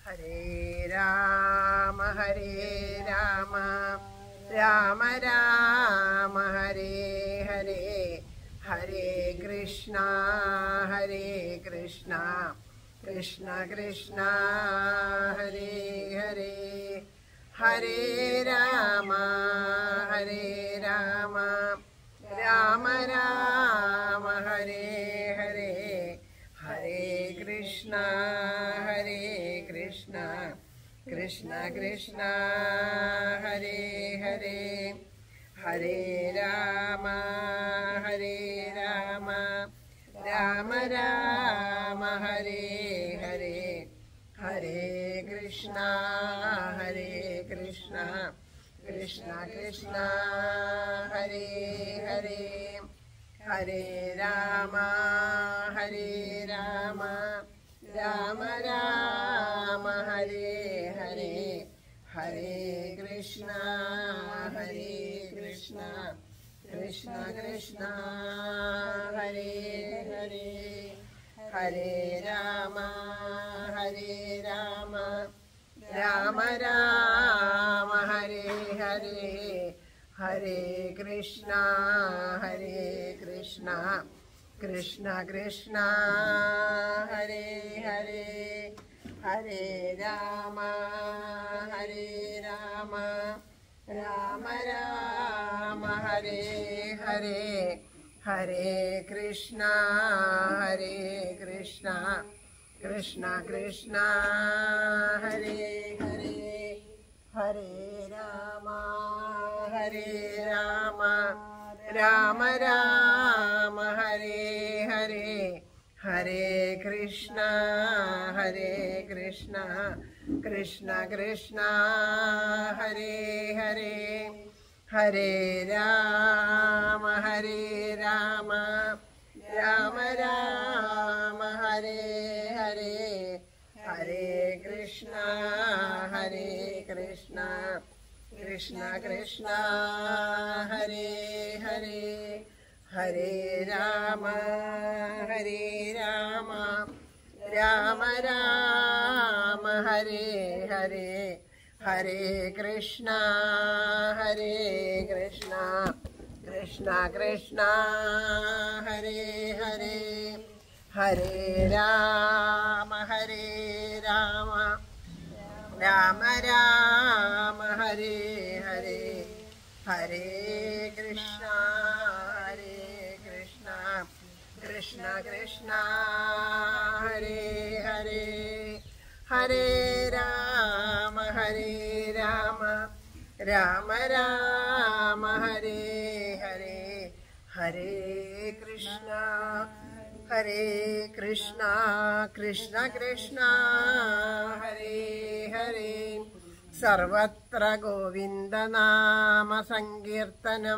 ഹരേ രാമ ഹരേ രാമ രാമ രാമ ഹരേ ഹരേ ഹരേ കൃഷ്ണ ഹരേ കൃഷ്ണ കൃഷ്ണ കൃഷ്ണ ഹരേ ഹരേ ഹരേ രാമ ഹരേ രാമ രാമ രാമ ഹരേ ഹരേ ഹരേ കൃഷ്ണ ഹരേ കൃഷ്ണ കൃഷ്ണ കൃഷ്ണ ഹരേ ഹരേ ഹരേ രാമ ഹരേ രാമ രാമ രാമ ഹരേ ഹരേ ഹരേ കൃഷ്ണ ഹരേ കൃഷ്ണ കൃഷ്ണ കൃഷ്ണ ഹരേ ഹരേ ഹരേ രാമ ഹരേ രാമ രാമ രാമ ഹരേ ഹരേ ഹരേ കൃഷ്ണ ഹരേ കൃഷ്ണ കൃഷ്ണ കൃഷ്ണ ഹരേ ഹരേ ഹരേ രാമ ഹരേ രാമ രാമ രാമ ഹരേ ഹരേ ഹരേ കൃഷ്ണ ഹരേ കൃഷ്ണ കൃഷ്ണ കൃഷ്ണ ഹരേ ഹരേ ഹരേ രാമ ഹരേ രാമ രാമ രാമ ഹരേ ഹരേ ഹരേ കൃഷ്ണ ഹരേ കൃഷ്ണ കൃഷ്ണ കൃഷ്ണ ഹരേ ഹരേ ഹരേ രാമ ഹരേ രാമ രാമ രാമ ഹരേ ഹരേ ഹരേ കൃഷ്ണ ഹരേ കൃഷ്ണ കൃഷ്ണ കൃഷ്ണ ഹരേ ഹരേ ഹരേ രാമ ഹരേ രാമ രാമ രാമ ഹരേ ഹരേ ഹരേ കൃഷ്ണ ഹരേ കൃഷ്ണ കൃഷ്ണ കൃഷ്ണ ഹരേ ഹരേ ഹരേ രാമ ഹരേ രാമ രാമ രാമ ഹരേ ഹരേ ഹരേ കൃഷ്ണ ഹരേ കൃഷ്ണ കൃഷ്ണ കൃഷ്ണ ഹരേ ഹരേ ഹരേ രാമ ഹരേ രാമ രാമ രാമ ഹരേ ഹരേ ഹരേ കൃഷ്ണ ഹരേ കൃഷ്ണ കൃഷ്ണ കൃഷ്ണ ഹരേ ഹരേ ഹരേ രാമ ഹരേ രാമ രാമ രാമ ഹരേ ഹരേ ഹരേ കൃഷ്ണ ഹരേ കൃഷ്ണ കൃഷ്ണ കൃഷ്ണ ഹരേ ഹരേ സർവത്ര ഗോവിന്ദനാമ സങ്കീർത്തനം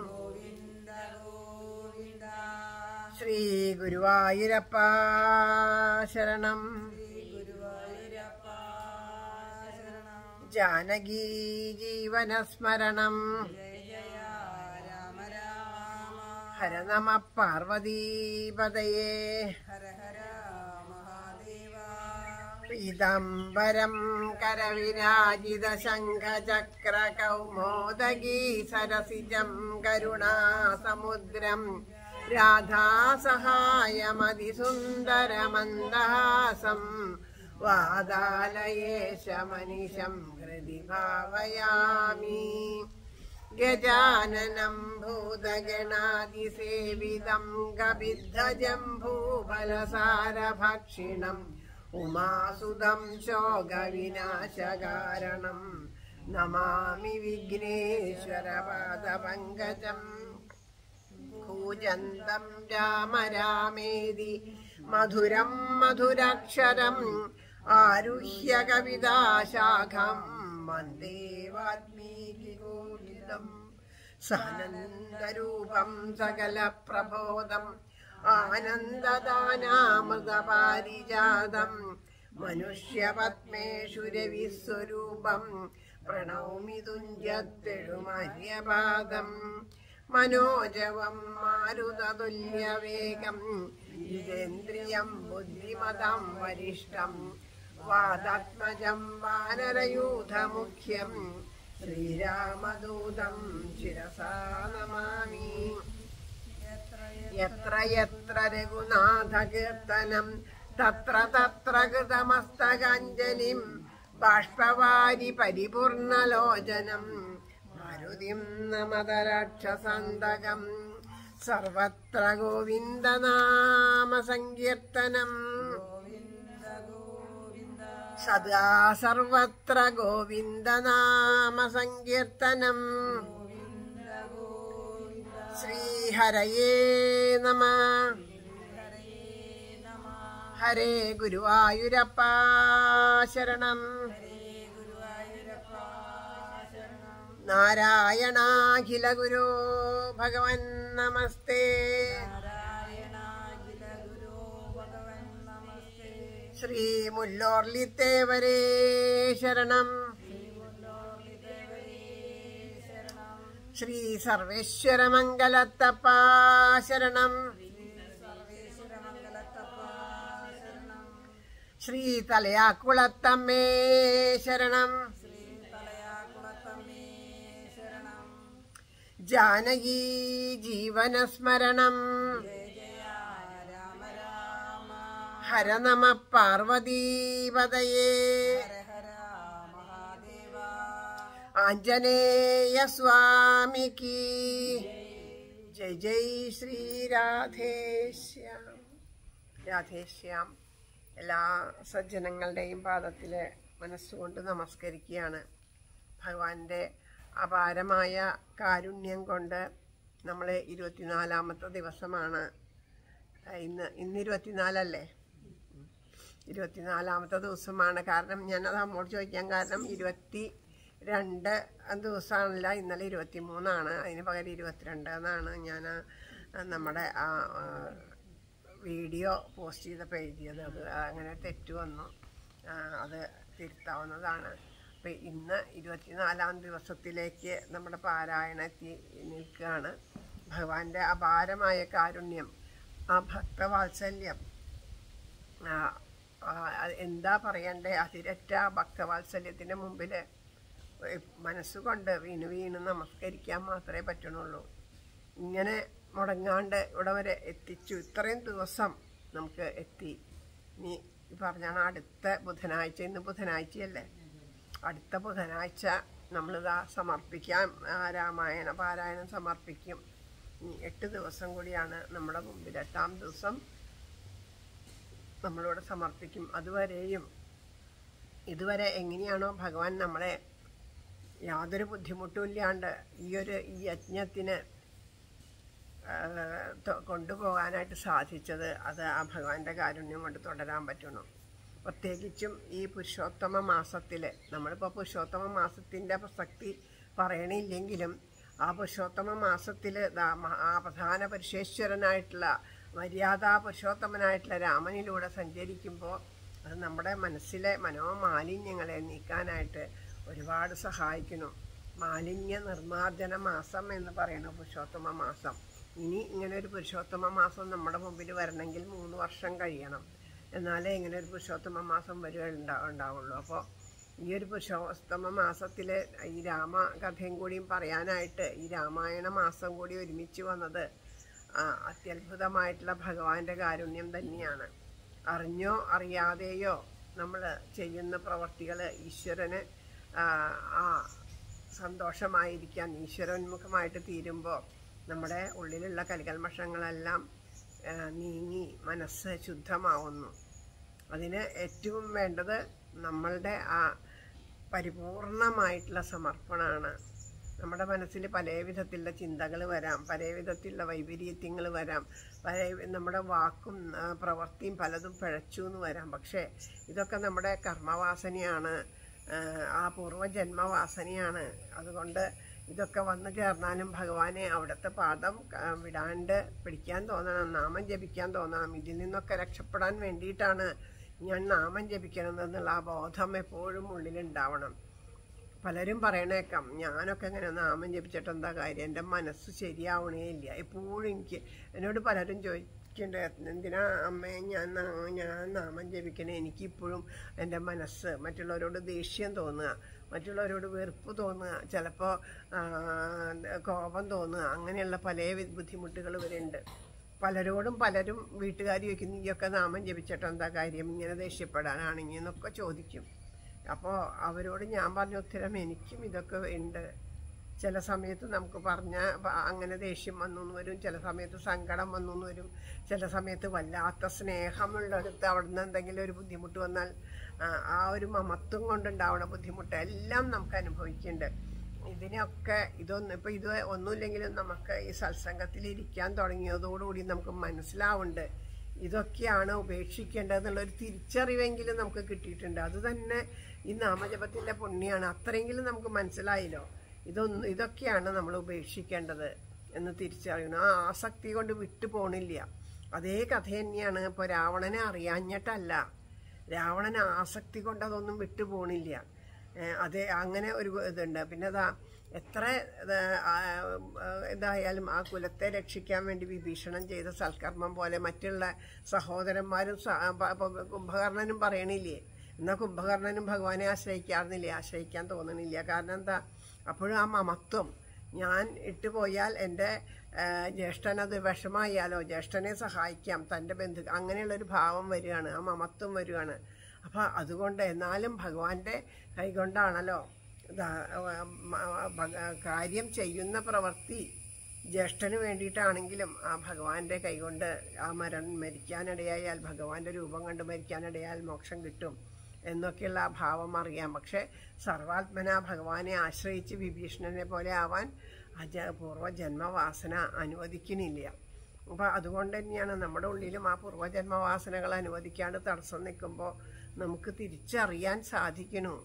ശ്രീ ഗുരുവായൂരപ്പ ശരണം ജാനകീ ജീവനസ്മരണം ഹര നമ പാർവതീപതയേ പീതാംബരം കരവിരാജിത ശംഖചക്ര കൗമോദഗീ സരസിജം കരുണാസമുദ്രം രാധാസഹായമതിസുന്ദരമന്ദഹാസം വാദാലയേശമനിശം ഹൃദി ഭാവയാമി ഗജാനനം ഭൂതഗണാതിസേവിതം ഗവിദ്ധജംഭൂഫലസാരഭക്ഷിണം ഉമാസുതം ശോകവിനാശകാരണം നമാമി വിഘ്നേശ്വരപാദപങ്കജം കൂജന്തം രാമ രാമേതി മധുരം മധുരാക്ഷരം ആരുഹ്യ കവിതാശാഖം വന്ദേ വാൽമീകികോകിതം സാനന്ദരൂപം സകല പ്രബോധം ആനന്ദദാനാമൃതപാരിജാതം മനുഷ്യപത്മേഷു രവിസ്വരൂപം പ്രണൗമി തുഞ്ചത്തെഴുമര്യപാദം മനോജവം മാരുതതുല്യവേഗം ജിതേന്ദ്രിയം ബുദ്ധിമതാം വരിഷ്ടം വാദാത്മജം വാനരയൂഥമുഖ്യം ശ്രീരാമദൂതം ശിരസാ നമാമി യത്ര യത്ര രഘുനാഥകീർത്തനം തത്ര തത്ര കൃതമസ്തകാഞ്ജലിം ബാഷ്പവാരി പരിപൂർണലോചനം മാരുതിം നമതരാക്ഷസന്തകം സർവത്ര ഗോവിന്ദനാമ സങ്കീർത്തനം സദാ സർവത്ര ഗോവിന്ദനാമ സങ്കീർത്തനം ശ്രീഹരയേ നമ ഹരേ ഗുരുവായൂരപ്പ ശരണം നാരായണാഖില ഗുരു ഭഗവൻ നമസ്തേ ശ്രീ മുല്ലോർലിത്തേവരേ ശരണം ശ്രീ സർവേശ്വര മംഗലത്തപ്പ ശരണം ശ്രീ തലയാക്കുളത്തമ്മേ ശരണം ജാനകി ജീവനസ്മരണം ഹര നമ പാർവതീപതയേ ആഞ്ജനേയ സ്വാമിക്ക് ജയ് ജയ് ശ്രീ രാധേശ്യാം രാധേശ്യാം എല്ലാ സജ്ജനങ്ങളുടെയും പാദത്തിൽ മനസ്സുകൊണ്ട് നമസ്കരിക്കുകയാണ് ഭഗവാന്റെ അപാരമായ കാരുണ്യം കൊണ്ട് നമ്മൾ ഇരുപത്തിനാലാമത്തെ ദിവസമാണ് ഇന്ന് ഇന്ന് ഇരുപത്തിനാലല്ലേ ഇരുപത്തിനാലാമത്തെ ദിവസമാണ് കാരണം ഞാനത് അമ്മോട് ചോദിക്കാൻ കാരണം ഇരുപത്തി രണ്ട് ദിവസമാണല്ല ഇന്നലെ ഇരുപത്തി മൂന്നാണ് അതിന് പകരം ഇരുപത്തിരണ്ട് എന്നാണ് ഞാൻ നമ്മുടെ ആ ആ, വീഡിയോ പോസ്റ്റ് ചെയ്തപ്പോൾ എഴുതിയത് അത് അങ്ങനെ തെറ്റ് വന്നു ആ, അത് തിരുത്താവുന്നതാണ് അപ്പം ഇന്ന് ഇരുപത്തിനാലാം ദിവസത്തിലേക്ക് നമ്മുടെ പാരായണ എത്തി നിൽക്കുകയാണ് ഭഗവാന്റെ അപാരമായ കാരുണ്യം ആ ഭക്തവാത്സല്യം ആ, ആ, അത് എന്താ പറയണ്ടേ അതിരറ്റ ഭക്തവാത്സല്യത്തിൻ്റെ മുമ്പിൽ മനസ്സുകൊണ്ട് വീണ് വീണ് നമസ്കരിക്കാൻ മാത്രമേ പറ്റണുള്ളൂ ഇങ്ങനെ മുടങ്ങാണ്ട് ഇവിടെ വരെ എത്തിച്ചു ഇത്രയും ദിവസം നമുക്ക് എത്തി ഇനി ഈ പറഞ്ഞാണ് അടുത്ത ബുധനാഴ്ച ഇന്ന് ബുധനാഴ്ചയല്ലേ അടുത്ത ബുധനാഴ്ച നമ്മളിതാ സമർപ്പിക്കാം ആ രാമായണ പാരായണം സമർപ്പിക്കും ഇനി എട്ട് ദിവസം കൂടിയാണ് നമ്മുടെ മുമ്പിൽ എട്ടാം ദിവസം നമ്മളിവിടെ സമർപ്പിക്കും അതുവരെയും ഇതുവരെ എങ്ങനെയാണോ ഭഗവാൻ നമ്മളെ യാതൊരു ബുദ്ധിമുട്ടും ഇല്ലാണ്ട് ഈ ഒരു ഈ യജ്ഞത്തിന് ആ, ത- കൊണ്ടുപോകാനായിട്ട് സാധിച്ചത് അത് ആ ഭഗവാന്റെ കാരുണ്യം കൊണ്ട് തുടരാൻ പറ്റണു പ്രത്യേകിച്ചും ഈ പുരുഷോത്തമ മാസത്തിൽ നമ്മളിപ്പോൾ പുരുഷോത്തമ മാസത്തിൻ്റെ പ്രസക്തി പറയണില്ലെങ്കിലും ആ പുരുഷോത്തമ മാസത്തിൽ ആ പ്രധാന പുരുഷേശ്വരനായിട്ടുള്ള മര്യാദാ പുരുഷോത്തമനായിട്ടുള്ള രാമനിലൂടെ സഞ്ചരിക്കുമ്പോൾ അത് നമ്മുടെ മനസ്സിലെ മനോമാലിന്യങ്ങളെ നീക്കാനായിട്ട് ഒരുപാട് സഹായിക്കുന്നു മാലിന്യ നിർമ്മാർജ്ജന മാസം എന്ന് പറയുന്ന പുരുഷോത്തമ മാസം ഇനി ഇങ്ങനെ ഒരു പുരുഷോത്തമ മാസം നമ്മുടെ മുമ്പിൽ വരണമെങ്കിൽ മൂന്ന് വർഷം കഴിയണം എന്നാലേ ഇങ്ങനെ ഒരു പുരുഷോത്തമ മാസം വരിക ഉണ്ടാ ഉണ്ടാവുള്ളൂ അപ്പോൾ ഈ ഒരു പുരുഷോത്തമ മാസത്തിൽ ഈ രാമ കഥയും കൂടിയും പറയാനായിട്ട് ഈ രാമായണ മാസം കൂടി ഒരുമിച്ച് വന്നത് ആ, അത്യത്ഭുതമായിട്ടുള്ള ഭഗവാന്റെ കാരുണ്യം തന്നെയാണ് അറിഞ്ഞോ അറിയാതെയോ നമ്മൾ ചെയ്യുന്ന പ്രവർത്തികൾ ഈശ്വരന് ആ, ആ സന്തോഷമായിരിക്കാൻ ഈശ്വരോന്മുഖമായിട്ട് തീരുമ്പോൾ നമ്മുടെ ഉള്ളിലുള്ള കലികൽമഷങ്ങളെല്ലാം ആ, നീങ്ങി മനസ്സ് ശുദ്ധമാവുന്നു അതിന് ഏറ്റവും വേണ്ടത് നമ്മളുടെ ആ പരിപൂർണമായിട്ടുള്ള സമർപ്പണമാണ് നമ്മുടെ മനസ്സിൽ പല വിധത്തിലുള്ള ചിന്തകൾ വരാം പല വിധത്തിലുള്ള വൈപരീത്യങ്ങൾ വരാം പല നമ്മുടെ വാക്കും ആ, പ്രവൃത്തിയും പലതും പിഴച്ചു എന്ന് വരാം പക്ഷേ ഇതൊക്കെ നമ്മുടെ കർമ്മവാസനയാണ് ആ, ആ പൂർവ്വജന്മവാസനയാണ് അതുകൊണ്ട് ഇതൊക്കെ വന്നു ചേർന്നാലും ഭഗവാനെ അവിടുത്തെ പാദം ആ, വിടാണ്ട് പിടിക്കാൻ തോന്നണം നാമം ജപിക്കാൻ തോന്നണം ഇതിൽ നിന്നൊക്കെ രക്ഷപ്പെടാൻ വേണ്ടിയിട്ടാണ് ഞാൻ നാമം ജപിക്കണമെന്നുള്ള ആ ബോധം എപ്പോഴും ഉള്ളിലുണ്ടാവണം പലരും പറയണേക്കാം ഞാനൊക്കെ ഇങ്ങനെ നാമം ജപിച്ചിട്ട് എന്താ കാര്യം എൻ്റെ മനസ്സ് ശരിയാവണേ ഇല്ല എപ്പോഴും എനിക്ക് എന്നോട് പലരും ചോദി ചോദിക്കേണ്ടത് എന്തിനാ അമ്മയെ ഞാൻ നാ- ഞാൻ നാമം ജപിക്കണേ എനിക്കിപ്പോഴും എൻ്റെ മനസ്സ് മറ്റുള്ളവരോട് ദേഷ്യം തോന്നുക മറ്റുള്ളവരോട് വെറുപ്പ് തോന്നുക ചിലപ്പോൾ കോപം തോന്നുക അങ്ങനെയുള്ള പല വി- ബുദ്ധിമുട്ടുകൾ വരുന്നുണ്ട് പലരോടും പലരും വീട്ടുകാർ ചോദിക്കും നീയൊക്കെ നാമം ജപിച്ചിട്ട് എന്താ കാര്യം ഇങ്ങനെ ദേഷ്യപ്പെടാനാണെങ്കിൽ എന്നൊക്കെ ചോദിക്കും അപ്പോൾ അവരോട് ഞാൻ പറഞ്ഞ ഉത്തരം എനിക്കും ഇതൊക്കെ ഉണ്ട് ചില സമയത്ത് നമുക്ക് പറഞ്ഞ പ- അങ്ങനെ ദേഷ്യം വന്നു എന്ന് വരും ചില സമയത്ത് സങ്കടം വന്നു എന്ന് വരും ചില സമയത്ത് വല്ലാത്ത സ്നേഹമുള്ളിടത്ത് അവിടെ നിന്ന് എന്തെങ്കിലും ഒരു ബുദ്ധിമുട്ട് വന്നാൽ ആ, ആ ഒരു മമത്വം കൊണ്ടുണ്ടാവുന്ന ബുദ്ധിമുട്ട് എല്ലാം നമുക്ക് അനുഭവിക്കുന്നുണ്ട് ഇതിനൊക്കെ ഇതൊന്നും ഇപ്പം ഇത് ഒന്നുമില്ലെങ്കിലും നമുക്ക് ഈ സത്സംഗത്തിൽ ഇരിക്കാൻ തുടങ്ങിയതോടുകൂടി നമുക്ക് മനസ്സിലാവുന്നുണ്ട് ഇതൊക്കെയാണ് ഉപേക്ഷിക്കേണ്ടതെന്നുള്ളൊരു തിരിച്ചറിവെങ്കിലും നമുക്ക് കിട്ടിയിട്ടുണ്ട് അത് തന്നെ ഈ നാമജപത്തിൻ്റെ പുണ്യമാണ് അത്രയെങ്കിലും നമുക്ക് മനസ്സിലായല്ലോ ഇതൊന്നും ഇതൊക്കെയാണ് നമ്മൾ ഉപേക്ഷിക്കേണ്ടത് എന്ന് തിരിച്ചറിയണം ആ ആസക്തി കൊണ്ട് വിട്ടു പോണില്ല അതേ കഥ തന്നെയാണ് ഇപ്പോൾ രാവണനെ അറിയാഞ്ഞിട്ടല്ല രാവണന് ആസക്തി കൊണ്ട് അതൊന്നും വിട്ടു പോണില്ല ഏഹ് അതേ അങ്ങനെ ഒരു ഇതുണ്ട് പിന്നെ അതാ എത്ര ഇത് ആ, ആ, ഇതായാലും ആ കുലത്തെ രക്ഷിക്കാൻ വേണ്ടി വിഭീഷണൻ ചെയ്ത സൽക്കർമ്മം പോലെ മറ്റുള്ള സഹോദരന്മാരും സ- പ- പ- കുംഭകർണനും പറയണില്ലേ എന്നാൽ കുംഭകർണനും ഭഗവാനെ ആശ്രയിക്കാറുന്നില്ലേ ആശ്രയിക്കാൻ തോന്നണില്ല കാരണം എന്താ അപ്പോഴും ആ മമത്വം ഞാൻ ഇട്ടുപോയാൽ എൻ്റെ ആ, ജ്യേഷ്ഠനത് വിഷമായാലോ ജ്യേഷ്ഠനെ സഹായിക്കാം തൻ്റെ ബന്ധു അങ്ങനെയുള്ളൊരു ഭാവം വരികയാണ് ആ മമത്വം വരികയാണ് അപ്പം അതുകൊണ്ട് എന്നാലും ഭഗവാന്റെ കൈകൊണ്ടാണല്ലോ ഇതാ, ആ, മ- ഭഗ- കാര്യം ചെയ്യുന്ന പ്രവൃത്തി ജ്യേഷ്ഠന് വേണ്ടിയിട്ടാണെങ്കിലും ആ ഭഗവാന്റെ കൈകൊണ്ട് ആ മരൺ മരിക്കാനിടയായാൽ ഭഗവാന്റെ രൂപം കണ്ട് മരിക്കാനിടയാൽ മോക്ഷം കിട്ടും എന്നൊക്കെയുള്ള ആ ഭാവം അറിയാം പക്ഷെ സർവാത്മന ഭഗവാനെ ആശ്രയിച്ച് വിഭീഷണനെ പോലെ ആവാൻ അജ പൂർവ്വജന്മവാസന അനുവദിക്കുന്നില്ല അപ്പോൾ അതുകൊണ്ട് തന്നെയാണ് നമ്മുടെ ഉള്ളിലും ആ പൂർവ്വജന്മവാസനകൾ അനുവദിക്കാണ്ട് തടസ്സം നിൽക്കുമ്പോൾ നമുക്ക് തിരിച്ചറിയാൻ സാധിക്കണു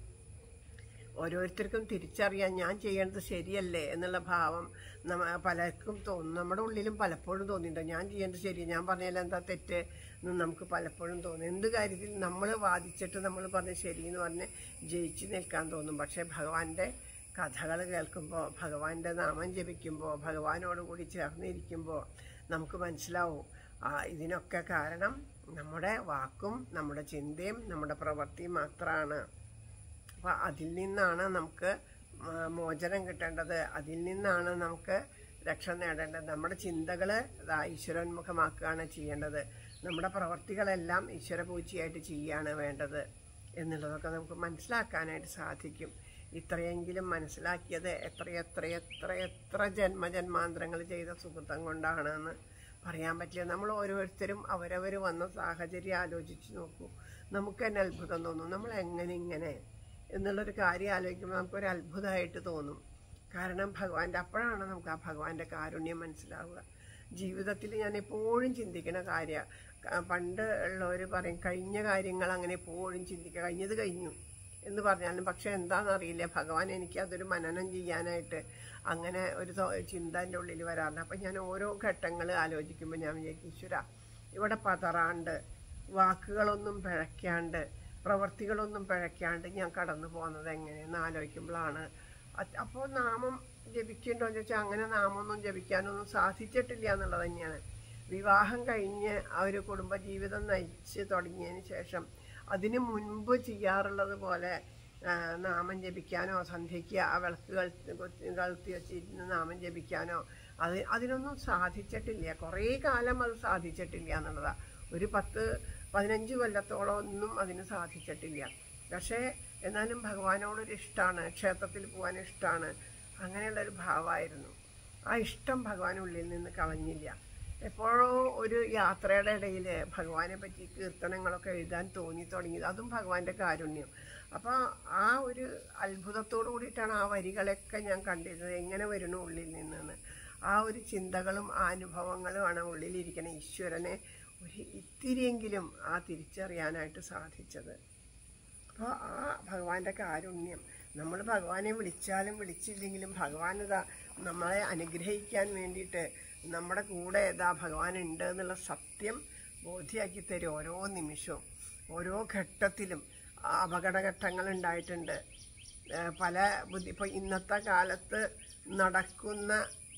ഓരോരുത്തർക്കും തിരിച്ചറിയാൻ ഞാൻ ചെയ്യേണ്ടത് ശരിയല്ലേ എന്നുള്ള ഭാവം നമ്മ പലർക്കും തോന്നും നമ്മുടെ ഉള്ളിലും പലപ്പോഴും തോന്നിയിട്ടുണ്ട് ഞാൻ ചെയ്യേണ്ടത് ശരി ഞാൻ പറഞ്ഞാൽ എന്താ തെറ്റ് എന്ന് നമുക്ക് പലപ്പോഴും തോന്നും എന്ത് കാര്യത്തിൽ നമ്മൾ വാദിച്ചിട്ട് നമ്മൾ പറഞ്ഞ ശരി എന്ന് പറഞ്ഞ് ജയിച്ചു നിൽക്കാൻ തോന്നും പക്ഷേ ഭഗവാന്റെ കഥകൾ കേൾക്കുമ്പോൾ ഭഗവാന്റെ നാമം ജപിക്കുമ്പോൾ ഭഗവാനോട് കൂടി ചേർന്നിരിക്കുമ്പോൾ നമുക്ക് മനസ്സിലാവും ആ ഇതിനൊക്കെ കാരണം നമ്മുടെ വാക്കും നമ്മുടെ ചിന്തയും നമ്മുടെ പ്രവൃത്തിയും മാത്രമാണ് അപ്പോൾ അതിൽ നിന്നാണ് നമുക്ക് മ- മോചനം കിട്ടേണ്ടത് അതിൽ നിന്നാണ് നമുക്ക് രക്ഷ നേടേണ്ടത് നമ്മുടെ ചിന്തകൾ ഈശ്വരോന്മുഖമാക്കുകയാണ് ചെയ്യേണ്ടത് നമ്മുടെ പ്രവർത്തികളെല്ലാം ഈശ്വരപൂജയായിട്ട് ചെയ്യുകയാണ് വേണ്ടത് എന്നുള്ളതൊക്കെ നമുക്ക് മനസ്സിലാക്കാനായിട്ട് സാധിക്കും ഇത്രയെങ്കിലും മനസ്സിലാക്കിയത് എത്രയെത്ര എത്ര എത്ര ജന്മജന്മാന്തരങ്ങൾ ചെയ്ത സുഹൃത്തം കൊണ്ടാണെന്ന് പറയാൻ പറ്റില്ല നമ്മൾ ഓരോരുത്തരും അവരവർ വന്ന സാഹചര്യം ആലോചിച്ച് നോക്കൂ നമുക്ക് തന്നെ അത്ഭുതം തോന്നും നമ്മൾ എങ്ങനെ ഇങ്ങനെ എന്നുള്ളൊരു കാര്യം ആലോചിക്കുമ്പോൾ നമുക്കൊരു അത്ഭുതമായിട്ട് തോന്നും കാരണം ഭഗവാന്റെ അപ്പോഴാണ് നമുക്ക് ആ ഭഗവാന്റെ കാരുണ്യം മനസ്സിലാവുക ജീവിതത്തിൽ ഞാൻ എപ്പോഴും ചിന്തിക്കുന്ന കാര്യമാണ് പണ്ട് ഉള്ളവർ പറയും കഴിഞ്ഞ കാര്യങ്ങൾ അങ്ങനെ എപ്പോഴും ചിന്തിക്കുക കഴിഞ്ഞത് കഴിഞ്ഞു എന്ന് പറഞ്ഞാലും പക്ഷെ എന്താണെന്നറിയില്ല ഭഗവാൻ എനിക്ക് അതൊരു മനനം ചെയ്യാനായിട്ട് അങ്ങനെ ഒരു തോ- ചിന്ത എൻ്റെ ഉള്ളിൽ വരാറുണ്ട് അപ്പം ഞാൻ ഓരോ ഘട്ടങ്ങൾ ആലോചിക്കുമ്പോൾ ഞാൻ വിചാരിക്കും ഈശ്വര ഇവിടെ പതറാണ്ട് വാക്കുകളൊന്നും പിഴയ്ക്കാണ്ട് പ്രവർത്തികളൊന്നും പിഴയ്ക്കാണ്ട് ഞാൻ കടന്നു പോകുന്നത് എങ്ങനെയെന്ന് ആലോചിക്കുമ്പോഴാണ് അപ്പോൾ നാമം ജപിക്കണ്ടോ എന്ന് ചോദിച്ചാൽ അങ്ങനെ നാമമൊന്നും ജപിക്കാനൊന്നും സാധിച്ചിട്ടില്ല എന്നുള്ളത് തന്നെയാണ് വിവാഹം കഴിഞ്ഞ് ആ ഒരു കുടുംബജീവിതം നയിച്ച് തുടങ്ങിയതിന് ശേഷം അതിന് മുൻപ് ചെയ്യാറുള്ളത് പോലെ ആ, നാമം ജപിക്കാനോ സന്ധ്യയ്ക്ക് ആ വിളക്ക് കഴുത്തി കഴുത്തി വെച്ചിരുന്ന് നാമം ജപിക്കാനോ അത് അതിനൊന്നും സാധിച്ചിട്ടില്ല കുറേ കാലം അത് സാധിച്ചിട്ടില്ല എന്നുള്ളതാണ് ഒരു പത്ത് പതിനഞ്ച് കൊല്ലത്തോളം ഒന്നും അതിന് സാധിച്ചിട്ടില്ല പക്ഷേ എന്നാലും ഭഗവാനോടൊരു ഇഷ്ടമാണ് ക്ഷേത്രത്തിൽ പോകാൻ ഇഷ്ടമാണ് അങ്ങനെയുള്ളൊരു ഭാവമായിരുന്നു ആ ഇഷ്ടം ഭഗവാനുള്ളിൽ നിന്ന് കളഞ്ഞില്ല എപ്പോഴോ ഒരു യാത്രയുടെ ഇടയിൽ ഭഗവാനെ പറ്റി കീർത്തനങ്ങളൊക്കെ എഴുതാൻ തോന്നി തുടങ്ങിയത് അതും ഭഗവാന്റെ കാരുണ്യം അപ്പോൾ ആ ഒരു അത്ഭുതത്തോടു കൂടിയിട്ടാണ് ആ വരികളൊക്കെ ഞാൻ കണ്ടിരുന്നത് എങ്ങനെ വരണു ഉള്ളിൽ നിന്നെന്ന് ആ ഒരു ചിന്തകളും ആ അനുഭവങ്ങളുമാണ് ഉള്ളിലിരിക്കുന്ന ഈശ്വരനെ ഒരു ഇത്തിരിയെങ്കിലും ആ തിരിച്ചറിയാനായിട്ട് സാധിച്ചത് അപ്പോൾ ആ ഭഗവാന്റെ കാരുണ്യം നമ്മൾ ഭഗവാനെ വിളിച്ചാലും വിളിച്ചില്ലെങ്കിലും ഭഗവാൻ ഇതാ നമ്മളെ അനുഗ്രഹിക്കാൻ വേണ്ടിയിട്ട് നമ്മുടെ കൂടെ ഇതാ ഭഗവാൻ ഉണ്ട് എന്നുള്ള സത്യം ബോധ്യമാക്കി തരും ഓരോ നിമിഷവും ഓരോ ഘട്ടത്തിലും അപകടഘട്ടങ്ങൾ ഉണ്ടായിട്ടുണ്ട് ഏഹ് പല ബുദ്ധി ഇപ്പോൾ ഇന്നത്തെ കാലത്ത് നടക്കുന്ന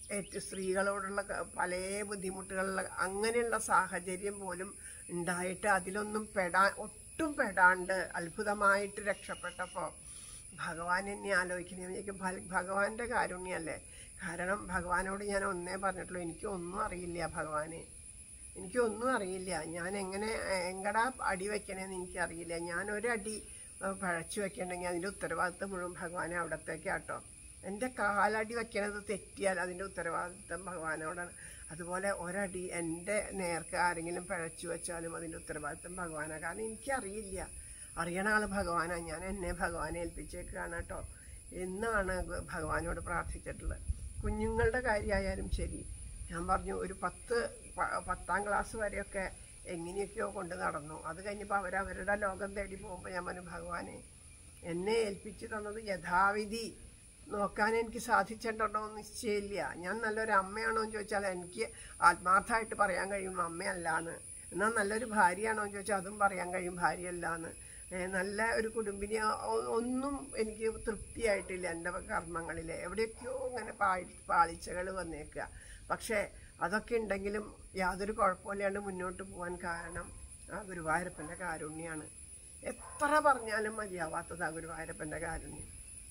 ഏറ്റ് സ്ത്രീകളോടുള്ള ക- പല ബുദ്ധിമുട്ടുകളിൽ അങ്ങനെയുള്ള സാഹചര്യം പോലും ഉണ്ടായിട്ട് അതിലൊന്നും പെടാൻ ഒട്ടും പെടാണ്ട് അത്ഭുതമായിട്ട് രക്ഷപ്പെട്ടപ്പോൾ ഭഗവാൻ എന്നെ ആലോചിക്കുന്നത് എനിക്ക് ഭഗവാന്റെ കാരുണ്യല്ലേ കാരണം ഭഗവാനോട് ഞാൻ ഒന്നേ പറഞ്ഞിട്ടുള്ളൂ എനിക്ക് ഒന്നും അറിയില്ല ഭഗവാനെ എനിക്കൊന്നും അറിയില്ല ഞാൻ എങ്ങനെ എങ്ങടാ അടി വെക്കണേന്ന് എനിക്കറിയില്ല ഞാൻ ഒരടി ഏഹ്, പഴച്ചു വെക്കണമെങ്കിൽ അതിൻ്റെ ഉത്തരവാദിത്വം മുഴുവൻ ഭഗവാനെ അവിടത്തേക്കാട്ടോ എൻ്റെ കാലടി വെക്കണത് തെറ്റിയാൽ അതിൻ്റെ ഉത്തരവാദിത്വം ഭഗവാനോടാണ് അതുപോലെ ഒരടി എൻ്റെ നേർക്ക് ആരെങ്കിലും പഴച്ചു വെച്ചാലും അതിൻ്റെ ഉത്തരവാദിത്വം ഭഗവാനാണ് കാരണം എനിക്കറിയില്ല അറിയണ ആൾ ഭഗവാനാണ് ഞാൻ എന്നെ ഭഗവാനെ ഏൽപ്പിച്ചേക്കാണ് കേട്ടോ എന്നാണ് ഭഗവാനോട് പ്രാർത്ഥിച്ചിട്ടുള്ളത് കുഞ്ഞുങ്ങളുടെ കാര്യമായാലും ശരി ഞാൻ പറഞ്ഞു ഒരു പത്ത് പ- പത്താം ക്ലാസ് വരെയൊക്കെ എങ്ങനെയൊക്കെയോ കൊണ്ട് നടന്നു അത് കഴിഞ്ഞപ്പോൾ അവർ അവരുടെ ലോകം തേടി പോകുമ്പോൾ ഞാൻ പറഞ്ഞു ഭഗവാനെ എന്നെ ഏൽപ്പിച്ചു തന്നത് യഥാവിധി നോക്കാൻ എനിക്ക് സാധിച്ചിട്ടുണ്ടോ എന്ന് നിശ്ചയമില്ല ഞാൻ നല്ലൊരു അമ്മയാണോ എന്ന് ചോദിച്ചാൽ എനിക്ക് ആത്മാർത്ഥമായിട്ട് പറയാൻ കഴിയും അമ്മയല്ലാന്ന് എന്നാൽ നല്ലൊരു ഭാര്യയാണോ എന്ന് ചോദിച്ചാൽ അതും പറയാൻ കഴിയും ഭാര്യയല്ലാന്ന് ഏ, നല്ല ഒരു കുടുംബിനി ഒന്നും എനിക്ക് തൃപ്തിയായിട്ടില്ല എൻ്റെ കർമ്മങ്ങളിൽ എവിടെയൊക്കെയോ ഇങ്ങനെ പാഴി പാളിച്ചകൾ വന്നേക്കുക പക്ഷേ അതൊക്കെ ഉണ്ടെങ്കിലും യാതൊരു കുഴപ്പമില്ലാണ്ട് മുന്നോട്ട് പോകാൻ കാരണം ആ ഗുരുവായൂരപ്പൻ്റെ കാരുണ്യമാണ് എത്ര പറഞ്ഞാലും മതിയാവാത്തത് ആ ഗുരുവായൂരപ്പൻ്റെ കാരുണ്യം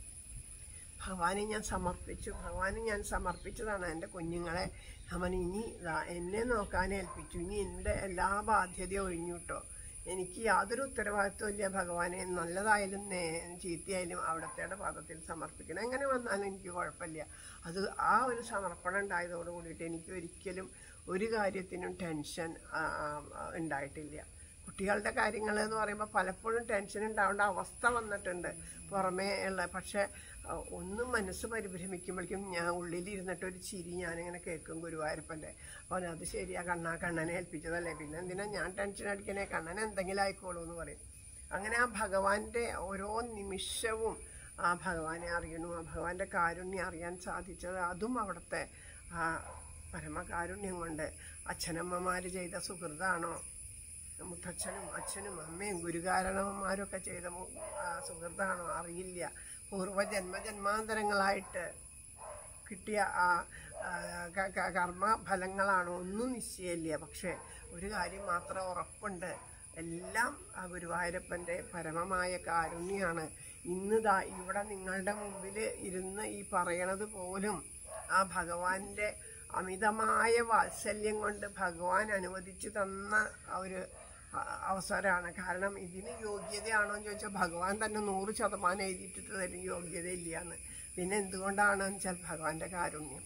ഭഗവാനെ ഞാൻ സമർപ്പിച്ചു ഭഗവാന് ഞാൻ സമർപ്പിച്ചതാണ് എൻ്റെ കുഞ്ഞുങ്ങളെ അവൻ ഇനി ദാ എന്നെ നോക്കാൻ ഏൽപ്പിച്ചു ഇനി എൻ്റെ എല്ലാ ബാധ്യതയും ഒഴിഞ്ഞു കേട്ടോ എനിക്ക് യാതൊരു ഉത്തരവാദിത്വം ഇല്ല ഭഗവാനെ നല്ലതായാലും നേ- ചീത്തയായാലും അവിടത്തെ പാദത്തിൽ സമർപ്പിക്കണം എങ്ങനെ വന്നാലും എനിക്ക് കുഴപ്പമില്ല അത് ആ ഒരു സമർപ്പണം ഉണ്ടായതോട് കൂടിയിട്ട് എനിക്ക് ഒരിക്കലും ഒരു കാര്യത്തിനും ടെൻഷൻ ആ, ആ, ഉണ്ടായിട്ടില്ല കുട്ടികളുടെ കാര്യങ്ങൾ എന്ന് പറയുമ്പോൾ പലപ്പോഴും ടെൻഷൻ ഉണ്ടാവേണ്ട അവസ്ഥ വന്നിട്ടുണ്ട് പുറമേ ഉള്ള പക്ഷെ അഹ് ഒന്നും മനസ്സ് പരിഭ്രമിക്കുമ്പോഴേക്കും ഞാൻ ഉള്ളിലിരുന്നിട്ട് ഒരു ചിരി ഞാനിങ്ങനെ കേൾക്കും ഗുരുവായൂരപ്പൻ്റെ അപ്പോൾ അത് ശരിയാ കണ്ണാ കണ്ണനെ ഏൽപ്പിച്ചതല്ലേ പിന്നെ എന്തിനാ ഞാൻ ടെൻഷൻ അടിക്കണേ കണ്ണൻ എന്തെങ്കിലും ആയിക്കോളൂ എന്ന് പറയും അങ്ങനെ ആ ഭഗവാന്റെ ഓരോ നിമിഷവും ആ ഭഗവാനെ അറിയണു ആ ഭഗവാന്റെ കാരുണ്യം അറിയാൻ സാധിച്ചത് അതും അവിടുത്തെ ആ പരമകാരുണ്യം കൊണ്ട് അച്ഛനമ്മമാർ ചെയ്ത സുഹൃതാണോ മുത്തച്ഛനും അച്ഛനും അമ്മയും ഗുരുകാരണവന്മാരൊക്കെ ചെയ്ത മു- ആ സുഹൃത്താണോ അറിയില്ല പൂർവ്വ ജന്മജന്മാന്തരങ്ങളായിട്ട് കിട്ടിയ ആ ആ, ക- ക- കർമ്മ ഫലങ്ങളാണോ ഒന്നും നിശ്ചയമില്ല പക്ഷേ ഒരു കാര്യം മാത്രം ഉറപ്പുണ്ട് എല്ലാം ആ ഗുരുവായൂരപ്പൻ്റെ പരമമായ കാരുണ്യമാണ് ഇന്ന് ദാ ഇവിടെ നിങ്ങളുടെ മുമ്പിൽ ഇരുന്ന് ഈ പറയണത് പോലും ആ ഭഗവാന്റെ അമിതമായ വാത്സല്യം കൊണ്ട് ഭഗവാൻ അനുവദിച്ചു തന്ന ആ ഒരു അ- അവസരമാണ് കാരണം ഇതിന് യോഗ്യതയാണോ എന്ന് ചോദിച്ചാൽ ഭഗവാൻ തന്നെ നൂറ് ശതമാനം എഴുതിയിട്ടിട്ട് തരും യോഗ്യതയില്ല എന്ന് പിന്നെ എന്തുകൊണ്ടാണെന്ന് വെച്ചാൽ ഭഗവാന്റെ കാരുണ്യം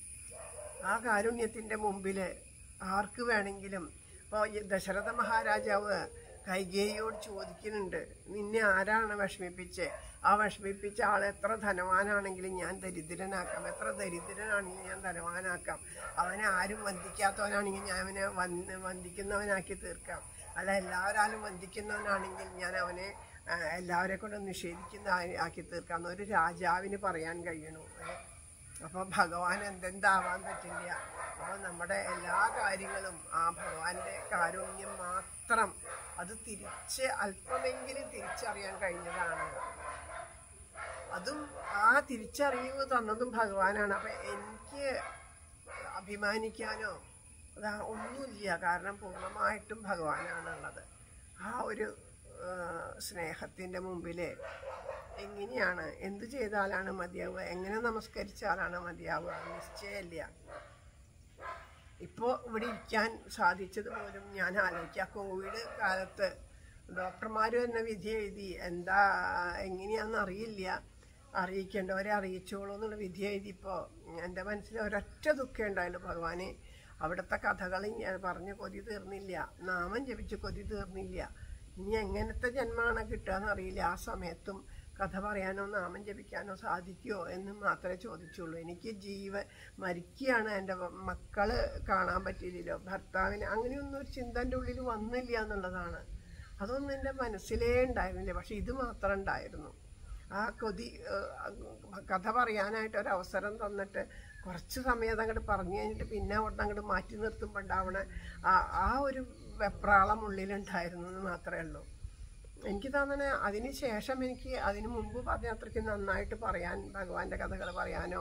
ആ കാരുണ്യത്തിൻ്റെ മുമ്പിൽ ആർക്ക് വേണമെങ്കിലും ഇപ്പോൾ ദശരഥ മഹാരാജാവ് കൈകേയിയോട് ചോദിക്കുന്നുണ്ട് നിന്നെ ആരാണ് വിഷമിപ്പിച്ച് ആ വിഷമിപ്പിച്ച ആൾ എത്ര ധനവാനാണെങ്കിലും ഞാൻ ദരിദ്രനാക്കാം എത്ര ദരിദ്രനാണെങ്കിലും ഞാൻ ധനവാനാക്കാം അവനെ ആരും വന്ദിക്കാത്തവനാണെങ്കിൽ ഞാൻ അവനെ വന്ന് വന്ദിക്കുന്നവനാക്കി തീർക്കാം അല്ല എല്ലാവരാലും വന്ദിക്കുന്നവനാണെങ്കിൽ ഞാൻ അവനെ ആ, എല്ലാവരെ കൊണ്ടും നിഷേധിക്കുന്ന ആ- ആക്കി തീർക്കാം എന്ന് ഒരു രാജാവിന് പറയാൻ കഴിയണു ഏ? അപ്പോൾ ഭഗവാൻ എന്തെന്താവാൻ പറ്റില്ല അപ്പോൾ നമ്മുടെ എല്ലാ കാര്യങ്ങളും ആ ഭഗവാന്റെ കാരുണ്യം മാത്രം അത് തിരിച്ച് അല്പമെങ്കിലും തിരിച്ചറിയാൻ കഴിഞ്ഞതാണ് അതും ആ തിരിച്ചറിവ് തന്നതും ഭഗവാനാണ് അപ്പം എനിക്ക് അഭിമാനിക്കാനോ അതാ ഒന്നുമില്ല കാരണം പൂർണ്ണമായിട്ടും ഭഗവാനാണുള്ളത് ആ ഒരു സ്നേഹത്തിൻ്റെ മുമ്പിൽ എങ്ങനെയാണ് എന്ത് ചെയ്താലാണ് മതിയാവുക എങ്ങനെ നമസ്കരിച്ചാലാണ് മതിയാവുക നിശ്ചയമില്ല ഇപ്പോൾ ഇവിടെ ഇരിക്കാൻ സാധിച്ചത് പോലും ഞാൻ ആലോചിക്കുക കോവിഡ് കാലത്ത് ഡോക്ടർമാർ തന്നെ വിധി എഴുതി എന്താ എങ്ങനെയാണെന്ന് അറിയില്ല അറിയിക്കേണ്ടവരെ അറിയിച്ചോളൂ എന്നുള്ള വിധി എഴുതിയപ്പോൾ എൻ്റെ മനസ്സിൽ ഒരൊറ്റ ദുഃഖം ഉണ്ടായുള്ളൂ ഭഗവാനെ അവിടുത്തെ കഥകൾ ഞാൻ പറഞ്ഞ് കൊതി തീർന്നില്ല നാമം ജപിച്ച് കൊതി തീർന്നില്ല ഇനി എങ്ങനത്തെ ജന്മമാണ് കിട്ടുക അറിയില്ല ആ സമയത്തും കഥ പറയാനോ നാമം ജപിക്കാനോ സാധിക്കുമോ എന്ന് മാത്രമേ ചോദിച്ചുള്ളൂ എനിക്ക് ജീവൻ മരിക്കുകയാണ് എൻ്റെ മക്കള് കാണാൻ പറ്റിയില്ലല്ലോ ഭർത്താവിന് അങ്ങനെയൊന്നും ഒരു ചിന്ത എൻ്റെ ഉള്ളിൽ വന്നില്ല എന്നുള്ളതാണ് അതൊന്നും എൻ്റെ മനസ്സിലേ ഉണ്ടായിരുന്നില്ല പക്ഷെ ഇത് മാത്രം ഉണ്ടായിരുന്നു ആ കൊതി ഏഹ്, കഥ പറയാനായിട്ട് ഒരു അവസരം തന്നിട്ട് കുറച്ച് സമയം അങ്ങോട്ട് പറഞ്ഞു കഴിഞ്ഞിട്ട് പിന്നെ അവിടെ അങ്ങോട്ട് മാറ്റി നിർത്തുമ്പോൾ ഉണ്ടാവണ ആ ആ ഒരു വെപ്രാളം ഉള്ളിലുണ്ടായിരുന്നു എന്ന് മാത്രമേ ഉള്ളൂ എനിക്ക് തന്നെ അതിന് ശേഷം എനിക്ക് അതിന് മുമ്പ് പറഞ്ഞ അത്രയ്ക്ക് നന്നായിട്ട് പറയാൻ ഭഗവാന്റെ കഥകൾ പറയാനോ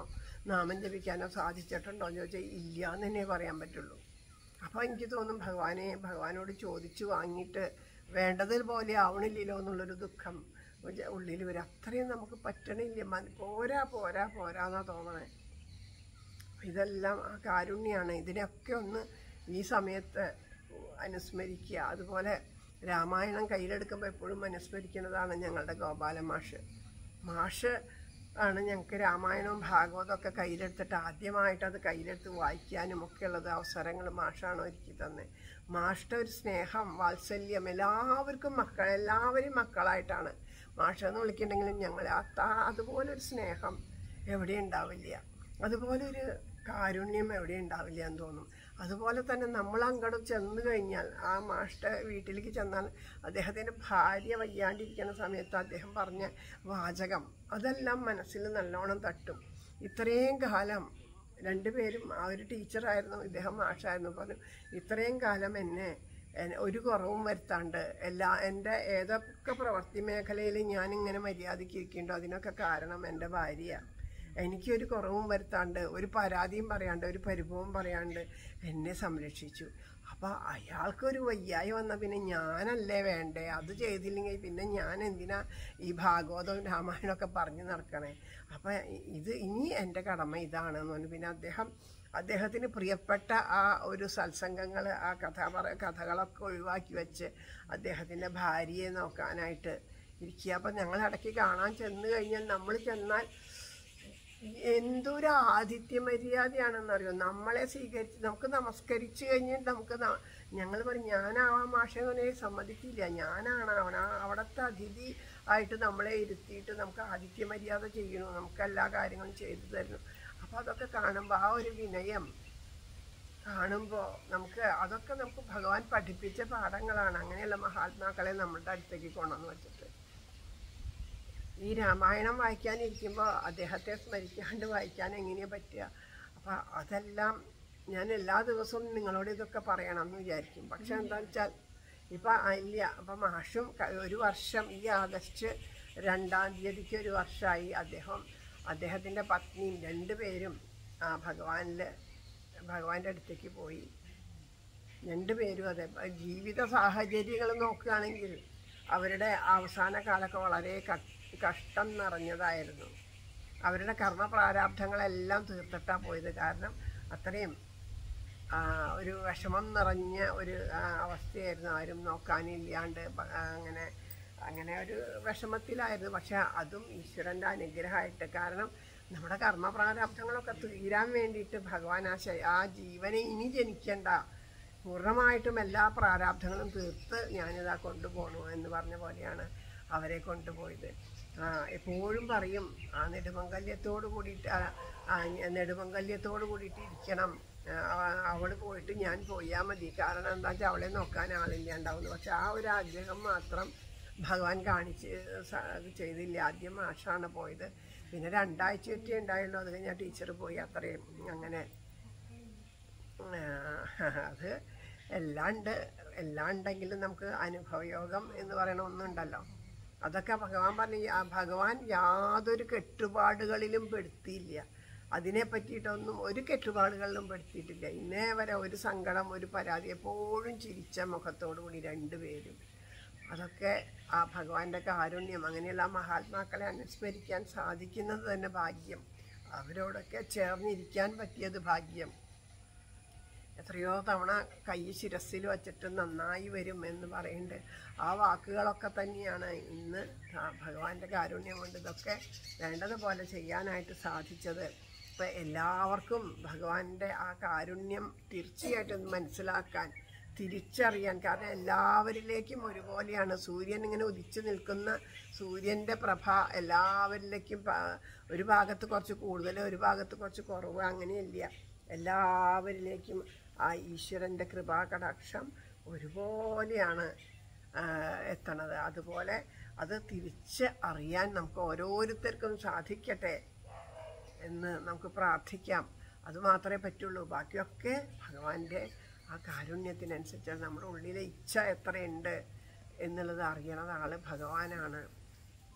നാമം ജപിക്കാനോ സാധിച്ചിട്ടുണ്ടോ എന്ന് ചോദിച്ചാൽ ഇല്ല എന്ന് തന്നെ പറയാൻ പറ്റുള്ളൂ അപ്പോൾ എനിക്ക് തോന്നും ഭഗവാനെ ഭഗവാനോട് ചോദിച്ചു വാങ്ങിയിട്ട് വേണ്ടതിൽ പോലെ ആവണില്ലല്ലോ എന്നുള്ളൊരു ദുഃഖം ഉജ- ഉള്ളിൽ വരും അത്രയും നമുക്ക് പറ്റണില്ല മന പോരാ പോരാ പോരാന്നാ തോന്നണേ ഇതെല്ലാം ആ കാരുണ്യാണ് ഇതിനൊക്കെ ഒന്ന് ഈ സമയത്ത് അനുസ്മരിക്കുക അതുപോലെ രാമായണം കയ്യിലെടുക്കുമ്പോൾ എപ്പോഴും അനുസ്മരിക്കുന്നതാണ് ഞങ്ങളുടെ ഗോപാല മാഷ് മാഷ് ആണ് ഞങ്ങൾക്ക് രാമായണവും ഭാഗവതവും ഒക്കെ കയ്യിലെടുത്തിട്ട് ആദ്യമായിട്ട് അത് കയ്യിലെടുത്ത് വായിക്കാനും ഒക്കെ ഉള്ളത് അവസരങ്ങൾ മാഷാണ് ഒരുക്കി തന്നെ മാഷിൻ്റെ ഒരു സ്നേഹം വാത്സല്യം എല്ലാവർക്കും മക്കൾ എല്ലാവരും മക്കളായിട്ടാണ് മാഷെന്ന് വിളിക്കുന്നുണ്ടെങ്കിലും ഞങ്ങൾ ആ താ- അതുപോലൊരു സ്നേഹം എവിടെ ഉണ്ടാവില്ല അതുപോലെ ഒരു കാരുണ്യം എവിടെ ഉണ്ടാവില്ല എന്ന് തോന്നും അതുപോലെ തന്നെ നമ്മൾ അങ്ങോട്ട് ചെന്ന് കഴിഞ്ഞാൽ ആ മാഷ്ട വീട്ടിലേക്ക് ചെന്നാൽ അദ്ദേഹത്തിൻ്റെ ഭാര്യ വയ്യാണ്ടിരിക്കുന്ന സമയത്ത് അദ്ദേഹം പറഞ്ഞ വാചകം അതെല്ലാം മനസ്സിൽ നല്ലോണം തട്ടും ഇത്രയും കാലം രണ്ടുപേരും ആ ഒരു ടീച്ചറായിരുന്നു ഇദ്ദേഹം മാഷായിരുന്നു പറഞ്ഞു ഇത്രയും കാലം എന്നെ എന്നെ ഒരു കുറവും വരുത്താണ്ട് എല്ലാ എൻ്റെ ഏതൊക്കെ പ്രവൃത്തി മേഖലയിൽ ഞാനിങ്ങനെ മര്യാദയ്ക്ക് ഇരിക്കുന്നുണ്ടോ അതിനൊക്കെ കാരണം എൻ്റെ ഭാര്യയാണ് എനിക്കൊരു കുറവും വരുത്താണ്ട് ഒരു പരാതിയും പറയാണ്ട് ഒരു പരിഭവം പറയാണ്ട് എന്നെ സംരക്ഷിച്ചു അപ്പോൾ അയാൾക്കൊരു വയ്യായി വന്ന പിന്നെ ഞാനല്ലേ വേണ്ടേ അത് ചെയ്തില്ലെങ്കിൽ പിന്നെ ഞാൻ എന്തിനാ ഈ ഭാഗവതവും രാമായണമൊക്കെ പറഞ്ഞു നടക്കണേ അപ്പം ഇത് ഇനി എൻ്റെ കടമ ഇതാണെന്ന് പറഞ്ഞു പിന്നെ അദ്ദേഹം അദ്ദേഹത്തിന് പ്രിയപ്പെട്ട ആ ഒരു സത്സംഗങ്ങൾ ആ കഥ പറ കഥകളൊക്കെ ഒഴിവാക്കി വെച്ച് അദ്ദേഹത്തിൻ്റെ ഭാര്യയെ നോക്കാനായിട്ട് ഇരിക്കുക അപ്പം ഞങ്ങൾ ഇടയ്ക്ക് കാണാൻ ചെന്ന് കഴിഞ്ഞാൽ നമ്മൾ ചെന്നാൽ എന്തൊരു ആതിഥ്യ മര്യാദയാണെന്നറിയോ നമ്മളെ സ്വീകരിച്ച് നമുക്ക് നമസ്കരിച്ച് കഴിഞ്ഞ് നമുക്ക് ഞങ്ങൾ പറയും ഞാനാവാൻ മാഷെന്നെ സമ്മതിക്കില്ല ഞാനാണ് അവൻ ആ അവിടുത്തെ അതിഥി ആയിട്ട് നമ്മളെ ഇരുത്തിയിട്ട് നമുക്ക് ആതിഥ്യ മര്യാദ ചെയ്യണു നമുക്ക് എല്ലാ കാര്യങ്ങളും ചെയ്തു തരുന്നു അപ്പോൾ അതൊക്കെ കാണുമ്പോൾ ആ ഒരു വിനയം കാണുമ്പോൾ നമുക്ക് അതൊക്കെ നമുക്ക് ഭഗവാൻ പഠിപ്പിച്ച പാഠങ്ങളാണ് അങ്ങനെയുള്ള മഹാത്മാക്കളെ നമ്മളുടെ അടുത്തേക്ക് കൊണ്ടുവന്ന് വെച്ചിട്ട് ഈ രാമായണം വായിക്കാനിരിക്കുമ്പോൾ അദ്ദേഹത്തെ സ്മരിക്കാണ്ട് വായിക്കാൻ എങ്ങനെയാ പറ്റുക അപ്പം അതെല്ലാം ഞാൻ എല്ലാ ദിവസവും നിങ്ങളോട് ഇതൊക്കെ പറയണം എന്ന് വിചാരിക്കും പക്ഷെ എന്താണെന്ന് വെച്ചാൽ ഇപ്പം ഇല്ല അപ്പം മാഷും ക- ഒരു വർഷം ഈ ആഗസ്റ്റ് രണ്ടാം തീയതിക്ക് ഒരു വർഷമായി അദ്ദേഹം അദ്ദേഹത്തിൻ്റെ പത്നിയും രണ്ടുപേരും ആ ഭഗവാനിൽ ഭഗവാന്റെ അടുത്തേക്ക് പോയി രണ്ടുപേരും അതെ ജീവിത സാഹചര്യങ്ങൾ നോക്കുകയാണെങ്കിൽ അവരുടെ അവസാന കാലമൊക്കെ വളരെ ക- കഷ്ടം നിറഞ്ഞതായിരുന്നു അവരുടെ കർമ്മ പ്രാരാബ്ധങ്ങളെല്ലാം തീർത്തിട്ടാണ് പോയത് കാരണം അത്രയും ആ, ഒരു വിഷമം നിറഞ്ഞ ഒരു ആ, അവസ്ഥയായിരുന്നു ആരും നോക്കാനില്ലാണ്ട് പ- ആ, അങ്ങനെ അങ്ങനെ ഒരു വിഷമത്തിലായിരുന്നു പക്ഷെ അതും ഈശ്വരൻ്റെ അനുഗ്രഹമായിട്ട് കാരണം നമ്മുടെ കർമ്മ പ്രാരാബ്ധങ്ങളൊക്കെ തീരാൻ വേണ്ടിയിട്ട് ഭഗവാൻ ആ ശ- ആ ജീവനെ ഇനി ജനിക്കണ്ട പൂർണ്ണമായിട്ടും എല്ലാ പ്രാരാബ്ധങ്ങളും തീർത്ത് ഞാനിതാ കൊണ്ടുപോകണു എന്ന് പറഞ്ഞ പോലെയാണ് അവരെ കൊണ്ടുപോയത് ആ, എപ്പോഴും പറയും ആ നെടുമംഗല്യത്തോട് കൂടിയിട്ട് ആ, ആ, നെടുമംഗല്യത്തോട് കൂടിയിട്ട് ഇരിക്കണം അവൾ പോയിട്ട് ഞാൻ പോയാൽ മതി കാരണം എന്താ വെച്ചാൽ അവളെ നോക്കാൻ ആളില്ലാണ്ടാവുന്നു പക്ഷെ ആ ഒരു ആഗ്രഹം മാത്രം ഭഗവാൻ കാണിച്ച് സ- ചെയ്തില്ല ആദ്യം മാഷാണ് പോയത് പിന്നെ രണ്ടാഴ്ചയൊക്കെ ഉണ്ടായുള്ളൂ അത് കഴിഞ്ഞാൽ ടീച്ചർ പോയി അത്രയും അങ്ങനെ ആ, അത് എല്ലാം ഉണ്ട് എല്ലാം ഉണ്ടെങ്കിലും നമുക്ക് അനുഭവയോഗം എന്ന് പറയണ ഒന്നുണ്ടല്ലോ അതൊക്കെ ഭഗവാൻ പറഞ്ഞു ആ ഭഗവാൻ യാതൊരു കെട്ടുപാടുകളിലും പെടുത്തിയില്ല അതിനെ പറ്റിയിട്ടൊന്നും ഒരു കെട്ടുപാടുകളിലും പെടുത്തിയിട്ടില്ല ഇന്നേ വരെ ഒരു സങ്കടം ഒരു പരാതി എപ്പോഴും ചിരിച്ച മുഖത്തോടു കൂടി രണ്ടുപേരും അതൊക്കെ ആ ഭഗവാന്റെ കാരുണ്യം അങ്ങനെയുള്ള മഹാത്മാക്കളെ അനുസ്മരിക്കാൻ സാധിക്കുന്നത് തന്നെ ഭാഗ്യം അവരോടൊക്കെ ചേർന്നിരിക്കാൻ പറ്റിയത് ഭാഗ്യം എത്രയോ തവണ കൈ ശിരസിൽ വച്ചിട്ട് നന്നായി വരും എന്ന് പറയുന്നുണ്ട് ആ വാക്കുകളൊക്കെ തന്നെയാണ് ഇന്ന് ആ ഭഗവാന്റെ കാരുണ്യം കൊണ്ട് ഇതൊക്കെ വേണ്ടതുപോലെ ചെയ്യാനായിട്ട് സാധിച്ചത് ഇപ്പം എല്ലാവർക്കും ഭഗവാന്റെ ആ കാരുണ്യം തീർച്ചയായിട്ടും മനസ്സിലാക്കാൻ തിരിച്ചറിയാൻ കാരണം എല്ലാവരിലേക്കും ഒരുപോലെയാണ് സൂര്യൻ ഇങ്ങനെ ഉദിച്ചു നിൽക്കുന്ന സൂര്യൻ്റെ പ്രഭ എല്ലാവരിലേക്കും പ- ഒരു ഭാഗത്ത് കുറച്ച് കൂടുതൽ ഒരു ഭാഗത്ത് കുറച്ച് കുറവ് അങ്ങനെയില്ല എല്ലാവരിലേക്കും ആ ഈശ്വരൻ്റെ കൃപാകടാക്ഷം ഒരുപോലെയാണ് ആ, എത്തണത് അതുപോലെ അത് തിരിച്ച് അറിയാൻ നമുക്ക് ഓരോരുത്തർക്കും സാധിക്കട്ടെ എന്ന് നമുക്ക് പ്രാർത്ഥിക്കാം അത് മാത്രമേ പറ്റുള്ളൂ ബാക്കിയൊക്കെ ഭഗവാന്റെ ആ കാരുണ്യത്തിനനുസരിച്ച് നമ്മുടെ ഉള്ളിലെ ഇച്ഛ എത്രയുണ്ട് എന്നുള്ളത് അറിയണത് ആള് ഭഗവാനാണ്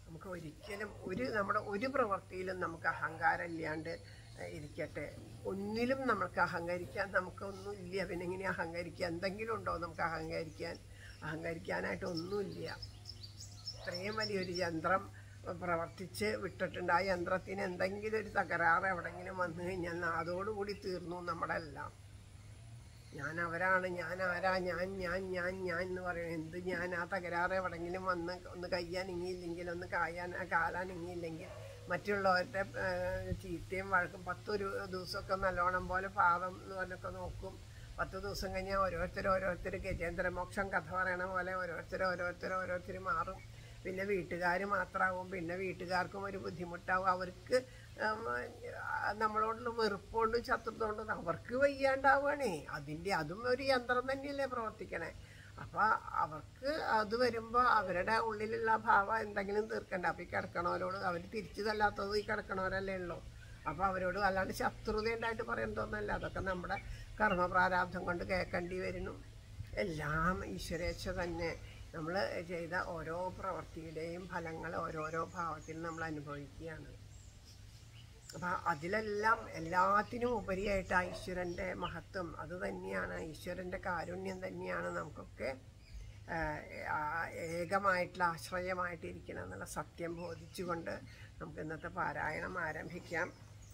നമുക്ക് ഒരിക്കലും ഒരു നമ്മുടെ ഒരു പ്രവൃത്തിയിലും നമുക്ക് അഹങ്കാരം ഇല്ലാണ്ട് ഏഹ്, ഇരിക്കട്ടെ ഒന്നിലും നമുക്ക് അഹങ്കരിക്കാൻ നമുക്കൊന്നും ഇല്ല പിന്നെ എങ്ങനെ അഹങ്കരിക്കുക എന്തെങ്കിലും ഉണ്ടോ നമുക്ക് അഹങ്കരിക്കാൻ അഹങ്കരിക്കാനായിട്ട് ഒന്നുമില്ല ഇത്രയും വലിയൊരു യന്ത്രം പ്രവർത്തിച്ച് വിട്ടിട്ടുണ്ട് ആ യന്ത്രത്തിന് എന്തെങ്കിലും ഒരു തകരാറ് എവിടെങ്കിലും വന്നു കഴിഞ്ഞാൽ അതോടുകൂടി തീർന്നു നമ്മുടെ എല്ലാം ഞാൻ അവരാണ് ഞാൻ ആരാ ഞാൻ ഞാൻ ഞാൻ ഞാൻ എന്ന് പറയും എന്ത് ഞാൻ ആ തകരാറ് എവിടെങ്കിലും വന്ന് ഒന്ന് കയ്യാനിങ്ങിയില്ലെങ്കിൽ ഒന്ന് കായാൻ കാലാനിങ്ങിയില്ലെങ്കിൽ മറ്റുള്ളവരുടെ ഏഹ്, ചീത്തയും വഴക്കും പത്തൊരു ദിവസമൊക്കെ നല്ലോണം പോലെ പാദം എന്ന് പറഞ്ഞൊക്കെ നോക്കും പത്ത് ദിവസം കഴിഞ്ഞാൽ ഓരോരുത്തർ ഓരോരുത്തർ ഗജേന്ദ്രമോക്ഷം കഥ പറയണ പോലെ ഓരോരുത്തർ ഓരോരുത്തർ ഓരോരുത്തർ മാറും പിന്നെ വീട്ടുകാർ മാത്രമാവും പിന്നെ വീട്ടുകാർക്കും ഒരു ബുദ്ധിമുട്ടാവും അവർക്ക് ഉം, ആ, നമ്മളോടുള്ള വെറുപ്പുകൊണ്ടും ശത്രുതകൊണ്ടും അവർക്ക് വയ്യാണ്ടാവുകയാണേ അതിൻ്റെ അതും ഒരു യന്ത്രം തന്നെയല്ലേ പ്രവർത്തിക്കണേ അപ്പം അവർക്ക് അത് വരുമ്പോൾ അവരുടെ ഉള്ളിലുള്ള ഭാവം എന്തെങ്കിലും തീർക്കണ്ട അപ്പം ഈ കിടക്കണവരോട് അവർ തിരിച്ചു തല്ലാത്തത് ഈ കിടക്കണവരല്ലേ ഉള്ളൂ അപ്പോൾ അവരോട് അല്ലാണ്ട് ശത്രുതയുണ്ടായിട്ട് പറയുന്നതൊന്നുമല്ല അതൊക്കെ നമ്മുടെ കർമ്മപ്രാരാബ്ധം കൊണ്ട് കേൾക്കേണ്ടി വരുന്നു എല്ലാം ഈശ്വരേച്ഛ തന്നെ നമ്മൾ ചെയ്ത ഓരോ പ്രവൃത്തിയുടെയും ഫലങ്ങൾ ഓരോരോ ഭാവത്തിൽ നമ്മൾ അനുഭവിക്കുകയാണ് അപ്പം അതിലെല്ലാം എല്ലാത്തിനും ഉപരിയായിട്ട് ആ ഈശ്വരൻ്റെ മഹത്വം അത് തന്നെയാണ് ഈശ്വരൻ്റെ കാരുണ്യം തന്നെയാണ് നമുക്കൊക്കെ ആഹ്, ആ ഏകമായിട്ടുള്ള ആശ്രയമായിട്ടിരിക്കണം എന്നുള്ള സത്യം ബോധിച്ചുകൊണ്ട് നമുക്ക് ഇന്നത്തെ പാരായണം ആരംഭിക്കാം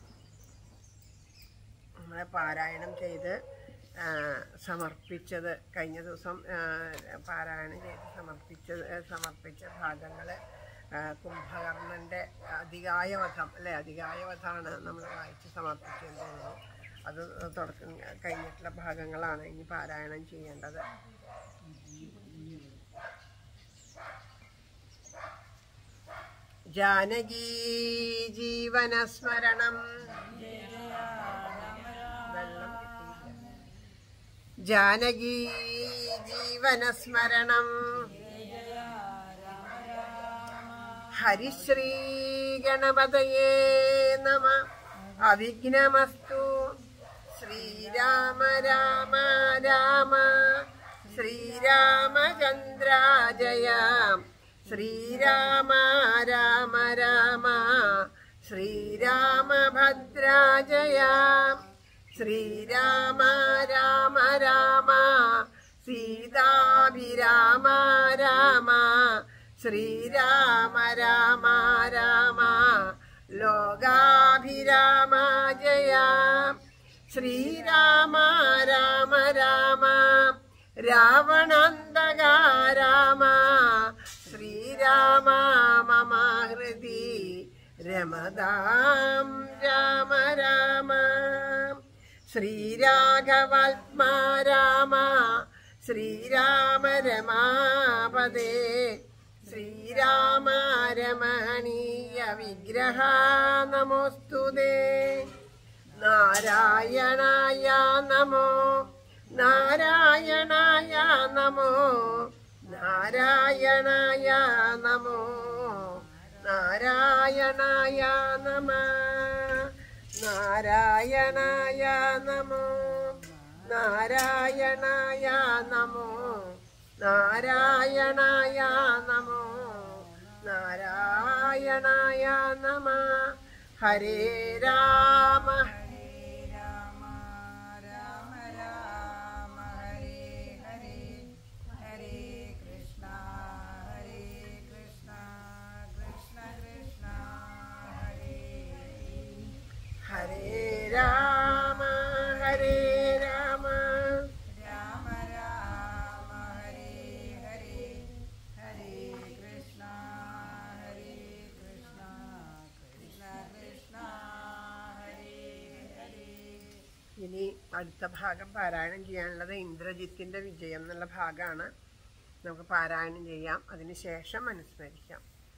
നമ്മളെ പാരായണം ചെയ്ത് ആ, സമർപ്പിച്ചത് കഴിഞ്ഞ ദിവസം ആ, പാരായണം ചെയ്ത് സമർപ്പിച്ചത് സമർപ്പിച്ച ഭാഗങ്ങൾ കുംഭകർണൻ്റെ അധികായ വധം അല്ലേ അധികായ വധമാണ് നമ്മൾ വായിച്ച് സമർപ്പിച്ചതെന്ന് തോന്നുന്നു അത് തുടക്കം കഴിഞ്ഞിട്ടുള്ള ഭാഗങ്ങളാണ് ഇനി പാരായണം ചെയ്യേണ്ടത് ജാനകീ ജീവനസ്മരണം വെള്ളം കിട്ടിയില്ല. ജാനകീ ജീവനസ്മരണം ഹരിശ്രീ ഗണപതയേ നമ അവിഘ്നമസ്തു ശ്രീരാമ രാമ രാമ ശ്രീരാമചന്ദ്രാജയ ശ്രീരാമ രാമ രാമ ശ്രീരാമഭദ്രാജയ ശ്രീരാമ രാമ രാമ സീതാഭിരാമ രാമ ശ്രീരാമ രാമ രാമ ലോകാഭിരാമ ജയ ശ്രീരാമ രാമ രാമ രാവണന്തക രാമ ശ്രീരാമ മമ ഹൃദി രമതാം രാമ രാമ ശ്രീരാഘവാത്മാ രാമ ശ്രീരാമ രമാപദേ ശ്രീരാമ രമണീയ വിഗ്രഹ നമോസ്തുതേ നാരായണായ നമോ നാരായണായ നമോ നാരായണായ നമോ നാരായണായ നമ നാരായണായ നമോ നാരായണായ നമോ നാരായണായ നമോ നാരായണായ നമ ഹരേ രാമ രാമ രാമ രാമ ഹരേ ഹരേ ഹരേ കൃഷ്ണ ഹരേ കൃഷ്ണ കൃഷ്ണ കൃഷ്ണ ഹരേ ഹരേ രാമ ഹരേ രാമ രാമ രാമ ഹരേ ഹരേ ഹരേ കൃഷ്ണ ഹരേ കൃഷ്ണ കൃഷ്ണ കൃഷ്ണ ഹരേ ഹരേ ഇനി അടുത്ത ഭാഗം പാരായണം ചെയ്യാനുള്ളത് ഇന്ദ്രജിത്തിന്റെ വിജയം എന്നുള്ള ഭാഗമാണ് നമുക്ക് പാരായണം ചെയ്യാം അതിനുശേഷം അനുസ്മരിക്കാം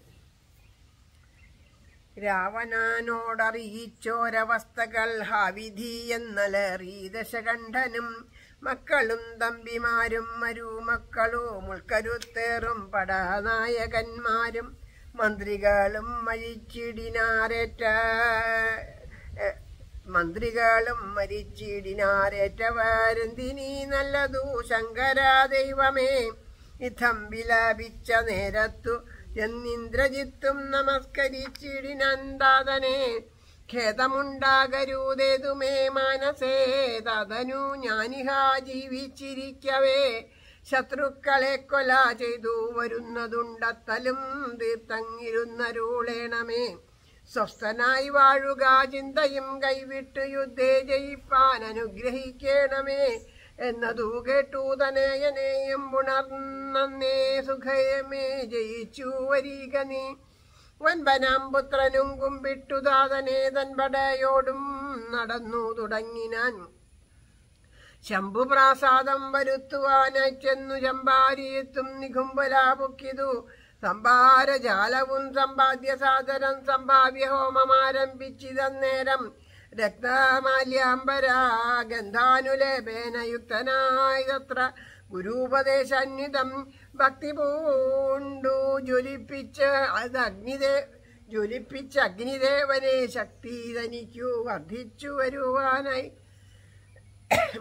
രാവണനോടറിയിച്ചോരവസ്ഥകൾ ഹാവിധി എന്നലറി ദശകണ്ഠനും മക്കളും തമ്പിമാരും മരുമക്കളും ഉൾക്കരുത്തേറും പടനായകന്മാരും മന്ത്രികളും മരിച്ചിടിനാരേറ്റ എ, മന്ത്രികളും മരിച്ചിടിനാരേറ്റവരുന്തിനി നല്ലതു ശങ്കര ദൈവമേ ഇത്തം വിലപിച്ച നേരത്തു എന്നിന്ദ്രജിത്തും നമസ്കരിച്ചിടിനന്താതനെ ഖേദമുണ്ടാകരുതേതുമേ മാനസേ തതനു ഞാനിഹ ജീവിച്ചിരിക്കവേ ശത്രുക്കളെ കൊല ചെയ്തു വരുന്നതുണ്ടത്തലും തീർത്തങ്ങിരുന്നരുളേണമേ സ്വസ്ഥനായി വാഴുക ചിന്തയും കൈവിട്ട് യുദ്ധേ ജയിപ്പാൻ അനുഗ്രഹിക്കണമേ എന്നതു കേട്ടു തനയനെയും പുണർന്നേ സുഖയമേ ജയിച്ചു വരിക നീ വൻപനാം പുത്രനും കുമ്പിട്ടു താതനെ തൻപടയോടും നടന്നു തുടങ്ങിനാൻ ശംഭുപ്രാസാദം വരുത്തുവാനായി ചെന്നു ചമ്പാരിയെത്തും നികുംബലാപുക്കിതു സംഭാരജാലവും സമ്പാദ്യ സാദരം സംഭാവ്യ ഹോമമാരംഭിച്ചിതന്നേരം രക്തമാല്യാംബരാ ഗന്ധാനുലേപേനയുക്തനായി തത്ര ഗുരുപദേശാന്വിതം ഭക്തി പൂണ്ടു ജ്വലിപ്പിച്ച് അത് അഗ്നിദേ ജ്വലിപ്പിച്ച് അഗ്നിദേവനെ ശക്തി തനിക്കു വർദ്ധിച്ചു വരുവാനായി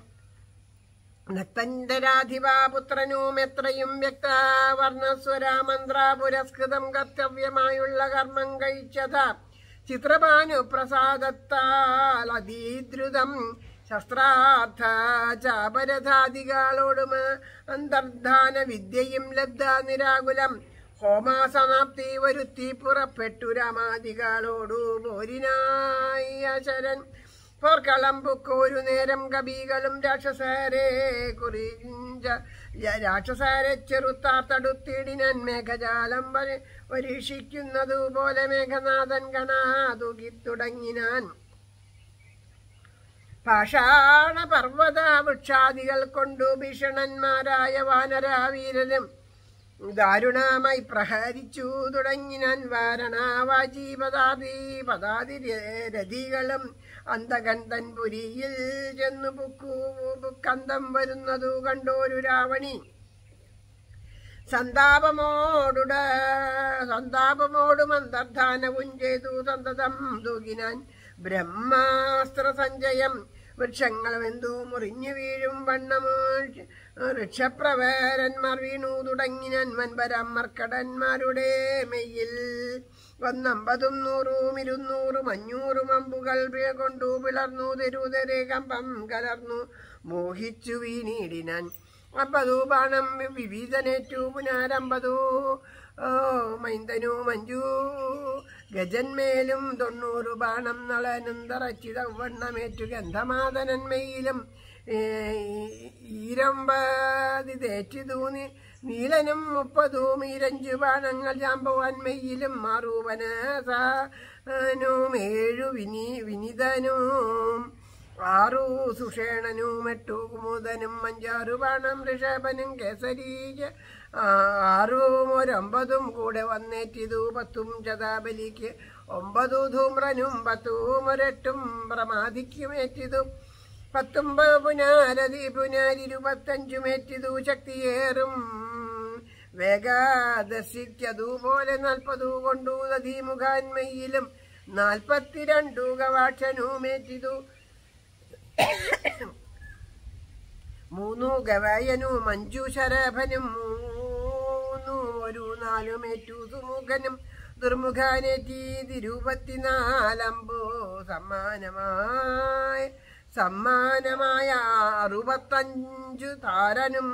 നക്തന്തരാധിപാപുത്രനും എത്രയും വ്യക്തവർണസ്വരാമന്ത്ര പുരസ്കൃതം കർത്തവ്യമായുള്ള കർമ്മം കഴിച്ചത ചിത്രഭാനു പ്രസാദത്താൽ അതീദ്രുതം ശസ്ത്രാർത്ഥ ചാപരഥാദികളോടും അന്തർധാന വിദ്യയും ലബ്ധ നിരാകുലം ഹോമാസമാപ്തി വരുത്തി പുറപ്പെട്ടു രാമാദികളോടു പോരിനായി അശരൻ പോർക്കളം പൊക്കോരു നേരം കവികളും രാക്ഷസരെ കുറിഞ്ച രാക്ഷസരെ ചെറുത്താർ തടുത്തിടിനൻ മേഘജാലം വര- പരീക്ഷിക്കുന്നതു പോലെ മേഘനാഥൻ കണാതുകി തുടങ്ങിനാൻ പാഷാണ പർവ്വത വൃക്ഷാദികൾ കൊണ്ടു ഭീഷണന്മാരായ വാനരാവീരരും ദാരുണമായി പ്രഹരിച്ചു തുടങ്ങിനാൻ വാരണാവാജി പദാതി പദാതി ര- രഥികളും അന്തകണ്ഠൻ പുരിയിൽ ചെന്നു പുക്കു പുക്കന്തം വരുന്നതു കണ്ടോരു രാവണി സന്താപമോടുട സന്താപമോടും അന്തർധാനവും ചെയ്തു സന്തതം തൂകിനാൻ ബ്രഹ്മാസ്ത്ര സഞ്ചയം വൃക്ഷങ്ങൾ വെന്തു മുറിഞ്ഞു വീഴും വണ്ണം വൃക്ഷപ്രവേരന്മാർ വീണു തുടങ്ങിനാൻ വൻപരം മർക്കടന്മാരുടെ മെയ്യിൽ ഒന്നമ്പതും നൂറും ഇരുന്നൂറും അഞ്ഞൂറും അമ്പുകൾ പിഴ കൊണ്ടു പിളർന്നു തെരുതെരെ കമ്പം കലർന്നു മോഹിച്ചു വീണിടിനാൻ അമ്പതു ബാണം വിവിധനേറ്റു പുനരമ്പതു ഓ മൈന്ദനു മഞ്ജു ഗജന്മേലും തൊണ്ണൂറ് ബാണം നളനും തറച്ചിതം വണ്ണമേറ്റു ഗന്ധമാതനന്മയിലും ഈരമ്പതി തേറ്റിതൂന്നി നീലനും മുപ്പതും ഈരഞ്ചു ബാണങ്ങൾ ജാമ്പവാൻമയിലും മാറൂവനും ഏഴു വിനി വിനിതനും ആറു സുഷേണനും എട്ടു കുമുദനും അഞ്ചാറു ബാണം ഋഷഭനും കേസരീജ ആറും ഒരൊമ്പതും കൂടെ വന്നേറ്റിതു പത്തും ചതാബലിക്ക് ഒമ്പതു ധൂമ്രനും പത്തും ഒരെട്ടും പ്രമാദിക്കുമേറ്റിതു പത്തൊമ്പത് പുനാരതി പുനാരിരുപത്തഞ്ചുമേറ്റിതു ശക്തിയേറും വേഗദർശിക്കതുപോലെ നാൽപ്പതു കൊണ്ടു നദീമുഖാന്മയിലും നാൽപ്പത്തിരണ്ടു ഗവാക്ഷനുമേറ്റിതു മൂന്നു ഗവായനും അഞ്ചു ശരഭനും മൂന്നു ഒരു നാലുമേറ്റു സുമുഖനും ദുർമുഖാനേറ്റി തിരുപത്തിനാലമ്പോ സമ്മാനമായി സമ്മാനമായ അറുപത്തഞ്ചു താരനും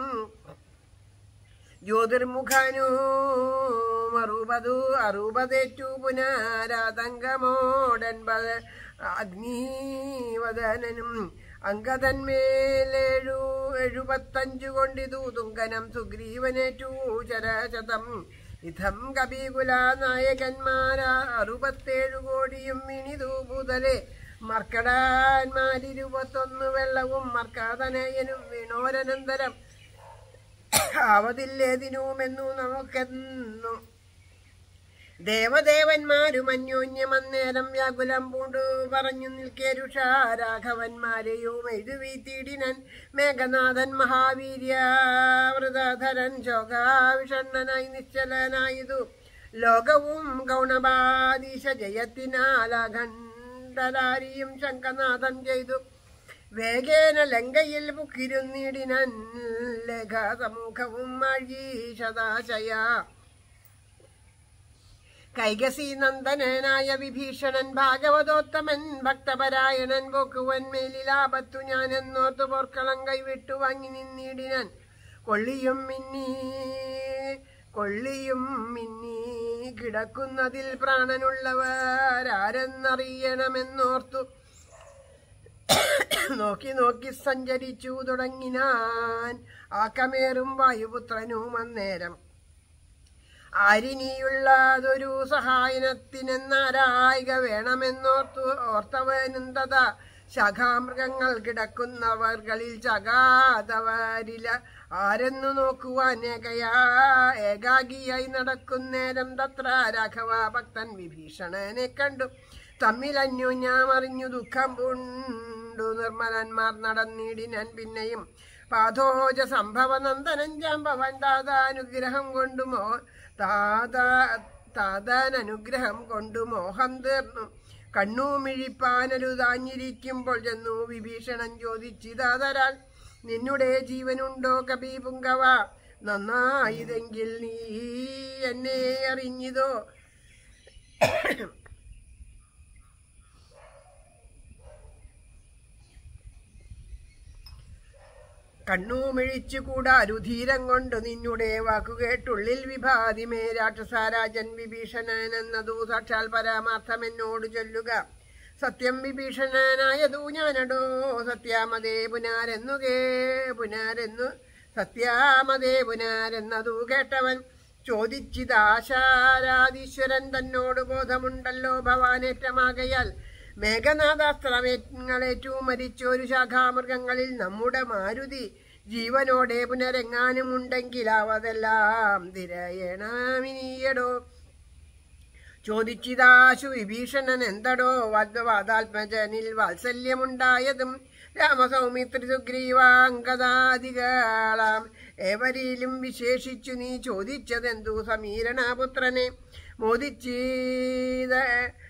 ജ്യോതിർമുഖനും അറുപതു അറുപതേറ്റു പുനരാതങ്കമോടൻപത് അഗ്നിവദനനും അങ്കതന്മേലേഴു എഴുപത്തഞ്ചു കൊണ്ടിതു തുങ്കനം സുഗ്രീവനേറ്റു ചരശതം ഇതം കപികുല നായകന്മാരാ അറുപത്തേഴു കോടിയും മിണിതു പൂതലെ മർക്കടാന്മാരിരുപത്തൊന്ന് വെള്ളവും മർക്കാതനയനും വിണോരനന്തരം ആവതില്ലേതിനുമെന്നു നമുക്കെന്നു ദേവദേവന്മാരും അന്യോന്യം അന്നേരം വ്യാകുലം പൂണ്ടു പറഞ്ഞു നിൽക്കേരുഷ രാഘവന്മാരെയും എഴുവീത്തിയിടിനൻ മേഘനാഥൻ മഹാവീര്യാവൃതധരൻ ശോകാവിഷണ്ണനായി നിശ്ചലനായതു ലോകവും ഗൗണബാദീശ ജയത്തിനാലഖണ്ഡലാരിയും ശങ്കനാഥൻ ചെയ്തു വേഗേന ലങ്കയിൽ പുക്കിരുന്നിടിനൻ ലേഖ സമൂഹവും അഴീശതാശയ കൈകസി നന്ദനായ വിഭീഷണൻ ഭാഗവതോത്തമൻ ഭക്തപരായണൻ പോക്കുവൻ മേലിലാപത്തു ഞാൻ എന്നോർത്തു പോർക്കളം കൈവിട്ടു വാങ്ങി നിന്നിടിനാൻ കൊള്ളിയും മിന്നി കൊള്ളിയും മിന്നി കിടക്കുന്നതിൽ പ്രാണനുള്ളവരാരെന്നറിയണമെന്നോർത്തു നോക്കി നോക്കി സഞ്ചരിച്ചു തുടങ്ങിനാൻ ആക്കമേറും വായുപുത്രനും അന്നേരം ആരിനിയുള്ളതൊരു സഹായനത്തിനെന്നാരായിക വേണമെന്നോർത്തു ഓർത്തവനും തഥാ ശാഖാമൃഗങ്ങൾ കിടക്കുന്നവർകളിൽ ചകാതവരില ആരെന്നു നോക്കുവാൻ ഏകയാ ഏകാഗിയായി നടക്കുന്നേരം തത്ര രാഘവ ഭക്തൻ വിഭീഷണനെ കണ്ടു തമ്മിൽ അന്യോന്യമറിഞ്ഞു ദുഃഖം പൂണ്ടു നിർമ്മലന്മാർ നടന്നിടിനാൻ പിന്നെയും പാഥോജ സംഭവ നന്ദനൻ ജാമ്പവൻ താതാനുഗ്രഹം കൊണ്ടു മോ താതാ താതാൻ അനുഗ്രഹം കൊണ്ടു മോഹം തീർന്നു കണ്ണുമിഴിപ്പാനരുതാഞ്ഞിരിക്കുമ്പോൾ ചെന്നു വിഭീഷണൻ ചോദിച്ചിതാതരാൽ നിന്നുടെ ജീവനുണ്ടോ കപി പുങ്കവ നന്നായതെങ്കിൽ നീ എന്നെ അറിഞ്ഞിതോ കണ്ണുമിഴിച്ചുകൂടാ രുധീരം കൊണ്ട് നിന്നുടെ വാക്കുകേട്ടുള്ളിൽ വിഭാതിമേ രാക്ഷസാരാജൻ വിഭീഷണൻ എന്നതു സാക്ഷാൽ പരമാർത്ഥം എന്നോട് ചൊല്ലുക സത്യം വിഭീഷണനായതു ഞാനടോ സത്യാമതേ പുനാരെന്നു കേ പുനാരെന്നു സത്യാമതേ പുനാരെന്നതു കേട്ടവൻ ചോദിച്ചിതാശാരാധീശ്വരൻ തന്നോട് ബോധമുണ്ടല്ലോ ഭവാനേറ്റമാകയാൽ മേഘനാഥാസ്ത്രമേറ്റു മരിച്ചൊരു ശാഖാമൃഗങ്ങളിൽ നമ്മുടെ മാരുതി ജീവനോടെ പുനരെങ്ങാനും ഉണ്ടെങ്കിൽ അവതെല്ലാം തിരയണമിനിയടോ ചോദിച്ചിതാശു വിഭീഷണൻ എന്തടോ വാദാത്മജനിൽ വാത്സല്യമുണ്ടായതും രാമസൗമിത്രി സുഗ്രീവാങ്കദാദികളാം ഏവരിലും വിശേഷിച്ചു നീ ചോദിച്ചതെന്തു സമീരണപുത്രനെ മോദിച്ചീത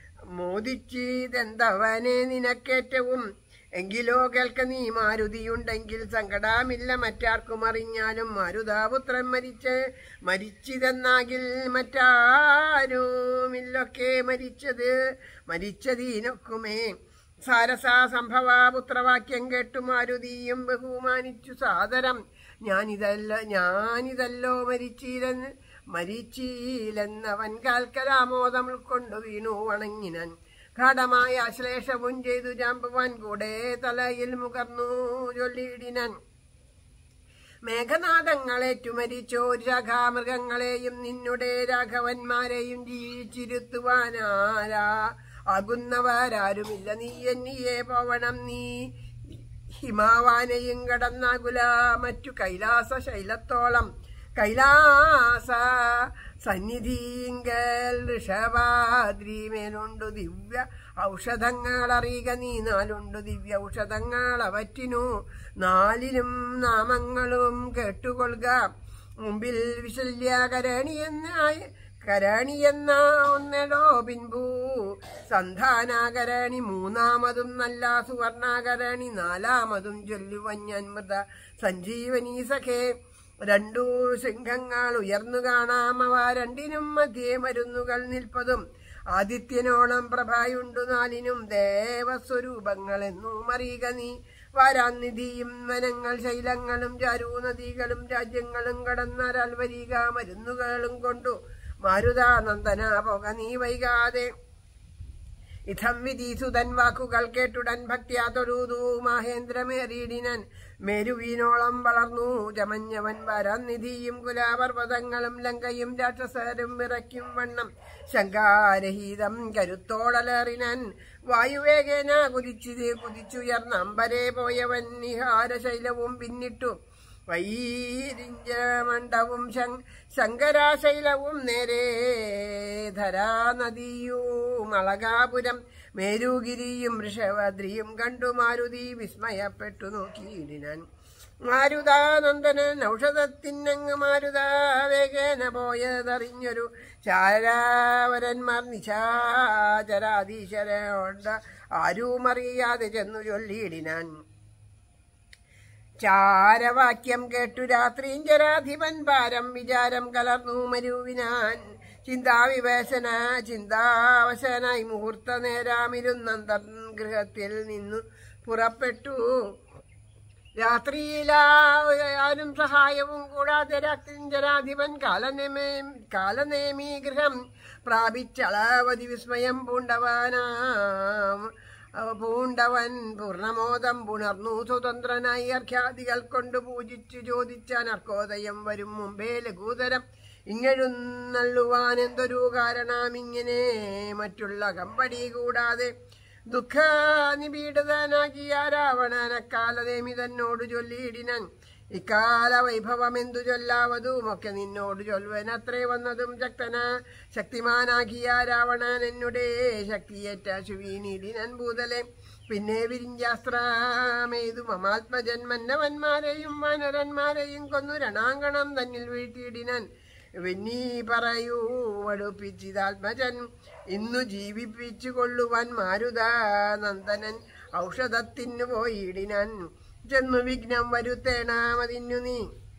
മോദിച്ചീതെന്തവനെ നിനക്കേറ്റവും എങ്കിലോ കേൾക്ക നീ മാരുതിയുണ്ടെങ്കിൽ സങ്കടമില്ല മറ്റാർക്കും അറിഞ്ഞാലും മാരുതാപുത്രൻ മരിച്ച് മരിച്ചിതെന്നാകിൽ മറ്റാരുമില്ലൊക്കെ മരിച്ചത് മരിച്ചതീനൊക്കുമേ സാരസാ സംഭവാപുത്രവാക്യം കേട്ടു മാരുതിയും ബഹുമാനിച്ചു സാദരം ഞാനിതല്ല ഞാനിതല്ലോ മരിച്ചീലെന്ന് മരിച്ചീലെന്നവൻ കാൽക്കലാമോദം ഉൾക്കൊണ്ടു വീണു വണങ്ങിനൻ ഘാടമായ അശ്ലേഷവും ചെയ്തു ജാമ്പവാൻ കൂടെ തലയിൽ മുകർന്നു ചൊല്ലിയിടിനൻ മേഘനാഥങ്ങളേറ്റു മരിച്ചോരു ശാഖാമൃഗങ്ങളെയും നിന്നുടെ രാഘവന്മാരെയും ജീവിച്ചിരുത്തുവാനാരാ ആകുന്നവരാരുമില്ല നീ എന്നിയെ പോവണം നീ ഹിമാവാനയും കടന്നാകുല മറ്റു കൈലാസ ശൈലത്തോളം കൈലാസ സന്നിധിങ്കൽ ഋഷഭാദ്രിമേലുണ്ടു ദിവ്യ ഔഷധങ്ങൾ അറിയുക നീ നാലുണ്ടു ദിവ്യ ഔഷധങ്ങൾ അവറ്റിനു നാലിനും നാമങ്ങളും കേട്ടുകൊള്ളുക മുമ്പിൽ വിശല്യകരണി എന്നായ കരണി എന്ന ഒന്നെടോ പിൻപൂ സന്ധാനാകരണി മൂന്നാമതും നല്ല സുവർണാകരണി നാലാമതും ചൊല്ലുവഞ്ഞൻ മൃത സഞ്ജീവനി സഖേ രണ്ടു സിംഹങ്ങൾ ഉയർന്നു കാണാം അവ രണ്ടിനും മധ്യേ മരുന്നുകൾ നിൽപ്പതും ആദിത്യനോളം പ്രഭയുണ്ടു നാലിനും ദേവസ്വരൂപങ്ങൾ എന്നും അറിയുക നീ വാരാനിധിയും വനങ്ങൾ ശൈലങ്ങളും ചാരൂനദികളും രാജ്യങ്ങളും കടന്നാരാൽ വരിക മരുന്നുകളും കൊണ്ടു മാരുതാനന്ദന പോക നീ വൈകാതെ ഇഥം വിധീസുതൻ വാക്കുകൾ കേട്ടുടൻ ഭക്തിയാ തൊഴുതു മഹേന്ദ്രമേറിയിടിനൻ മേരുവീനോളം വളർന്നു ചമഞ്ഞവൻ വരനിധിയും കുലാപർവ്വതങ്ങളും ലങ്കയും രാക്ഷസരും വിറയ്ക്കും വണ്ണം ശങ്കാരഹീതം കരുത്തോടലേറിനൻ വായുവേഗേന കുതിച്ചു കുതിച്ചുയർന്ന അമ്പരെ പോയവൻ നിഹാരശൈലവും പിന്നിട്ടു വൈരിഞ്ചമണ്ഡവും ശങ്കരാശൈലവും നേരെ ധരാനദിയും അളകാപുരം മേരുഗിരിയും ഋഷഭദ്രിയും കണ്ടു മാരുതി വിസ്മയപ്പെട്ടു നോക്കിയിടിനാൻ മാരുതാനന്ദനൻ ഔഷധത്തിനങ്ങ് മാരുതാ വേഗേന പോയതറിഞ്ഞൊരു ചാരാവരന്മാർ നിശാചരാധീശരോട് ആരും അറിയാതെ ചെന്നു ചൊല്ലിയിടിനാൻ ചാരവാക്യം കേട്ടു രാത്രിയും ജരാധിപൻ പാരം വിചാരം കലർന്നു മരുവിനാൻ ചിന്താവിവേശന ചിന്താവശനായി മുഹൂർത്ത നേരാമിരുന്നന്തം ഗൃഹത്തിൽ നിന്നു പുറപ്പെട്ടു രാത്രിയിലാനും സഹായവും കൂടാതെ രാത്രിഞ്ചരാധിപൻ കാലനേമേ കാലനേമീ ഗൃഹം പ്രാപിച്ചളവധി വിസ്മയം പൂണ്ടവനാം അവ പൂണ്ടവൻ പൂർണ്ണമോദം പുണർന്നു സ്വതന്ത്രനായി അർഘ്യാദികൾ കൊണ്ട് പൂജിച്ചു ചോദിച്ചാൻ അർക്കോദയം വരും മുമ്പേ ലഘൂതരം ഇങ്ങഴുന്നള്ളുവാൻ എന്തൊരു കാരണം ഇങ്ങനെ മറ്റുള്ള കമ്പടി കൂടാതെ ദുഃഖ നിപീഡിതനാകിയ രാവണനക്കാലദേമി തന്നോട് ചൊല്ലിയിടിനൻ ഇക്കാല വൈഭവം എന്തു ചൊല്ലാവതുമൊക്കെ നിന്നോട് ചൊല്ലുവനത്രേ വന്നതും ശക്തന ശക്തിമാനാകിയ രാവണൻ എന്നുടെ ശക്തിയേറ്റ ശുവീനിടിനൻ ഭൂതലെ പിന്നെ വിരിഞ്ചാസ്ത്രമേതു മമാത്മജന്മന്നവന്മാരെയും വാനരന്മാരെയും കൊന്നു രണാങ്കണം തന്നിൽ വീഴ്ത്തിയിടിനൻ വെന്നീ പറയൂ വടുപ്പിച്ചിതാത്മജൻ ഇന്നു ജീവിപ്പിച്ചു കൊള്ളുവാൻ മാരുത നന്ദനൻ ഔഷധത്തിനു പോയിടിനൻ ചെന്നു വിഘ്നം വരുത്തേണാമതിന്നു നീ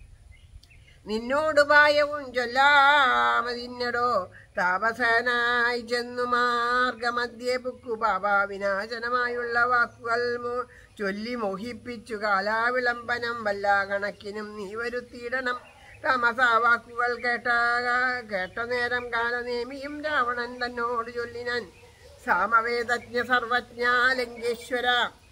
നിന്നോട് പായവും ചൊല്ലാമതിന്നടോ താപസനായി ചെന്നു മാർഗമധ്യേ പുക്കു പാപാവിനാശനമായുള്ള വാക്കുകൾ മോ- ചൊല്ലി മോഹിപ്പിച്ചു കാലാവിളംബനം വല്ല കണക്കിനും നീ വരുത്തിയിടണം താമസാ വാക്കുകൾ കേട്ട കേട്ട നേരം കാലനേമിയും രാവണൻ തന്നോട് ചൊല്ലിനാൻ സാമവേദജ്ഞ സർവജ്ഞ ലങ്കേശ്വര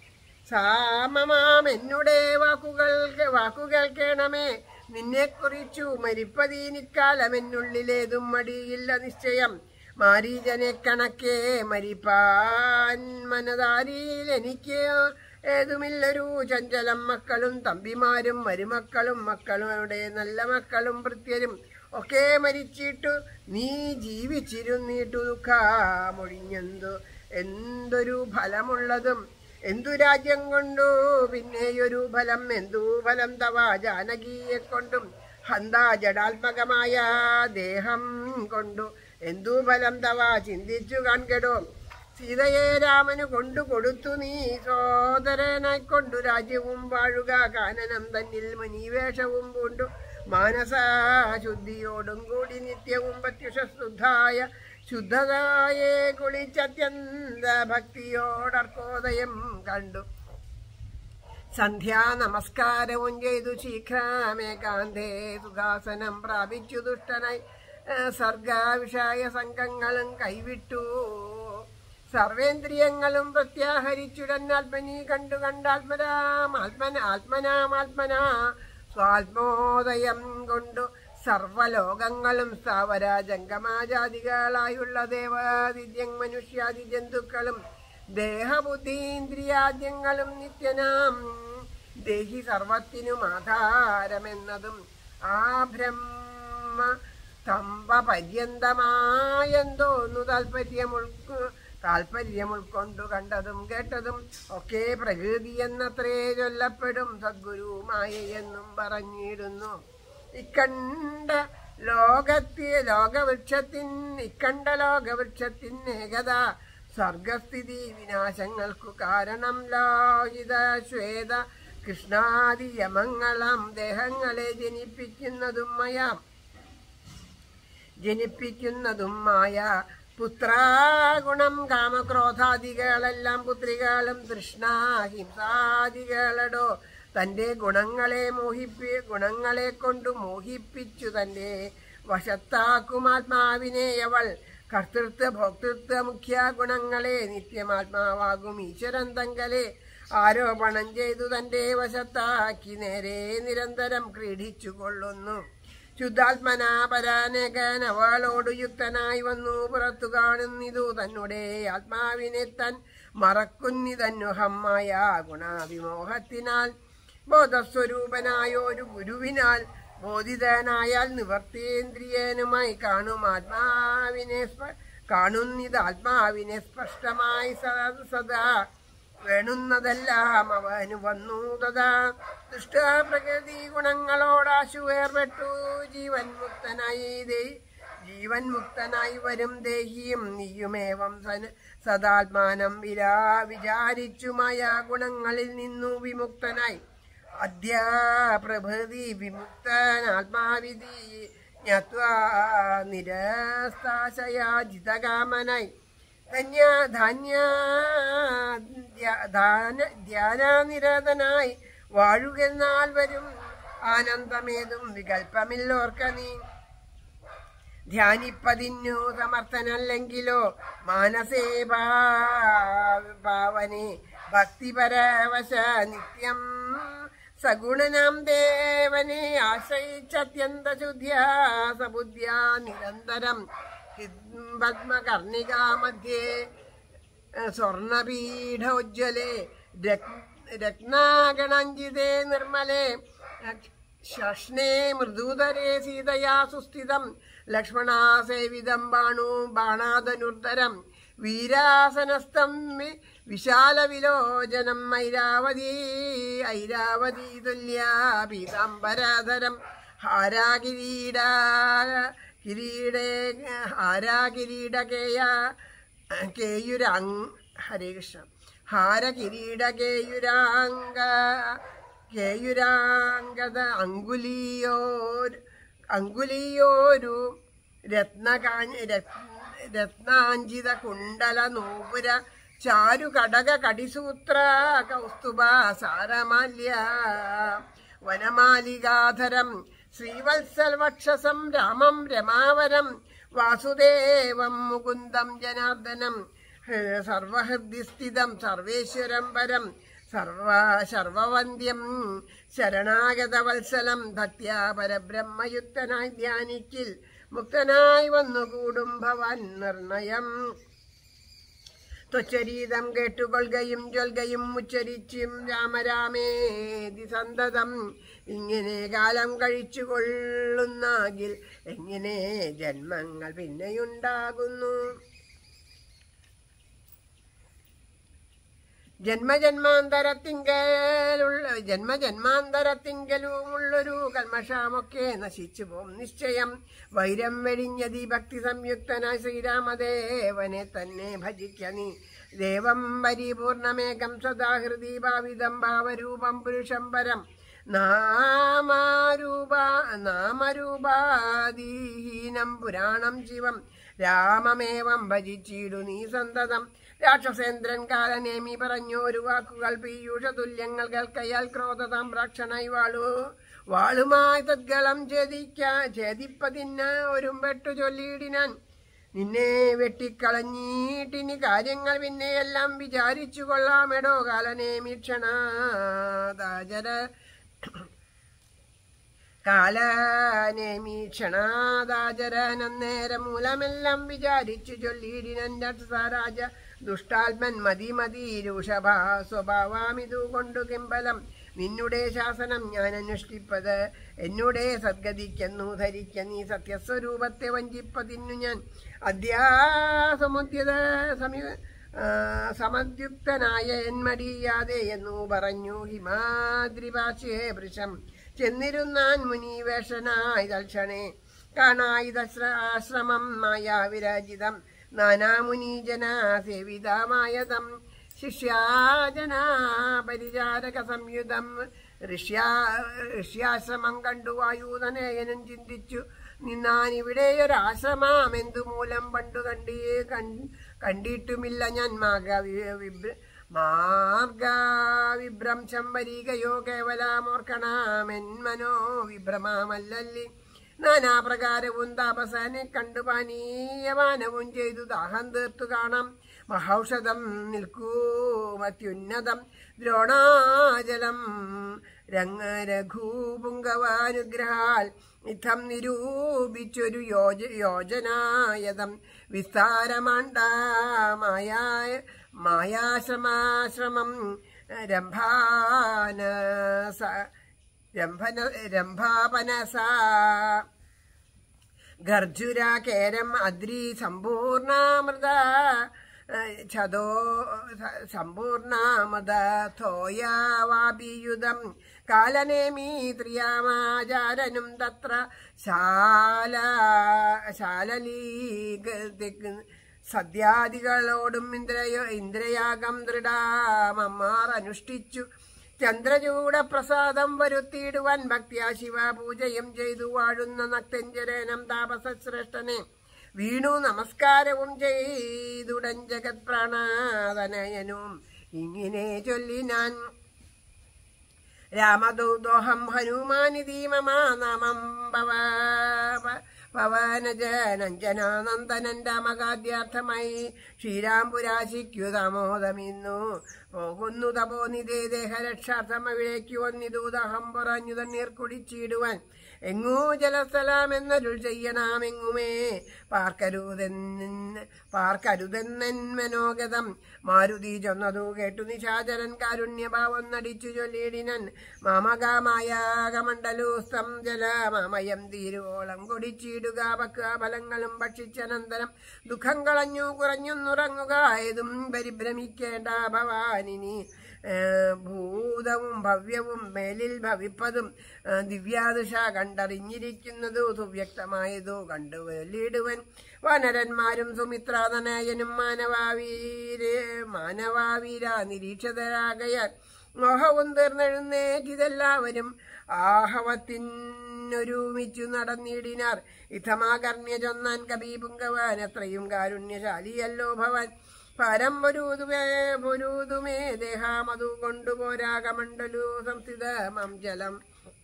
സാമമാം എന്നുടെ വാക്കുകൾ വാക്കുകൾ കേണമേ നിന്നെ കുറിച്ചു മരിപ്പതീനിക്കാലം എന്നുള്ളിലേതും മടിയില്ല നിശ്ചയം മാരീജനെ കണക്കെ മരിപ്പാൻ മനതാരിയിൽ എനിക്ക് ഏതുമില്ലൊരു ചഞ്ചലം മക്കളും തമ്പിമാരും മരുമക്കളും മക്കളുടെ നല്ല മക്കളും ഭൃത്യരും ഒക്കെ മരിച്ചിട്ടു നീ ജീവിച്ചിരുന്നിട്ടു ദുഃഖമൊഴിഞ്ഞെന്തു എന്തൊരു ഫലമുള്ളതും എന്തു രാജ്യം കൊണ്ടു പിന്നെയൊരു ഫലം എന്തു ഫലം തവ ജാനകിയെ കൊണ്ടും ഹന്ത ജഡാത്മകമായ ദേഹം കൊണ്ടു എന്തു ഫലം തവ ചിന്തിച്ചു കാൺകെടോ സീതയെ രാമന് കൊണ്ടു കൊടുത്തു നീ സോദരനായി കൊണ്ടു രാജ്യവും വാഴുക കാനനം തന്നിൽ മുനിവേഷവും പൂണ്ടു മാനസശുദ്ധിയോടും കൂടി നിത്യവും പ്രത്യുഷശുദ്ധായ ശുദ്ധതായെ കുളിച്ചത്യന്ത ഭക്തിയോടർക്കോദയം കണ്ടു സന്ധ്യാ നമസ്കാരവും ചെയ്തു ശീഘ്രമേകാന്തേ സുഖാസനം പ്രാപിച്ചു ദുഷ്ടനായി ആ, സർഗാവിഷായ സംഘങ്ങളും കൈവിട്ടു സർവേന്ദ്രിയങ്ങളും പ്രത്യാഹരിച്ചുടൻ ആത്മനി കണ്ടു കണ്ടാത്മരാം ആത്മന ആത്മനാമാത്മനാ സ്വാത്മോദയം കൊണ്ടു സർവലോകങ്ങളും സ്ഥാവര ജംഗമാജാതികളായുള്ള ദേവാദിദ്യം മനുഷ്യാദി ജന്തുക്കളും ദേഹബുദ്ധീന്ദ്രിയാദ്യങ്ങളും നിത്യനാം ദേഹി സർവത്തിനും ആധാരമെന്നതും ആ ബ്രഹ്മ സ്തംഭ പര്യന്തമായെന്തോന്നു താല്പര്യം ഉൾക്കു താല്പര്യം ഉൾക്കൊണ്ടു കണ്ടതും കേട്ടതും ഒക്കെ പ്രകൃതി എന്നത്രേ ചൊല്ലപ്പെടും സദ്ഗുരുമായ എന്നും പറഞ്ഞിടുന്നു ഇക്കണ്ട ലോകത്തി ലോകവൃക്ഷത്തിൻ ഇക്കണ്ട ലോകവൃക്ഷത്തിൻ ഏകത സ്വർഗസ്ഥിതി വിനാശങ്ങൾക്കു കാരണം ലോഹിത ശ്വേത കൃഷ്ണാദി യമങ്ങളാം ദേഹങ്ങളെ ജനിപ്പിക്കുന്നതും മയാം ജനിപ്പിക്കുന്നതും മായ പുത്രാഗുണം കാമക്രോധാദികളെല്ലാം പുത്രികളും തൃഷ്ണ ഹിംസാദികളടോ തന്റെ ഗുണങ്ങളെ മോഹിപ്പി ഗുണങ്ങളെ കൊണ്ട് മോഹിപ്പിച്ചു തന്റെ വശത്താക്കും ആത്മാവിനെ അവൾ കർത്തൃത്വ ഭോക്തൃത്വ മുഖ്യ ഗുണങ്ങളെ നിത്യമാത്മാവാകും ഈശ്വരൻ തങ്കലെ ആരോപണം ചെയ്തു തന്റെ വശത്താക്കി നേരെ നിരന്തരം ക്രീഡിച്ചു കൊള്ളുന്നു ശുദ്ധാത്മനാപരാനകൻ അവളോട് യുക്തനായി വന്നു പുറത്തു കാണുന്നിതു തന്നെ ആത്മാവിനെ തൻ മറക്കുന്നിതന്നുഹമായ ഗുണാവിമോഹത്തിനാൽ ബോധസ്വരൂപനായ ഒരു ഗുരുവിനാൽ ബോധിതനായാൽ നിവർത്തേന്ദ്രിയനുമായി കാണും ആത്മാവിനെ സ്പ- കാണുന്നിത് ആത്മാവിനെ സ്പഷ്ടമായി സദാ സദാ വേണുന്നതെല്ലാം അവന് വന്നു തഥാ ദുഷ്ട പ്രകൃതി ഗുണങ്ങളോടാശു വേർപെട്ടു ജീവൻ മുക്തനായി ദേ- ജീവൻ മുക്തനായി വരും ദേഹിയും നീയുമേവം സന സദാത്മാനം വിരാ വിചാരിച്ചുമായ ഗുണങ്ങളിൽ നിന്നു വിമുക്തനായി അദ്യ പ്രഭൃതി വിമുക്തനാത്മാവിധി ജ്ഞാത്വാ നിരസ്താശയാജിതകാമനായി ധന്യ ധാന്യ ധ്യ- ധാന- ധ്യാനാനിരതനായി വാഴുകെന്നാൽ വരും ആനന്ദമേതും വികൽപ്പമില്ലോർക്ക നീ ധ്യാനിപ്പതിന്നു സമർത്ഥനല്ലെങ്കിലോ മാനസേ ഭാ- ഭാവനെ ഭക്തിപരവശ നിത്യം സഗുണനാം ദേവനെ ആശ്രയിച്ചത്യന്ത ശുദ്ധ്യ സബുദ്ധ്യ നിരന്തരം പത്മകർണികാ മധ്യേ സ്വർണപീഠോജ്വലെ രത്നാഗണഞ്ചിതേ നിർമ്മലേ ശഷ്ണേ മൃദൂതരേ സീതയാ സുസ്ഥിതം ലക്ഷ്മണാസേവിതം ബാണു ബാണാധനുർധരം വീരാസനസ്ഥം വി- വിശാലവിലോചനം ഐരാവതീ ഐരാവതീ തുല്യാ പീതാംബരാധരം ഹാരാകിരീട കിരീടേ ഹാരാകിരീടകേയ കേയുരങ് ഹരേ കൃഷ്ണ ഹാരകിരീട കേയുരാംഗ കേയുരാംഗത അങ്കുലിയോർ അങ്കുലിയോരു രത്നകാഞ്ഞ രത്നാഞ്ചിത കുണ്ടല നൂപുര ചാരു കടക കടിസൂത്ര കൗസ്തുഭ സാരമാല്യ വനമാലികാധരം ശ്രീവത്സൽവക്ഷസം രാമം രമാവരം വാസുദേവം മുകുന്ദം ജനാർദ്ദനം സർവഹൃദിസ്ഥിതം സർവേശ്വരം പരം സർവ സർവവന്ധ്യം ശരണാഗതവത്സലം ഭക്ത്യാ പരബ്രഹ്മയുക്തനായി ധ്യാനിക്കിൽ മുക്തനായി വന്നുകൂടും ഭവാൻ നിർണയം ത്വച്ചരീതം കേട്ടുകൊള്ളുകയും ചൊൽകയും ഉച്ചരിച്ചും രാമരാമേതി സന്തതം ഇങ്ങനെ കാലം കഴിച്ചു കൊള്ളുന്നാകിൽ എങ്ങനെ ജന്മങ്ങൾ പിന്നെയുണ്ടാകുന്നു ജന്മജന്മാന്തരത്തിങ്കലുള്ള ജന്മജന്മാന്തരത്തിങ്കലുമുള്ളൊരു കൽമഷാമൊക്കെ നശിച്ചു പോം നിശ്ചയം വൈരം വെടിഞ്ഞതി ഭക്തി സംയുക്തനായ ശ്രീരാമദേവനെ തന്നെ ഭജിക്ക നീ ദേവം പരിപൂർണമേകം സദാഹൃതി ഭാവിതം ഭാവരൂപം പുരുഷം പരം നാമാരൂപ നാമരൂപാദീഹീനം പുരാണം ശിവം രാമമേവം ഭജിച്ചിടു നീ സന്തതം രാക്ഷസേന്ദ്രൻ കാലനേമി പറഞ്ഞോരു വാക്കുകൾ പീയൂഷ തുല്യങ്ങൾ കേൾക്കയാൽ ക്രോധതാം ഭക്ഷണായി വാളു വാളുമായി തദ്ഗളം ഛേദിക്ക ഛേദിപ്പതിന് ഒരു വെട്ടു ചൊല്ലിയിടിനാൻ നിന്നെ വെട്ടിക്കളഞ്ഞിട്ടിനി കാര്യങ്ങൾ പിന്നെയെല്ലാം വിചാരിച്ചു കൊള്ളാമെടോ കാലനേമീക്ഷണാദാചര കാലനേമീക്ഷണാദാചരനന്നേരം മൂലമെല്ലാം വിചാരിച്ചു ചൊല്ലിയിടിനൻ രാജ ദുഷ്ടാത്മൻ മതി മതി രൂഷഭ സ്വഭാവാമിതു കൊണ്ടു കിമ്പലം നിന്നുടെ ശാസനം ഞാൻ അനുഷ്ഠിപ്പത് എന്നുടെ സദ്ഗതിക്കെന്നു ധരിക്ക നീ സത്യസ്വരൂപത്തെ വഞ്ചിപ്പതിന്നു ഞാൻ അധ്യാസമുദ്യത സമയ ആ, സമദ്യുക്തനായ എന്മടിയാതെ എന്നു പറഞ്ഞു ഹിമാദ്രിഭാഷേ വൃഷം ചെന്നിരുന്നാൻ മുനിവേഷനായി തൽക്ഷണേ കാണായി ആശ്രമം മായാവിരാജിതം നാനാമുനീജന സേവിതമായതം ശിഷ്യാജനാ പരിചാരക സംയുതം ഋഷ്യാ ഋഷ്യാശ്രമം കണ്ടു വായൂതനേയനും ചിന്തിച്ചു നിന്നാനിവിടെ ഒരാശ്രമം എന്തു മൂലം പണ്ടു കണ്ടി കൺ- കണ്ടിട്ടുമില്ല ഞാൻ മാർഗ മാർഗവിഭ്രംശം വരികയോ കേവലമോർക്കണമെന്മനോ വിഭ്രമമല്ലല്ലി നാനാപ്രകാരവും താപസനെ കണ്ടു പാനീയപാനവും ചെയ്തു ദാഹം തീർത്തു കാണാം മഹൌഷധം നിൽക്കൂ അത്യുന്നതം ദ്രോണാജലം രംഗ രഘൂപുങ്കവാനുഗ്രഹാൽ ഇത്തം നിരൂപിച്ചൊരു യോജ യോജനായതം വിസ്താരമാണ്ടാമായ മായാശ്രമാശ്രമം രംഭാനസ രംഭന രംഭാപനസ ഗർജുര കേരം അദ്രി സമ്പൂർണാമൃത ഛതോ സമ്പൂർണാമൃത തോയാവാപിയുധം കാലനേമി ത്രിയാമാചാരനും തത്ര ശാല ശാലലീ സദ്യാദികളോടും ഇന്ദ്രയോ ഇന്ദ്രയാഗം ദൃഢാമമ്മാർ അനുഷ്ഠിച്ചു ചന്ദ്രചൂട പ്രസാദം വരുത്തിയിടുവാൻ ഭക്തിയാ ശിവ പൂജയും ചെയ്തു വാഴുന്ന നക്തഞ്ചരനം താപസശ്രേഷ്ഠനെ വീണു നമസ്കാരവും ചെയ്തുടൻ ജഗത് പ്രാണാതനയനും ഇങ്ങനെ ചൊല്ലിനാൻ രാമദൂതോഹം ഹനുമാനിധി മമ നാമം ഭവ പവനജനഞ്ജനാനന്ദനൻ രാമകാദ്യാർത്ഥമായി ശ്രീരാംപുരാശിക്കു താമോദമിന്നു പോകുന്നു തപോനിധേ ദേഹരക്ഷാർത്ഥം അവിടേക്ക് വന്നിതൂതഹം പറഞ്ഞു തണ്ണീർ കുടിച്ചിടുവാൻ എങ്ങൂ ജലസ്ഥലമെന്നരുൾ ചെയ്യണമെങ്ങുമേ പാർക്കരുതെന്ന് പാർക്കരുതെന്നൻ മനോഗതം മാരുതി ചൊന്നതു കേട്ടു നിശാചരൻ കാരുണ്യഭാവം നടിച്ചു ചൊല്ലിയിടിനൻ മാമകാമായാകമണ്ഡലൂസ്തം ജലമാമയം തീരുവോളം കൊടിച്ചിടുക പക്ക ഫലങ്ങളും ഭക്ഷിച്ചനന്തരം ദുഃഖം കളഞ്ഞു കുറഞ്ഞുന്നുറങ്ങുക ഏതും പരിഭ്രമിക്കേണ്ട ഭവാനിനി ഏ, ഭൂതവും ഭവ്യവും മേലിൽ ഭവിപ്പതും ഏ, ദിവ്യാദുഷ കണ്ടറിഞ്ഞിരിക്കുന്നതു സുവ്യക്തമായതു കണ്ടു വെല്ലിടുവൻ വാനരന്മാരും സുമിത്രാതനയനും മാനവാവീര് മാനവാവീര നിരീക്ഷിതരാകയാൽ മോഹവും തീർന്നെഴുന്നേറ്റിതെല്ലാവരും ആഹവത്തിനൊരുമിച്ചു നടന്നിടിനാർ ഇഥമാകർണ്യ ചൊന്നാൻ കബീപുങ്കവാൻ എത്രയും കാരുണ്യശാലിയല്ലോ ഭവാൻ പരം പൊരൂതുമേ പൊരൂതുമേ ദേഹാമതു കൊണ്ടുപോരാകമണ്ഡലു സംസ്ഥിതമം ജലം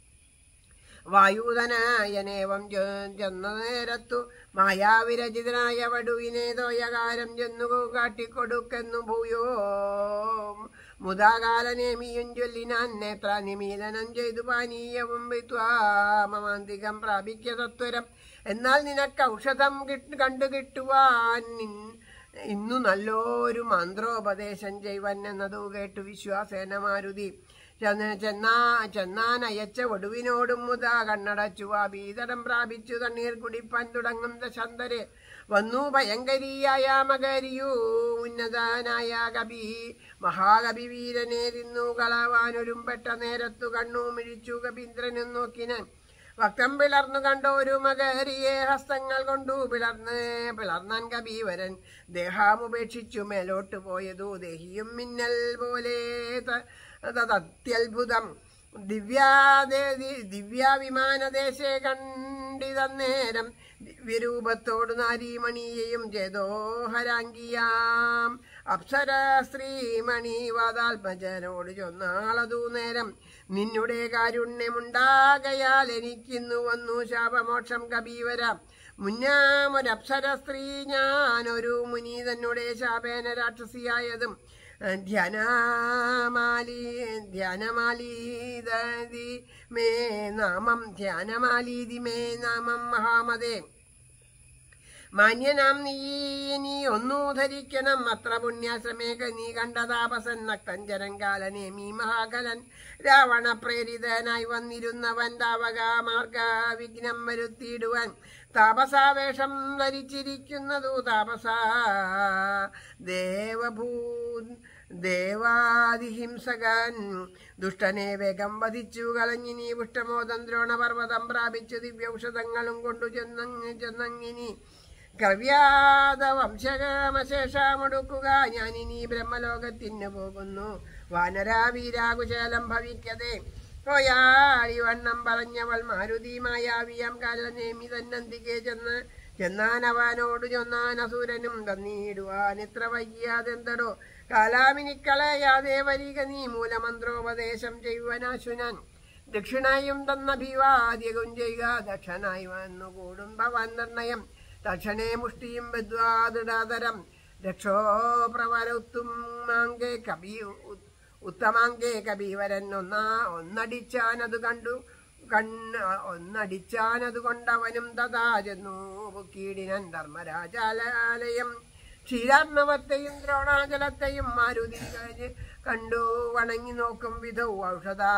വായുധനായനേവം ചെന്ന നേരത്തു മായാവിരചിതനായ വടുവിനെ തോയകാരം ചെന്നു കാട്ടിക്കൊടുക്കെന്നു ഭൂയോ മുതാകാലനേമിയും ചൊല്ലിനാൻ നേത്ര നിമീലനം ചെയ്തു പാനീയവും വിത്വാമമാന്തികം പ്രാപിക്ക സത്വരം എന്നാൽ നിനക്ക് ഔഷധം കിട്ട് കണ്ടു കിട്ടുവാൻ നിൻ- ഇന്നു നല്ലൊരു മന്ത്രോപദേശം ചെയ്വൻ എന്നതു കേട്ടു വിശ്വാസേന മാരുതി ചെന്ന് ചെന്നാ ചെന്നാൻ അയച്ച ഒടുവിനോടും മുതാ കണ്ണടച്ചു ആ ഭീതരം പ്രാപിച്ചു തണ്ണീർ കുടിപ്പാൻ തുടങ്ങും ദശന്തരെ വന്നു ഭയങ്കരിയായ മകരിയൂ ഉന്നതനായ കവി മഹാകവി വീരനെ തിന്നു കളവാനൊരും പെട്ട നേരത്തു കണ്ണു മിഴിച്ചു കപീന്ദ്രനും നോക്കിനാൻ വക്രം പിളർന്നു കണ്ടോരു മകരിയെ ഹസ്തങ്ങൾ കൊണ്ടു പിളർന്ന് പിളർന്നാൻ കബീവരൻ ദേഹാമുപേക്ഷിച്ചു മേലോട്ട് പോയതു ദേഹിയും മിന്നൽ പോലെ ത- തദത്യത്ഭുതം ദിവ്യാദേവി ദിവ്യാവിമാനദേശേ കണ്ടിതന്നേരം ദിവ്യരൂപത്തോട് നാരീമണിയെയും ചേതോഹരാംഗിയാം അപ്സര സ്ത്രീമണി വാതാത്മജനോട് ചൊന്നാളതു നേരം നിന്നുടെ കാരുണ്യമുണ്ടാകയാൽ എനിക്കിന്നു വന്നു ശാപമോക്ഷം കബീവരാം മുന്നാമൊരപ്സര സ്ത്രീ ഞാനൊരു മുനി തന്നെ ശാപേന രാക്ഷസിയായതും ധ്യാനമാലി ധ്യാനമാലീതി മേ നാമം ധ്യാനമാലീതി മേ നാമം മഹാമതേ മാന്യനാം നീ നീ ഒന്നു ധരിക്കണം അത്ര പുണ്യാശ്രമേക നീ കണ്ട താപസൻ നക്തഞ്ചരൻ കാലനേമി മഹാകലൻ രാവണ പ്രേരിതനായി വന്നിരുന്നവൻ താവക മാർഗ വിഘ്നം വരുത്തിയിടുവാൻ താപസാവേഷം ധരിച്ചിരിക്കുന്നതു താപസ ദേവഭൂ ദേവാതിഹിംസകൻ ദുഷ്ടനെ വേഗം വധിച്ചു കളഞ്ഞിനി പുഷ്ടമോദം ദ്രോണപർവ്വതം പ്രാപിച്ചു ദിവ്യൌഷധങ്ങളും കൊണ്ടു ചെന്നങ്ങ് ചെന്നങ്ങിനി കവ്യാത വംശകമശേഷമൊടുക്കുക ഞാനിനി ബ്രഹ്മലോകത്തിന് പോകുന്നു വാനരാവീരാകുശലം ഭവിക്കതേ പോയാളി വണ്ണം പറഞ്ഞവൾ മാരുതി മായാവിയം കാലനേമി തന്നന്തികെ ചെന്ന് ചെന്നാനവാനോട് ചൊന്നാൻ അസുരനും തന്നിടുവാൻ എത്ര വൈകിയാതെന്തടോ കാലാമിനിക്കളയാതെ വരിക നീ മൂലമന്ത്രോപദേശം ചെയ്യുവനാശുനൻ ദക്ഷിണയും തന്ന ഭീവാദ്യകും ചെയ്യുക ദക്ഷനായി വന്നു കൂടും ഭവാൻ നിർണയം തക്ഷണേ മുഷ്ടിയും ബദ്വാദൃഢാതരം രക്ഷോ പ്രവരത്തുമാങ്കെ കബി ഉത്തമാങ്കെ കബീവരൻ ഒന്നാ ഒന്നടിച്ചാനത് കണ്ടു കണ്ണ് ഒന്നടിച്ചാനത് കൊണ്ടവനും തഥാ ചെന്നു പൊക്കീടിനൻ ധർമ്മരാജാലയം ക്ഷീരാർണവത്തെയും ദ്രോണാചലത്തെയും മാരുതി കഴിഞ്ഞ് കണ്ടു വണങ്ങി നോക്കും വിധൗ ഔഷധാ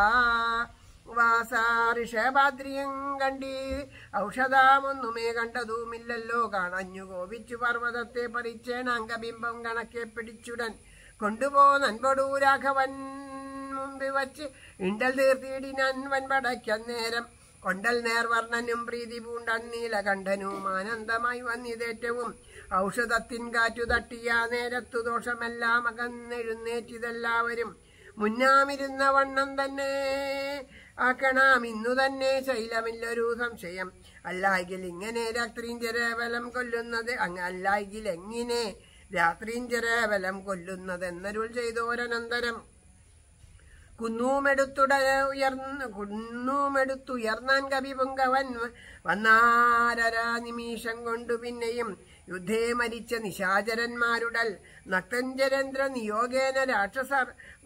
വാസാറിഷഭാദ്രിയും കണ്ടി ഔഷധാമൊന്നുമേ കണ്ടതുമില്ലല്ലോ കാണഞ്ഞു കോപിച്ചു പർവ്വതത്തെ പറിച്ചേണാങ്കബിംബം കണക്കെ പിടിച്ചുടൻ കൊണ്ടുപോ നൻപടൂ രാഘവൻ മുമ്പിൽ വച്ച് ഇണ്ടൽ തീർത്തിയിടിനൻ വൻപടയ്ക്കന്നേരം കൊണ്ടൽ നേർവർണ്ണനും പ്രീതി പൂണ്ടൻ നീലകണ്ഠനും ആനന്ദമായി വന്നിതേറ്റവും ഔഷധത്തിൻ കാറ്റു തട്ടിയ നേരത്തു ദോഷമെല്ലാം അകന്നെഴുന്നേറ്റിതെല്ലാവരും മുന്നാമിരുന്ന വണ്ണം തന്നെ ആക്കണം ഇന്നു തന്നെ ശൈലമില്ലൊരു സംശയം അല്ലായെങ്കിൽ ഇങ്ങനെ രാത്രിഞ്ചരബലം കൊല്ലുന്നത് അങ്ങ് അല്ലായെങ്കിൽ എങ്ങനെ രാത്രിഞ്ചരബലം കൊല്ലുന്നത് എന്നരുൾ ചെയ്തോരനന്തരം കുന്നൂമെടുത്തുട ഉയർന്ന് കുന്നൂമെടുത്തുയർന്നാൻ കവി പൊങ്കവൻ വന്നാരരാ നിമിഷം കൊണ്ടു പിന്നെയും യുദ്ധേ മരിച്ച നിശാചരന്മാരുടൽ നക്തഞ്ചരേന്ദ്ര നിയോഗേന രാക്ഷസർ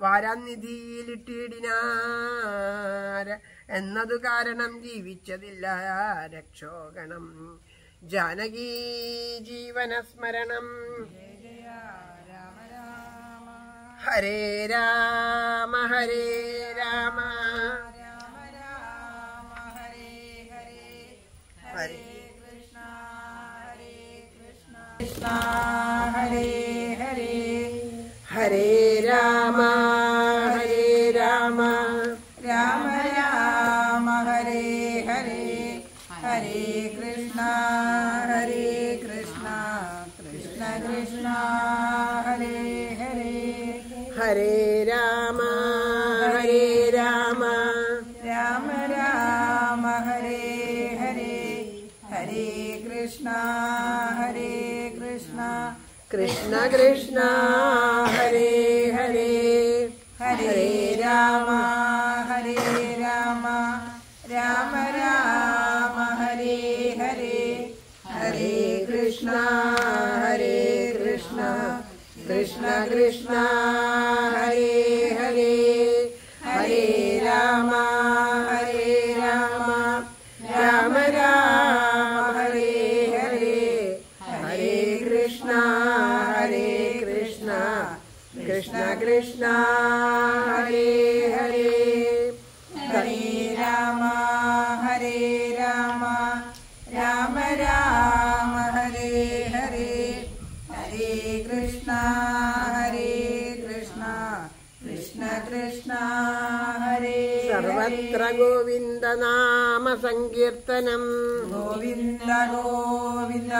വാരാനിധിയിലിട്ടിടിനാര എന്നതു കാരണം ജീവിച്ചതില്ല രക്ഷോഗണം ജാനകീ ജീവനസ്മരണം ജയ ജയ രാമ രാമ ഹരേ രാമ ഹരേ രാമ രാമ രാമ ഹരേ ഹരേ ഹരേ കൃഷ്ണ ഹരേ കൃഷ്ണ കൃഷ്ണ ഹരേ ഹരേ ഹരേ രാമ ഹരേ രാമ രാമ രാമ ഹരേ ഹരേ ഹരേ കൃഷ്ണ ഹരേ കൃഷ്ണ കൃഷ്ണ കൃഷ്ണ ഹരേ ഹരേ ഹരേ രാമ ഹരേ രാമ രാമ രാമ ഹരേ ഹരേ ഹരേ കൃഷ്ണ ഹരേ കൃഷ്ണ കൃഷ്ണ കൃഷ്ണ ഹരേ ഹരേ ഹരേ രാമ ഹരേ രാമ രാമ രാമ ഹരേ ഹരേ ഹരേ കൃഷ്ണ ഹരേ കൃഷ്ണ കൃഷ്ണ കൃഷ്ണ ഹരേ ഹരേ ഹരേ രാമ ഹരേ രാമ രാമ രാമ ഹരേ ഹരേ ഹരേ കൃഷ്ണ ഹരേ കൃഷ്ണ കൃഷ്ണ കൃഷ്ണ ഹരേ ഹരേ ഹരേ രാമ ഹരേ രാമ രാമ രാമ ഹരേ ഹരേ ഹരേ കൃഷ്ണ ഹരേ കൃഷ്ണ കൃഷ്ണ കൃഷ്ണ ഹരേ സർവത്ര ഗോവിന്ദ നാമ സങ്കീർത്തനം ഗോവിന്ദ ഗോവിന്ദ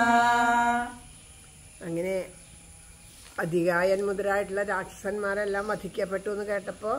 അങ്ങനെ അധികായൻ മുതലായിട്ടുള്ള രാക്ഷസന്മാരെല്ലാം വധിക്കപ്പെട്ടു എന്ന് കേട്ടപ്പോൾ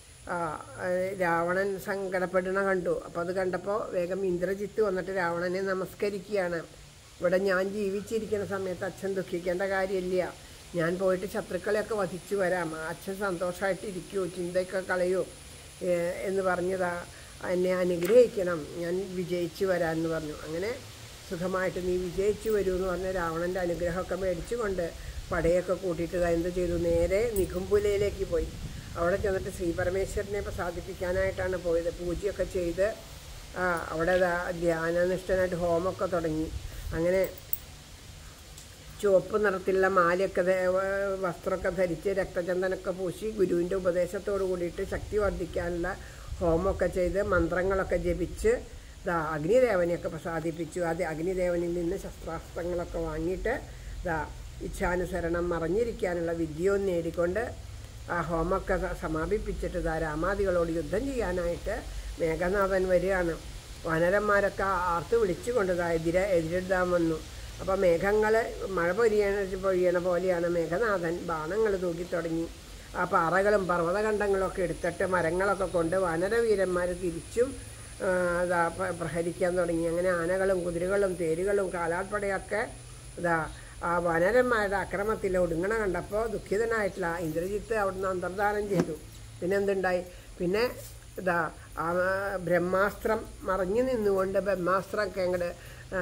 രാവണൻ സങ്കടപ്പെടുന്ന കണ്ടു അപ്പോൾ അത് കണ്ടപ്പോൾ വേഗം ഇന്ദ്രജിത്ത് വന്നിട്ട് രാവണനെ നമസ്കരിക്കുകയാണ് ഇവിടെ ഞാൻ ജീവിച്ചിരിക്കുന്ന സമയത്ത് അച്ഛൻ ദുഃഖിക്കേണ്ട കാര്യമില്ല ഞാൻ പോയിട്ട് ശത്രുക്കളെയൊക്കെ വധിച്ചു വരാം അച്ഛൻ സന്തോഷമായിട്ടിരിക്കൂ ചിന്തയൊക്കെ കളയൂ ഏഹ് എന്ന് പറഞ്ഞതാ എന്നെ അനുഗ്രഹിക്കണം ഞാൻ വിജയിച്ചു വരാമെന്ന് പറഞ്ഞു അങ്ങനെ സുഖമായിട്ട് നീ വിജയിച്ചു വരൂ എന്ന് പറഞ്ഞ രാവണൻ്റെ അനുഗ്രഹമൊക്കെ മേടിച്ചുകൊണ്ട് പടയൊക്കെ കൂട്ടിയിട്ട് ദാ എന്ത് ചെയ്തു നേരെ നികുംബുലയിലേക്ക് പോയി അവിടെ ചെന്നിട്ട് ശ്രീ പരമേശ്വരനെ പ്രസാദിപ്പിക്കാനായിട്ടാണ് പോയത് പൂജയൊക്കെ ചെയ്ത് ആ അവിടെ ദാ ധ്യാനനിഷ്ഠനായിട്ട് ഹോമമൊക്കെ തുടങ്ങി അങ്ങനെ ചുവപ്പ് നിറത്തിലുള്ള മാലയൊക്കെ ധ- ഏർ വസ്ത്രമൊക്കെ ധരിച്ച് രക്തചന്ദനൊക്കെ പൂശി ഗുരുവിൻ്റെ ഉപദേശത്തോട് കൂടിയിട്ട് ശക്തി വർദ്ധിക്കാനുള്ള ഹോമമൊക്കെ ചെയ്ത് മന്ത്രങ്ങളൊക്കെ ജപിച്ച് ദാ അഗ്നിദേവനെയൊക്കെ പ്രസാദിപ്പിച്ചു അത് അഗ്നിദേവനിൽ നിന്ന് ശസ്ത്രാസ്ത്രങ്ങളൊക്കെ വാങ്ങിയിട്ട് ദാ ഇച്ഛാനുസരണം മറഞ്ഞിരിക്കാനുള്ള വിദ്യയും നേടിക്കൊണ്ട് ആ ഹോമമൊക്കെ സ- സമാപിപ്പിച്ചിട്ട് ദാ രാമാദികളോട് യുദ്ധം ചെയ്യാനായിട്ട് മേഘനാഥൻ വരികയാണ് വനരന്മാരൊക്കെ ആർത്ത് വിളിച്ചുകൊണ്ട് ദാ എതിരെ എതിരിടാൻ വന്നു അപ്പോൾ മേഘങ്ങൾ മഴ പൊരിയണ പൊഴിയണ പോലെയാണ് മേഘനാഥൻ ബാണങ്ങൾ തൂക്കി തുടങ്ങി ആ പാറകളും പർവ്വതഖണ്ഡങ്ങളൊക്കെ എടുത്തിട്ട് മരങ്ങളൊക്കെ കൊണ്ട് വനരവീരന്മാർ തിരിച്ചും ആ, ഇതാ പ- പ്രഹരിക്കാൻ തുടങ്ങി അങ്ങനെ ആനകളും കുതിരകളും തേരുകളും കാലാൾപ്പടയൊക്കെ ഇതാ ആ വനരന്മാരുടെ അക്രമത്തിൽ ഒടുങ്ങണ കണ്ടപ്പോൾ ദുഃഖിതനായിട്ടുള്ള ഇന്ദ്രജിത്ത് അവിടുന്ന് അന്തർദാനം ചെയ്തു പിന്നെ എന്തുണ്ടായി പിന്നെ ഇതാ ആ ബ്രഹ്മാസ്ത്രം മറിഞ്ഞു നിന്നുകൊണ്ട് ബ്രഹ്മാസ്ത്രമൊക്കെ അങ്ങോട്ട്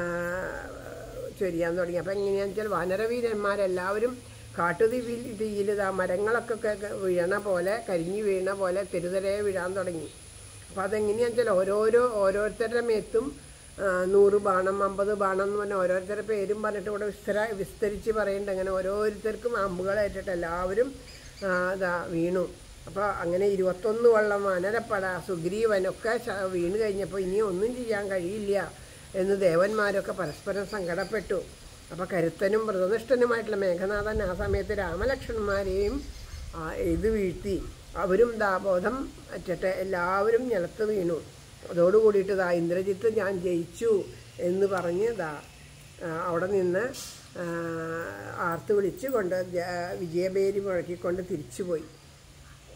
ചൊരിയാൻ തുടങ്ങി അപ്പം എങ്ങനെയാണെന്ന് വെച്ചാൽ വനരവീരന്മാരെല്ലാവരും കാട്ടുതീ തീയിൽ ഇതാ മരങ്ങളൊക്കെ ക- വീഴണ പോലെ കരിഞ്ഞു വീണ പോലെ തെരുതരെ വീഴാൻ തുടങ്ങി അപ്പോൾ അതെങ്ങനെയാണെന്ന് വെച്ചാൽ ഓരോരോ ഓരോരുത്തരുടെ മേത്തും ആ, നൂറ് ബാണം അമ്പത് ബാണം എന്ന് പറഞ്ഞാൽ ഓരോരുത്തരുടെ പേരും പറഞ്ഞിട്ട് ഇവിടെ വിസ്തര വിസ്തരിച്ച് പറയുന്നുണ്ട് അങ്ങനെ ഓരോരുത്തർക്കും അമ്പുകളേറ്റിട്ട് എല്ലാവരും ആ, ഇതാ വീണു അപ്പോൾ അങ്ങനെ ഇരുപത്തൊന്ന് വള്ളം വനരപ്പട സുഗ്രീവനൊക്കെ ശ- വീണ് കഴിഞ്ഞപ്പോൾ ഇനി ഒന്നും ചെയ്യാൻ കഴിയില്ല എന്ന് ദേവന്മാരൊക്കെ പരസ്പരം സങ്കടപ്പെട്ടു അപ്പോൾ കരുത്തനും വ്രതനിഷ്ഠനുമായിട്ടുള്ള മേഘനാഥൻ ആ സമയത്ത് രാമലക്ഷ്മണന്മാരെയും ആ, ഇത് വീഴ്ത്തി അവരും ദാബോധം അറ്റിട്ട് എല്ലാവരും നിലത്ത് വീണു അതോടുകൂടിയിട്ട് ദാ ഇന്ദ്രജിത്ത് ഞാൻ ജയിച്ചു എന്ന് പറഞ്ഞ് ദാ ആ, അവിടെ നിന്ന് ആ, ആർത്ത് വിളിച്ചുകൊണ്ട് ജ- വിജയപേരി മുഴക്കിക്കൊണ്ട് തിരിച്ചുപോയി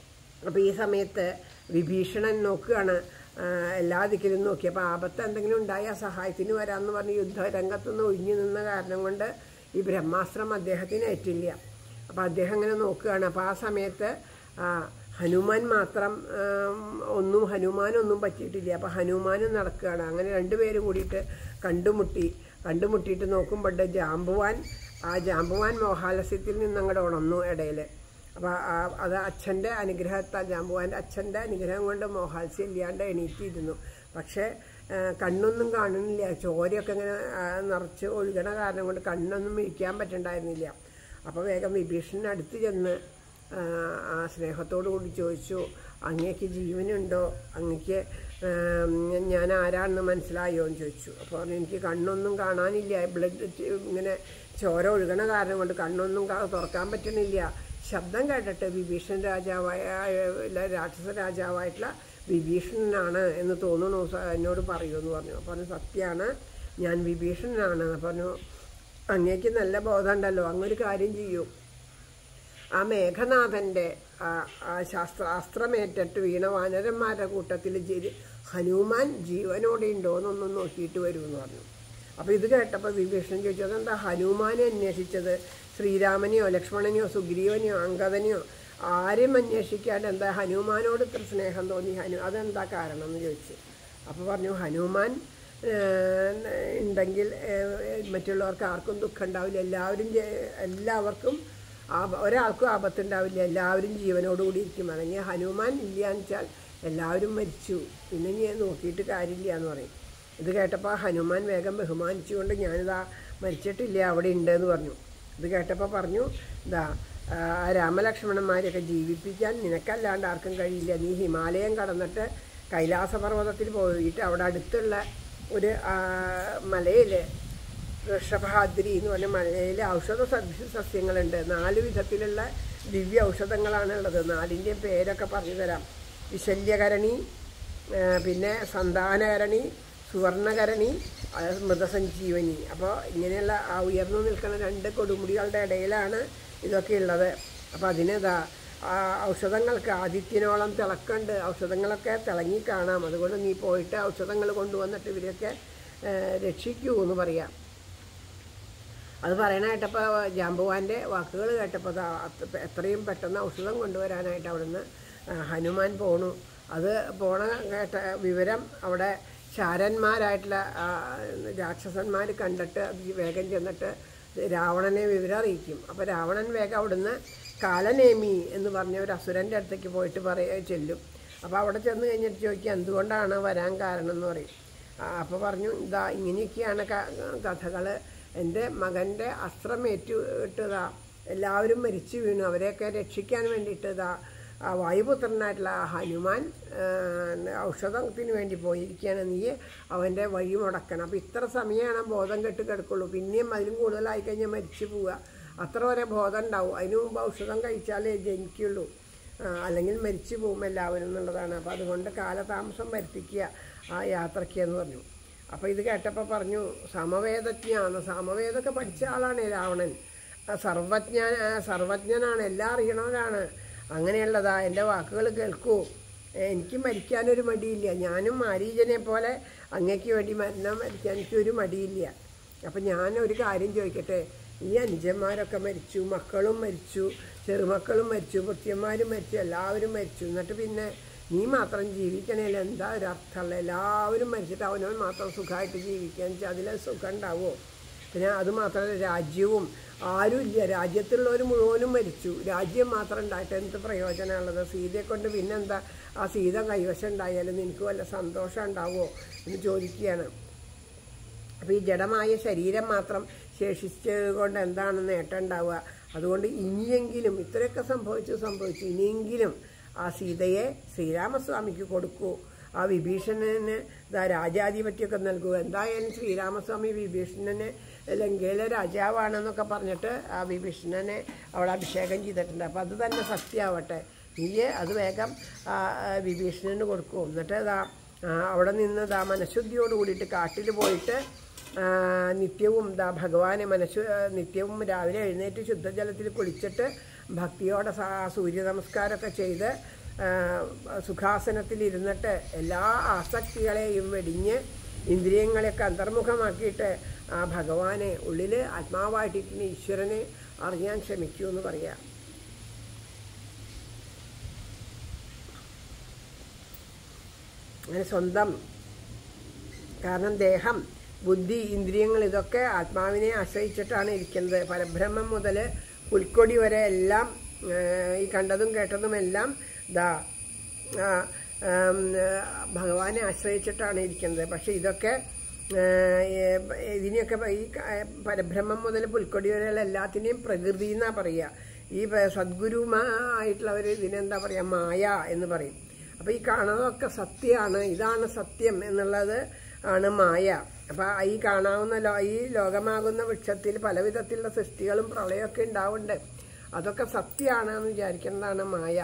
അപ്പോൾ ഈ സമയത്ത് വിഭീഷണൻ നോക്കുകയാണ് ആ, എല്ലാ ദിക്കിലും നോക്കി അപ്പോൾ ആപത്ത് എന്തെങ്കിലും ഉണ്ടായാൽ സഹായത്തിന് വരാമെന്ന് പറഞ്ഞ് യുദ്ധരംഗത്തുനിന്ന് ഒഴിഞ്ഞു നിന്ന കാരണം കൊണ്ട് ഈ ബ്രഹ്മാസ്ത്രം അദ്ദേഹത്തിന് ഏറ്റില്ല അപ്പോൾ അദ്ദേഹം ഇങ്ങനെ നോക്കുകയാണ് അപ്പോൾ ആ സമയത്ത് ആ, ഹനുമാൻ മാത്രം ആം, ഒന്നും ഹനുമാനൊന്നും പറ്റിയിട്ടില്ല അപ്പോൾ ഹനുമാനും നടക്കുകയാണ് അങ്ങനെ രണ്ടുപേരും കൂടിയിട്ട് കണ്ടുമുട്ടി കണ്ടുമുട്ടിയിട്ട് നോക്കുമ്പോൾ ജാമ്പുവാൻ ആ ജാമ്പുവാൻ മോഹാലസ്യത്തിൽ നിന്ന് അങ്ങോട്ട് ഉണർന്നു ഇടയിൽ അപ്പോൾ അത് അച്ഛൻ്റെ അനുഗ്രഹത്താൽ ജാമ്പുവാൻ്റെ അച്ഛൻ്റെ അനുഗ്രഹം കൊണ്ട് മോഹാത്സ്യം ഇല്ലാണ്ട് എണീറ്റിരുന്നു പക്ഷേ ആ, കണ്ണൊന്നും കാണുന്നില്ല ചോരയൊക്കെ ഇങ്ങനെ ആ, നിറച്ച് ഒഴുകണ കാരണം കൊണ്ട് കണ്ണൊന്നും ഇരിക്കാൻ പറ്റണ്ടായിരുന്നില്ല അപ്പോൾ വേഗം വിഭീഷണൻ അടുത്ത് ചെന്ന് ആ, ആ സ്നേഹത്തോടു കൂടി ചോദിച്ചു അങ്ങേക്ക് ജീവനുണ്ടോ അങ്ങക്ക് ആം, ഞാൻ ആരാണെന്ന് മനസ്സിലായോ എന്ന് ചോദിച്ചു അപ്പോൾ പറഞ്ഞു എനിക്ക് കണ്ണൊന്നും കാണാനില്ല ബ്ലഡ് ഇങ്ങനെ ചോര ഒഴുകണ കാരണം കൊണ്ട് കണ്ണൊന്നും കാ- തുറക്കാൻ പറ്റണില്ല ശബ്ദം കേട്ടിട്ട് വിഭീഷൺ രാജാവായ ഇല്ല, രാക്ഷസ രാജാവായിട്ടുള്ള വിഭീഷണനാണ് എന്ന് തോന്നുന്നു സ- എന്നോട് പറയൂ എന്ന് പറഞ്ഞു അപ്പോൾ പറഞ്ഞു സത്യമാണ് ഞാൻ വിഭീഷണനാണ് പറഞ്ഞു അങ്ങേക്ക് നല്ല ബോധമുണ്ടല്ലോ അങ്ങൊരു കാര്യം ചെയ്യൂ ആ മേഘനാഥൻ്റെ ആ ആ ശാസ്ത്ര അസ്ത്രമേറ്റിട്ട് വീണ വാനരന്മാരുടെ കൂട്ടത്തിൽ ജി ഹനുമാൻ ജീവനോടെ ഉണ്ടോ എന്നൊന്നും നോക്കിയിട്ട് വരുമെന്ന് പറഞ്ഞു അപ്പോൾ ഇത് കേട്ടപ്പോൾ വിഭീഷണൻ ചോദിച്ചു അതെന്താ ഹനുമാനെ അന്വേഷിച്ചത് ശ്രീരാമനെയോ ലക്ഷ്മണനെയോ സുഗ്രീവനെയോ അങ്കദനെയോ ആരും അന്വേഷിക്കാണ്ട് എന്താ ഹനുമാനോട് ഇത്ര സ്നേഹം തോന്നി ഹനു അതെന്താ കാരണം എന്ന് ചോദിച്ചു അപ്പോൾ പറഞ്ഞു ഹനുമാൻ ഏഹ്, ഉണ്ടെങ്കിൽ ഏഹ്, മറ്റുള്ളവർക്ക് ആർക്കും ദുഃഖം ഉണ്ടാവില്ല എല്ലാവരും ജെ- എല്ലാവർക്കും ആപ- ഒരാൾക്കും ആപത്തുണ്ടാവില്ല എല്ലാവരും ജീവനോടുകൂടി ഇരിക്കും അല്ലെങ്കിൽ ഹനുമാൻ ഇല്ലയെന്ന് വെച്ചാൽ എല്ലാവരും മരിച്ചു പിന്നെ ഇനി നോക്കിയിട്ട് കാര്യമില്ല എന്ന് പറയും ഇത് കേട്ടപ്പോൾ ഹനുമാൻ വേഗം ബഹുമാനിച്ചുകൊണ്ട് ഞാനിതാ മരിച്ചിട്ടില്ല അവിടെ ഉണ്ടെന്ന് പറഞ്ഞു ഇത് കേട്ടപ്പോൾ പറഞ്ഞു ഇതാ ആ, രാമലക്ഷ്മണന്മാരെയൊക്കെ ജീവിപ്പിക്കാൻ നിനക്കല്ലാണ്ട് ആർക്കും കഴിയില്ല നീ ഹിമാലയം കടന്നിട്ട് കൈലാസപർവ്വതത്തിൽ പോയിട്ട് അവിടെ അടുത്തുള്ള ഒരു മലയിൽ വൃഷഭാദ്രി എന്ന് പറഞ്ഞ മലയിൽ ഔഷധ സസ്യ സസ്യങ്ങളുണ്ട് നാല് വിധത്തിലുള്ള ദിവ്യ ഔഷധങ്ങളാണ് ഉള്ളത് നാലിൻ്റെയും പേരൊക്കെ പറഞ്ഞു തരാം വിശല്യകരണി ആ, പിന്നെ സന്താനകരണി സുവർണകരണി ആ, മൃതസഞ്ജീവനി അപ്പോൾ ഇങ്ങനെയുള്ള ആ ഉയർന്നു നിൽക്കുന്ന രണ്ട് കൊടുമുടികളുടെ ഇടയിലാണ് ഇതൊക്കെ ഉള്ളത് അപ്പോൾ അതിനിതാ ആ ഔഷധങ്ങൾക്ക് ആദിത്യനോളം തിളക്കണ്ട് ഔഷധങ്ങളൊക്കെ തിളങ്ങി കാണാം അതുകൊണ്ട് നീ പോയിട്ട് ഔഷധങ്ങൾ കൊണ്ടുവന്നിട്ട് ഇവരൊക്കെ ആ, രക്ഷിക്കൂ എന്ന് പറയാം അത് പറയണ കേട്ടപ്പോൾ ജാമ്പുവാൻ്റെ വാക്കുകൾ കേട്ടപ്പോൾ ദാ അത് എത്രയും പെട്ടെന്ന് ഔഷധം കൊണ്ടുവരാനായിട്ട് അവിടുന്ന് ആ, ഹനുമാൻ പോണു അത് പോണ കേട്ട വിവരം അവിടെ ചാരന്മാരായിട്ടുള്ള ആ, രാക്ഷസന്മാർ കണ്ടിട്ട് അത് വേഗം ചെന്നിട്ട് രാവണനെ വിവരം അറിയിക്കും അപ്പോൾ രാവണൻ വേഗം അവിടുന്ന് കാലനേമി എന്ന് പറഞ്ഞ ഒരു അസുരൻ്റെ അടുത്തേക്ക് പോയിട്ട് പറയ ചെല്ലും അപ്പോൾ അവിടെ ചെന്ന് കഴിഞ്ഞിട്ട് ചോദിക്കുക എന്തുകൊണ്ടാണ് വരാൻ കാരണം എന്ന് പറയും അപ്പോൾ പറഞ്ഞു ഇതാ ഇങ്ങനെയൊക്കെയാണ് കഥകൾ എൻ്റെ മകൻ്റെ അസ്ത്രമേറ്റു ഇട്ടതാ എല്ലാവരും മരിച്ചു വീണു അവരെയൊക്കെ രക്ഷിക്കാൻ വേണ്ടിയിട്ട് ഇതാ ആ വായുപുത്രനായിട്ടുള്ള ആ ഹനുമാൻ ആ, ഔഷധത്തിന് വേണ്ടി പോയിരിക്കുകയാണ് നീ അവൻ്റെ വഴി മുടക്കണം അപ്പോൾ ഇത്ര സമയമാണ് ബോധം കെട്ട് കിടക്കുള്ളൂ പിന്നെയും അതിലും കൂടുതലായി കഴിഞ്ഞാൽ മരിച്ചു പോവുക അത്ര വരെ ബോധം ഉണ്ടാവും അതിനു മുമ്പ് ഔഷധം കഴിച്ചാലേ ജനിക്കുള്ളൂ ആ, അല്ലെങ്കിൽ മരിച്ചു പോകും എല്ലാവരും എന്നുള്ളതാണ് അപ്പോൾ അതുകൊണ്ട് കാലതാമസം വരുത്തിക്കുക ആ യാത്രയ്ക്ക് എന്ന് പറഞ്ഞു അപ്പോൾ ഇത് കേട്ടപ്പോൾ പറഞ്ഞു സമവേദജ്ഞാണ് സമവേദമൊക്കെ പഠിച്ച ആളാണ് രാവണൻ ആ, സർവജ്ഞ ആ, സർവജ്ഞനാണ് എല്ലാം അറിയണവനാണ് അങ്ങനെയുള്ളതാ എൻ്റെ വാക്കുകൾ കേൾക്കൂ ഏ, എനിക്ക് മരിക്കാനൊരു മടിയില്ല ഞാനും മാരീജനെ പോലെ അങ്ങയ്ക്ക് വേണ്ടി മരണം മരിക്കാൻ എനിക്കൊരു മടിയില്ല അപ്പം ഞാൻ ഒരു കാര്യം ചോദിക്കട്ടെ ഈ അനുജന്മാരൊക്കെ മരിച്ചു മക്കളും മരിച്ചു ചെറുമക്കളും മരിച്ചു ഭൃത്യന്മാരും മരിച്ചു എല്ലാവരും മരിച്ചു എന്നിട്ട് പിന്നെ നീ മാത്രം ജീവിക്കണേൽ എന്താ ഒരു അർത്ഥമുള്ള എല്ലാവരും മരിച്ചിട്ട് അവനവൻ മാത്രം സുഖമായിട്ട് ജീവിക്കുക വെച്ചാൽ അതിൽ സുഖം ഉണ്ടാവുമോ പിന്നെ അത് മാത്രമല്ല രാജ്യവും ആരുമില്ല രാജ്യത്തുള്ളവർ മുഴുവനും മരിച്ചു രാജ്യം മാത്രം ഉണ്ടായിട്ട് എന്ത് പ്രയോജനമുള്ളത് സീതയെ കൊണ്ട് പിന്നെന്താ ആ സീത കൈവശം ഉണ്ടായാലും നിനക്ക് വല്ല സന്തോഷം ഉണ്ടാവുമോ എന്ന് ചോദിക്കുകയാണ് അപ്പോൾ ഈ ജഡമായ ശരീരം മാത്രം ശേഷിച്ചത് കൊണ്ട് എന്താണ് നേട്ടം ഉണ്ടാവുക അതുകൊണ്ട് ഇനിയെങ്കിലും ഇത്രയൊക്കെ സംഭവിച്ചു സംഭവിച്ചു ഇനിയെങ്കിലും ആ സീതയെ ശ്രീരാമസ്വാമിക്ക് കൊടുക്കൂ ആ വിഭീഷണന് ഇതാ രാജാധിപത്യമൊക്കെ നൽകൂ എന്തായാലും ശ്രീരാമസ്വാമി വിഭീഷണനെ ലങ്കയിലെ രാജാവാണെന്നൊക്കെ പറഞ്ഞിട്ട് ആ വിഭീഷണനെ അവിടെ അഭിഷേകം ചെയ്തിട്ടുണ്ട് അപ്പോൾ അത് തന്നെ സത്യമാവട്ടെ നീയെ അത് വേഗം ആ, ആ, വിഭീഷണന് കൊടുക്കൂ എന്നിട്ട് ഇതാ ആ, അവിടെ നിന്ന് ദാ മനഃശുദ്ധിയോട് കൂടിയിട്ട് കാട്ടിൽ പോയിട്ട് ആ, നിത്യവും ദാ ഭഗവാനെ മനസ്സു ആ, നിത്യവും രാവിലെ എഴുന്നേറ്റ് ശുദ്ധജലത്തിൽ കുളിച്ചിട്ട് ഭക്തിയോടെ സാ- സൂര്യ നമസ്കാരമൊക്കെ ചെയ്ത് ആ, സുഖാസനത്തിൽ ഇരുന്നിട്ട് എല്ലാ ആസക്തികളെയും വെടിഞ്ഞ് ഇന്ദ്രിയങ്ങളെയൊക്കെ അന്തർമുഖമാക്കിയിട്ട് ആ ഭഗവാനെ ഉള്ളിൽ ആത്മാവായിട്ടിരിക്കുന്ന ഈശ്വരനെ അറിയാൻ ശ്രമിക്കൂ എന്ന് പറയാം അങ്ങനെ സ്വന്തം കാരണം ദേഹം ബുദ്ധി ഇന്ദ്രിയങ്ങൾ ഇതൊക്കെ ആത്മാവിനെ ആശ്രയിച്ചിട്ടാണ് ഇരിക്കുന്നത് പരബ്രഹ്മം മുതൽ പുൽക്കൊടി വരെ എല്ലാം ആ, ഈ കണ്ടതും കേട്ടതും എല്ലാം ദാ ആ, ആം, ആ, ഭഗവാനെ ആശ്രയിച്ചിട്ടാണ് ഇരിക്കുന്നത് പക്ഷെ ഇതൊക്കെ ആ, ഏ, ഇതിനെയൊക്കെ ഈ ക- പരബ്രഹ്മം മുതൽ പുൽക്കൊടി വരെയുള്ള എല്ലാത്തിനെയും പ്രകൃതി എന്നാ പറയുക ഈ പ- സദ്ഗുരുമായിട്ടുള്ളവർ ഇതിനെന്താ പറയുക മായ എന്ന് പറയും അപ്പൊ ഈ കാണുന്നതൊക്കെ സത്യമാണ് ഇതാണ് സത്യം എന്നുള്ളത് ആണ് മായ അപ്പൊ ഈ കാണാവുന്ന ലോ ഈ ലോകമാകുന്ന വൃക്ഷത്തിൽ പലവിധത്തിലുള്ള സൃഷ്ടികളും പ്രളയമൊക്കെ ഉണ്ടാവുന്നുണ്ട് അതൊക്കെ സത്യമാണ് എന്ന് വിചാരിക്കുന്നതാണ് മായ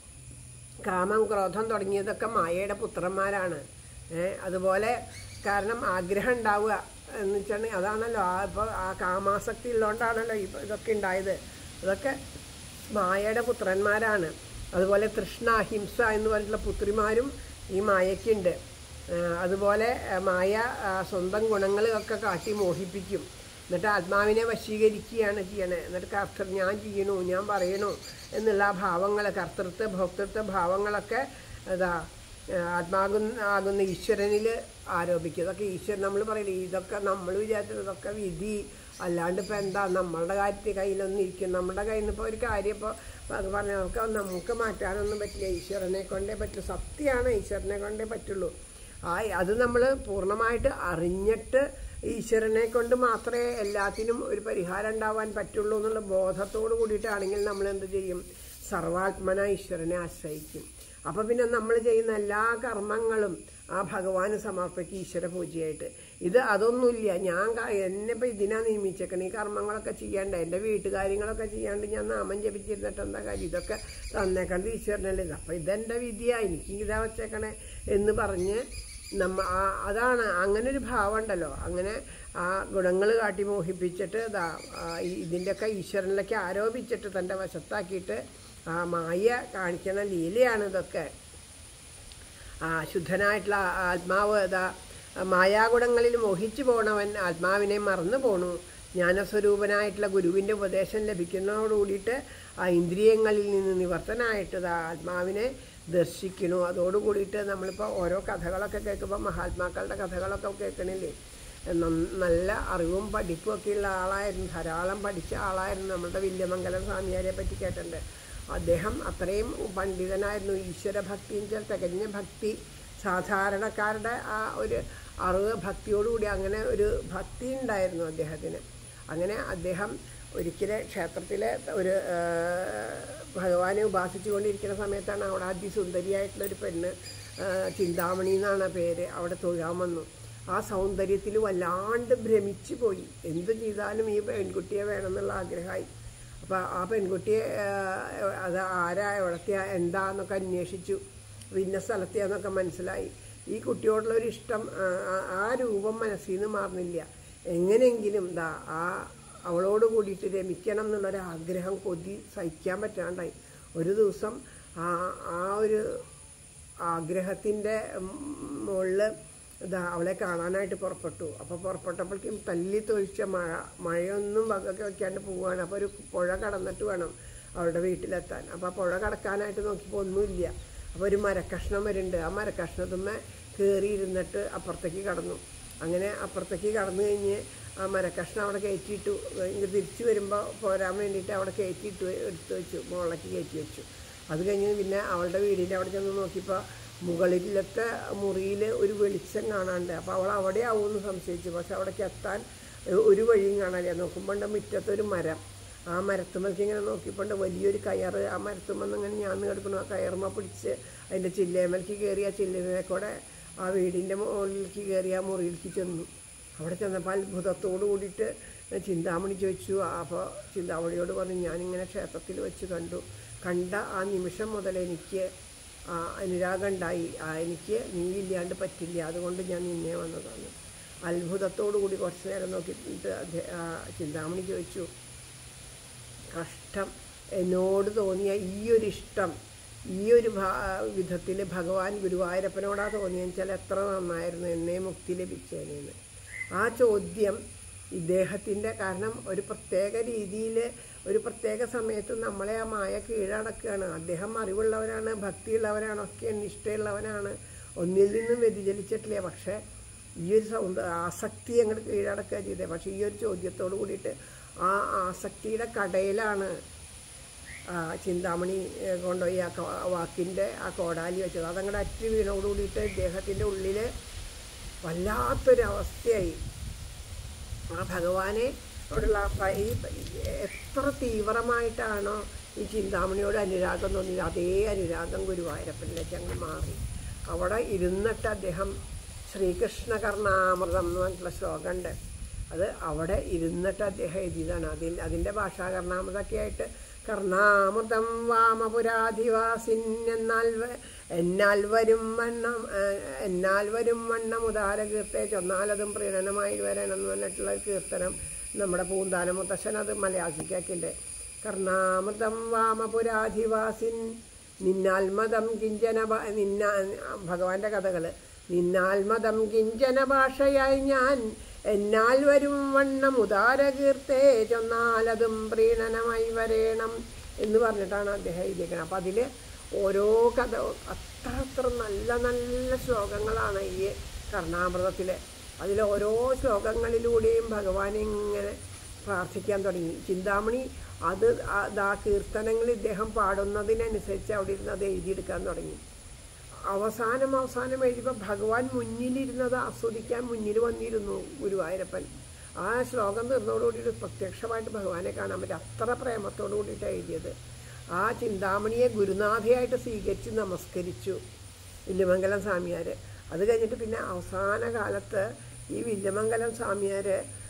കാമം ക്രോധം തുടങ്ങിയതൊക്കെ മായയുടെ പുത്രന്മാരാണ് ഏ അതുപോലെ കാരണം ആഗ്രഹം ഉണ്ടാവുക എന്ന് വെച്ചാൽ അതാണല്ലോ ആ ഇപ്പോൾ ആ കാമാസക്തി ഉള്ളതുകൊണ്ടാണല്ലോ ഇപ്പൊ ഇതൊക്കെ ഉണ്ടായത് അതൊക്കെ മായയുടെ പുത്രന്മാരാണ് അതുപോലെ തൃഷ്ണ ഹിംസ എന്ന് പറഞ്ഞിട്ടുള്ള പുത്രിമാരും ഈ മായയ്ക്കുണ്ട് ആ, അതുപോലെ ആ, മായ ആ, സ്വന്തം ഗുണങ്ങളൊക്കെ കാട്ടി മോഹിപ്പിക്കും എന്നിട്ട് ആത്മാവിനെ വശീകരിക്കുകയാണ് ചെയ്യണത് എന്നിട്ട് കർത്തൃ ഞാൻ ചെയ്യണു ഞാൻ പറയണു എന്നുള്ള ആ ഭാവങ്ങൾ കർത്തൃത്വ ഭോക്തൃത്വ ഭാവങ്ങളൊക്കെ അതാ ആത്മാകുന്ന ആകുന്ന ഈശ്വരനിൽ ആരോപിക്കും ഇതൊക്കെ ഈശ്വരൻ നമ്മൾ പറയില്ലേ ഇതൊക്കെ നമ്മൾ വിചാരിച്ചത് ഇതൊക്കെ വിധി അല്ലാണ്ട് ഇപ്പം എന്താ നമ്മളുടെ കാര്യത്തിൽ കയ്യിലൊന്നും ഇരിക്കും നമ്മുടെ കയ്യിൽ നിന്ന് ഇപ്പോൾ ഒരു കാര്യം ഇപ്പോൾ അത് പറഞ്ഞ നമുക്ക് നമുക്ക് മാറ്റാനൊന്നും പറ്റില്ല ഈശ്വരനെ കൊണ്ടേ പറ്റൂ സത്യമാണ് ഈശ്വരനെ കൊണ്ടേ പറ്റുള്ളൂ ആ അത് നമ്മൾ പൂർണ്ണമായിട്ട് അറിഞ്ഞിട്ട് ഈശ്വരനെ കൊണ്ട് മാത്രമേ എല്ലാത്തിനും ഒരു പരിഹാരം ഉണ്ടാവാൻ പറ്റുള്ളൂ എന്നുള്ള ബോധത്തോട് കൂടിയിട്ടാണെങ്കിൽ നമ്മൾ എന്ത് ചെയ്യും സർവാത്മന ഈശ്വരനെ ആശ്രയിക്കും അപ്പൊ പിന്നെ നമ്മൾ ചെയ്യുന്ന എല്ലാ കർമ്മങ്ങളും ആ ഭഗവാന് സമർപ്പിക്കും ഈശ്വര പൂജയായിട്ട് ഇത് അതൊന്നുമില്ല ഞാൻ ക- എന്നെ ഇപ്പൊ ഇതിനാ നിയമിച്ചേക്കണം ഈ കർമ്മങ്ങളൊക്കെ ചെയ്യാണ്ട് എൻ്റെ വീട്ടുകാര്യങ്ങളൊക്കെ ചെയ്യാണ്ട് ഞാൻ നാമം ജപിച്ചിരുന്നിട്ട് എന്താ കാര്യം ഇതൊക്കെ തന്നേക്കണ്ട് ഈശ്വരനല്ലേ ഇത് അപ്പൊ ഇതെന്റെ വിധിയാ എനിക്ക് ഇതാ വെച്ചേക്കണേ എന്ന് പറഞ്ഞ് നമ്മ ആ- അതാണ് അങ്ങനെ ഒരു ഭാവം ഉണ്ടല്ലോ അങ്ങനെ ആ ഗുണങ്ങൾ കാട്ടി മോഹിപ്പിച്ചിട്ട് ദാ ആ ഈ- ഇതിൻ്റെയൊക്കെ ഈശ്വരനിലേക്ക് ആരോപിച്ചിട്ട് തൻ്റെ വശത്താക്കിയിട്ട് ആ മായ കാണിക്കുന്ന ലീലയാണ് ഇതൊക്കെ ആ ശുദ്ധനായിട്ടുള്ള ആ ആത്മാവ് ഇതാ മായാഗുണങ്ങളിൽ മോഹിച്ചു പോണവൻ ആത്മാവിനെ മറന്നു പോണു ജ്ഞാനസ്വരൂപനായിട്ടുള്ള ഗുരുവിൻ്റെ ഉപദേശം ലഭിക്കുന്നതോടുകൂടിയിട്ട് ആ ഇന്ദ്രിയങ്ങളിൽ നിന്ന് നിവർത്തനായിട്ട് ഇതാ ആത്മാവിനെ ദർശിക്കണു അതോടുകൂടിയിട്ട് നമ്മളിപ്പോൾ ഓരോ കഥകളൊക്കെ കേൾക്കുമ്പോൾ മഹാത്മാക്കളുടെ കഥകളൊക്കെ കേൾക്കണില്ലേ നം- നല്ല അറിവും പഠിപ്പും ഒക്കെയുള്ള ആളായിരുന്നു ധാരാളം പഠിച്ച ആളായിരുന്നു നമ്മളുടെ വില്യമംഗലം സ്വാമിയാരെ പറ്റി കേട്ടിട്ടുണ്ട് അദ്ദേഹം അത്രയും പണ്ഡിതനായിരുന്നു ഈശ്വരഭക്തിയും ചില തികഞ്ഞ ഭക്തി സാധാരണക്കാരുടെ ആ ഒരു അറിവ് ഭക്തിയോടുകൂടി അങ്ങനെ ഒരു ഭക്തി ഉണ്ടായിരുന്നു അദ്ദേഹത്തിന് അങ്ങനെ അദ്ദേഹം ഒരിക്കലെ ക്ഷേത്രത്തിലെ ഒരു ആ, ഭഗവാനെ ഉപാസിച്ചുകൊണ്ടിരിക്കുന്ന സമയത്താണ് അവിടെ അതിസുന്ദരിയായിട്ടുള്ള ഒരു പെണ്ണ് ആ, ചിന്താമണി എന്നാണ് പേര് അവിടെ തൊഴാൻ വന്നു ആ സൗന്ദര്യത്തിൽ വല്ലാണ്ട് ഭ്രമിച്ചു പോയി എന്ത് ചെയ്താലും ഈ പെൺകുട്ടിയെ വേണമെന്നുള്ള ആഗ്രഹമായി അപ്പോൾ ആ പെൺകുട്ടിയെ ആ, അത് ആരാ എവിടത്തെയാ എന്താന്നൊക്കെ അന്വേഷിച്ചു ഇന്ന സ്ഥലത്തെയാന്നൊക്കെ മനസ്സിലായി ഈ കുട്ടിയോടുള്ള ഒരു ഇഷ്ടം ആ, ആ- ആ രൂപം മനസ്സിൽ നിന്ന് മാറുന്നില്ല എങ്ങനെയെങ്കിലും ദാ ആ അവളോട് കൂടിയിട്ട് രമിക്കണം എന്നുള്ളൊരു ആഗ്രഹം കൊതി സഹിക്കാൻ പറ്റാണ്ടായി ഒരു ദിവസം ആ ആ ഒരു ആഗ്രഹത്തിൻ്റെ മുകളിൽ ഇതാ അവളെ കാണാനായിട്ട് പുറപ്പെട്ടു അപ്പോൾ പുറപ്പെട്ടപ്പോഴേക്കും തല്ലി തൊഴിച്ച മഴ മഴയൊന്നും വകയൊക്കെ വെക്കാണ്ട് പോവുകയാണ് അപ്പോൾ ഒരു പുഴ കടന്നിട്ട് വേണം അവളുടെ വീട്ടിലെത്താൻ അപ്പോൾ ആ പുഴ കടക്കാനായിട്ട് നോക്കിയപ്പോൾ ഒന്നുമില്ല അപ്പോൾ ഒരു മരക്കഷ്ണം വരുന്നുണ്ട് ആ മരക്കഷ്ണത്തുമ്മേ കയറി ഇരുന്നിട്ട് അപ്പുറത്തേക്ക് കടന്നു അങ്ങനെ അപ്പുറത്തേക്ക് കടന്നു കഴിഞ്ഞ് ആ മരക്കഷ്ണം അവിടെ കയറ്റിയിട്ടു ഇങ്ങ് തിരിച്ചു വരുമ്പോൾ പോരാൻ വേണ്ടിയിട്ട് അവിടെ കയറ്റിയിട്ട് എടുത്ത് വെച്ചു മുകളിലേക്ക് കയറ്റി വെച്ചു അത് കഴിഞ്ഞ് പിന്നെ അവളുടെ വീടിൻ്റെ അവിടെ ചെന്ന് നോക്കിയപ്പോൾ മുകളിലത്തെ മുറിയിൽ ഒരു വെളിച്ചം കാണാണ്ട് അപ്പോൾ അവൾ അവിടെ ആവുമെന്ന് സംശയിച്ചു പക്ഷെ അവിടേക്ക് എത്താൻ ഒരു വഴിയും കാണാനില്ല നോക്കുമ്പോൾ മുറ്റത്തൊരു മരം ആ മരത്തുമ്മക്ക് ഇങ്ങനെ നോക്കിക്കൊണ്ട് വലിയൊരു കയറ് ആ മരത്തുമ്മന്ന് ഇങ്ങനെ ഞാൻ കിടക്കുന്നു ആ കയറുമ്മ പിടിച്ച് അതിൻ്റെ ചില്ലേമലേക്ക് കയറി ആ ചില്ലിനെ കൂടെ ആ വീടിൻ്റെ മുകളിലേക്ക് കയറി ആ മുറിയിലേക്ക് ചെന്നു അവിടെ ചെന്നപ്പോൾ അത്ഭുതത്തോട് കൂടിയിട്ട് ചിന്താമണി ചോദിച്ചു അപ്പോൾ ചിന്താമണിയോട് പറഞ്ഞു ഞാനിങ്ങനെ ക്ഷേത്രത്തിൽ വെച്ച് കണ്ടു കണ്ട ആ നിമിഷം മുതൽ എനിക്ക് ആ അനുരാഗം ഉണ്ടായി ആ എനിക്ക് നീ ഇല്ലാണ്ട് പറ്റില്ല അതുകൊണ്ട് ഞാൻ നിന്നെ വന്നതാണ് അത്ഭുതത്തോടു കൂടി കുറച്ച് നേരം നോക്കിയിട്ട് അദ്ദേഹം ആ ചിന്താമണി ചോദിച്ചു കഷ്ടം എന്നോട് തോന്നിയ ഈ ഒരു ഇഷ്ടം ഈ ഒരു വിധത്തിൽ ഭഗവാൻ ഗുരുവായൂരപ്പനോടാ തോന്നിയെന്ന് വെച്ചാൽ എത്ര നന്നായിരുന്നു എന്നെ മുക്തി ലഭിച്ചേനെന്ന് ആ ചോദ്യം ഇദ്ദേഹത്തിൻ്റെ കാരണം ഒരു പ്രത്യേക രീതിയിൽ ഒരു പ്രത്യേക സമയത്ത് നമ്മളെ ആ മായ കീഴടക്കുകയാണ് അദ്ദേഹം അറിവുള്ളവരാണ് ഭക്തിയുള്ളവരാണ് ഒക്കെ നിഷ്ഠയുള്ളവനാണ് ഒന്നിൽ നിന്നും വ്യതിചലിച്ചിട്ടില്ല പക്ഷേ ഈ ഒരു സൗന്ദ ആസക്തി അങ്ങോട്ട് കീഴടക്കുക ചെയ്തത് പക്ഷേ ഈ ഒരു ചോദ്യത്തോട് കൂടിയിട്ട് ആ ആസക്തിയുടെ കടയിലാണ് ആ ചിന്താമണി ഏഹ്, കൊണ്ടുപോയി ആ കോ- ആ വാക്കിൻ്റെ ആ കോടാലി വെച്ചത് അതങ്ങോട്ട് അറ്റ് വീണോട് കൂടിയിട്ട് ഇദ്ദേഹത്തിൻ്റെ ഉള്ളിൽ വല്ലാത്തൊരവസ്ഥയായി ആ ഭഗവാനെ ഓടുള്ള ആ പ- ഈ എത്ര തീവ്രമായിട്ടാണോ ഈ ചിന്താമണിയോട് അനുരാഗം തോന്നിയത് അതേ അനുരാഗം ഗുരുവായൂരപ്പനിലേക്ക് അങ്ങ് മാറി അവിടെ ഇരുന്നിട്ട് അദ്ദേഹം ശ്രീകൃഷ്ണ കർണാമൃതം എന്ന് പറഞ്ഞിട്ടുള്ള ശ്ലോകമുണ്ട് അത് അവിടെ ഇരുന്നിട്ട് അദ്ദേഹം എഴുതിയതാണ് അതിൽ അതിൻ്റെ ഭാഷാകർണാമൃതമൊക്കെ ആയിട്ട് കർണാമൃതം വാമപുരാധിവാസിൻ എന്നാൽ വ- എന്നാൽ വരും വണ്ണം ഏഹ്, എന്നാൽ വരും വണ്ണം ഉദാരകീർത്തെ ചൊന്നാലതും പ്രീണനമായി വരണം എന്ന് പറഞ്ഞിട്ടുള്ള ഒരു കീർത്തനം നമ്മുടെ പൂന്താന മുത്തശ്ശൻ അത് മലയാളിക്കാക്കിൻ്റെ കർണാമൃതം വാമപുരാധിവാസിൻ നിന്നാൽമതം കിഞ്ചന ഭ- നിന്ന ഭഗവാന്റെ കഥകൾ നിന്നാൽമതം കിഞ്ചന ഭാഷയായി ഞാൻ എന്നാൽ വരും വണ്ണം ഉദാരകീർത്തെ ചൊന്നാലതും പ്രീണനമായി വരേണം എന്ന് പറഞ്ഞിട്ടാണ് അദ്ദേഹം എഴുതിയിരിക്കുന്നത് അപ്പം അതിൽ ഓരോ കഥ അത്ര അത്ര നല്ല നല്ല ശ്ലോകങ്ങളാണ് ഈ കർണാമൃതത്തിൽ അതിൽ ഓരോ ശ്ലോകങ്ങളിലൂടെയും ഭഗവാനെ ഇങ്ങനെ പ്രാർത്ഥിക്കാൻ തുടങ്ങി ചിന്താമണി അത് ആ- ആ കീർത്തനങ്ങൾ ഇദ്ദേഹം പാടുന്നതിനനുസരിച്ച് അവിടെ ഇരുന്ന് അത് എഴുതിയെടുക്കാൻ തുടങ്ങി അവസാനം അവസാനം എഴുതിയപ്പോൾ ഭഗവാൻ മുന്നിലിരുന്നത് ആസ്വദിക്കാൻ മുന്നിൽ വന്നിരുന്നു ഗുരുവായൂരപ്പൻ ആ ശ്ലോകം തീർന്നതോടുകൂടിയിട്ട് പ്രത്യക്ഷമായിട്ട് ഭഗവാനെ കാണാൻ പറ്റും അത്ര പ്രേമത്തോടു കൂടിയിട്ടാണ് എഴുതിയത് ആ ചിന്താമണിയെ ഗുരുനാഥയായിട്ട് സ്വീകരിച്ച് നമസ്കരിച്ചു വില്യമംഗലം സ്വാമിയാർ അത് കഴിഞ്ഞിട്ട് പിന്നെ അവസാന കാലത്ത് ഈ വില്യമംഗലം സ്വാമിയാർ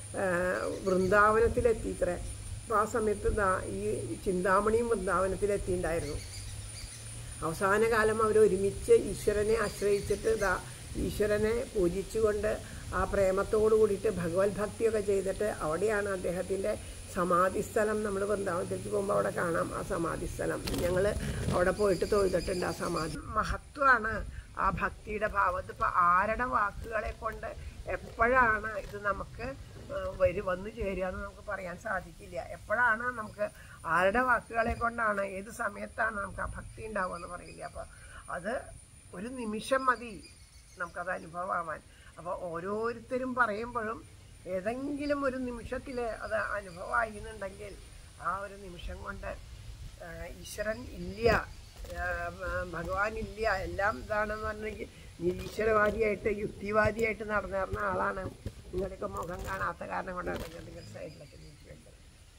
വൃന്ദാവനത്തിലെത്തിയിത്രേ അപ്പോൾ ആ സമയത്ത് ദാ ഈ ചിന്താമണിയും വൃന്ദാവനത്തിലെത്തിയിട്ടുണ്ടായിരുന്നു അവസാന കാലം അവർ ഒരുമിച്ച് ഈശ്വരനെ ആശ്രയിച്ചിട്ട് ഇതാ ഈശ്വരനെ പൂജിച്ചുകൊണ്ട് ആ പ്രേമത്തോടു കൂടിയിട്ട് ഭഗവത് ഭക്തിയൊക്കെ ചെയ്തിട്ട് അവിടെയാണ് അദ്ദേഹത്തിൻ്റെ സമാധിസ്ഥലം നമ്മൾ വൃന്ദാവനത്തിലേക്ക് പോകുമ്പോൾ അവിടെ കാണാം ആ സമാധിസ്ഥലം ഞങ്ങൾ അവിടെ പോയിട്ട് തൊഴുതിട്ടുണ്ട് ആ സമാധി മഹത്വമാണ് ആ ഭക്തിയുടെ ഭാവത്ത് ഇപ്പോൾ ആരുടെ വാക്കുകളെ കൊണ്ട് എപ്പോഴാണ് ഇത് നമുക്ക് ഏഹ് വരു വന്നു ചേരുക എന്ന് നമുക്ക് പറയാൻ സാധിക്കില്ല എപ്പോഴാണ് നമുക്ക് ആരുടെ വാക്കുകളെ കൊണ്ടാണ് ഏത് സമയത്താണ് നമുക്ക് ആ ഭക്തി ഉണ്ടാവുക എന്ന് പറയില്ല അപ്പോൾ അത് ഒരു നിമിഷം മതി നമുക്കത് അനുഭവമാവാൻ അപ്പോൾ ഓരോരുത്തരും പറയുമ്പോഴും ഏതെങ്കിലും ഒരു നിമിഷത്തിൽ അത് അനുഭവമായി എന്നുണ്ടെങ്കിൽ ആ ഒരു നിമിഷം കൊണ്ട് ആ, ഈശ്വരൻ ഇല്ല ആ, ഭഗവാൻ ഇല്ല എല്ലാം ഇതാണെന്ന് പറഞ്ഞെങ്കിൽ നിരീശ്വരവാദിയായിട്ട് യുക്തിവാദിയായിട്ട് നടന്നു നടന്ന ആളാണ് നിങ്ങളുടെയൊക്കെ മുഖം കാണാത്ത കാരണം കൊണ്ടാണ് ഞാൻ നിങ്ങളുടെ സൈഡിലൊക്കെ നീക്കി വെച്ചത്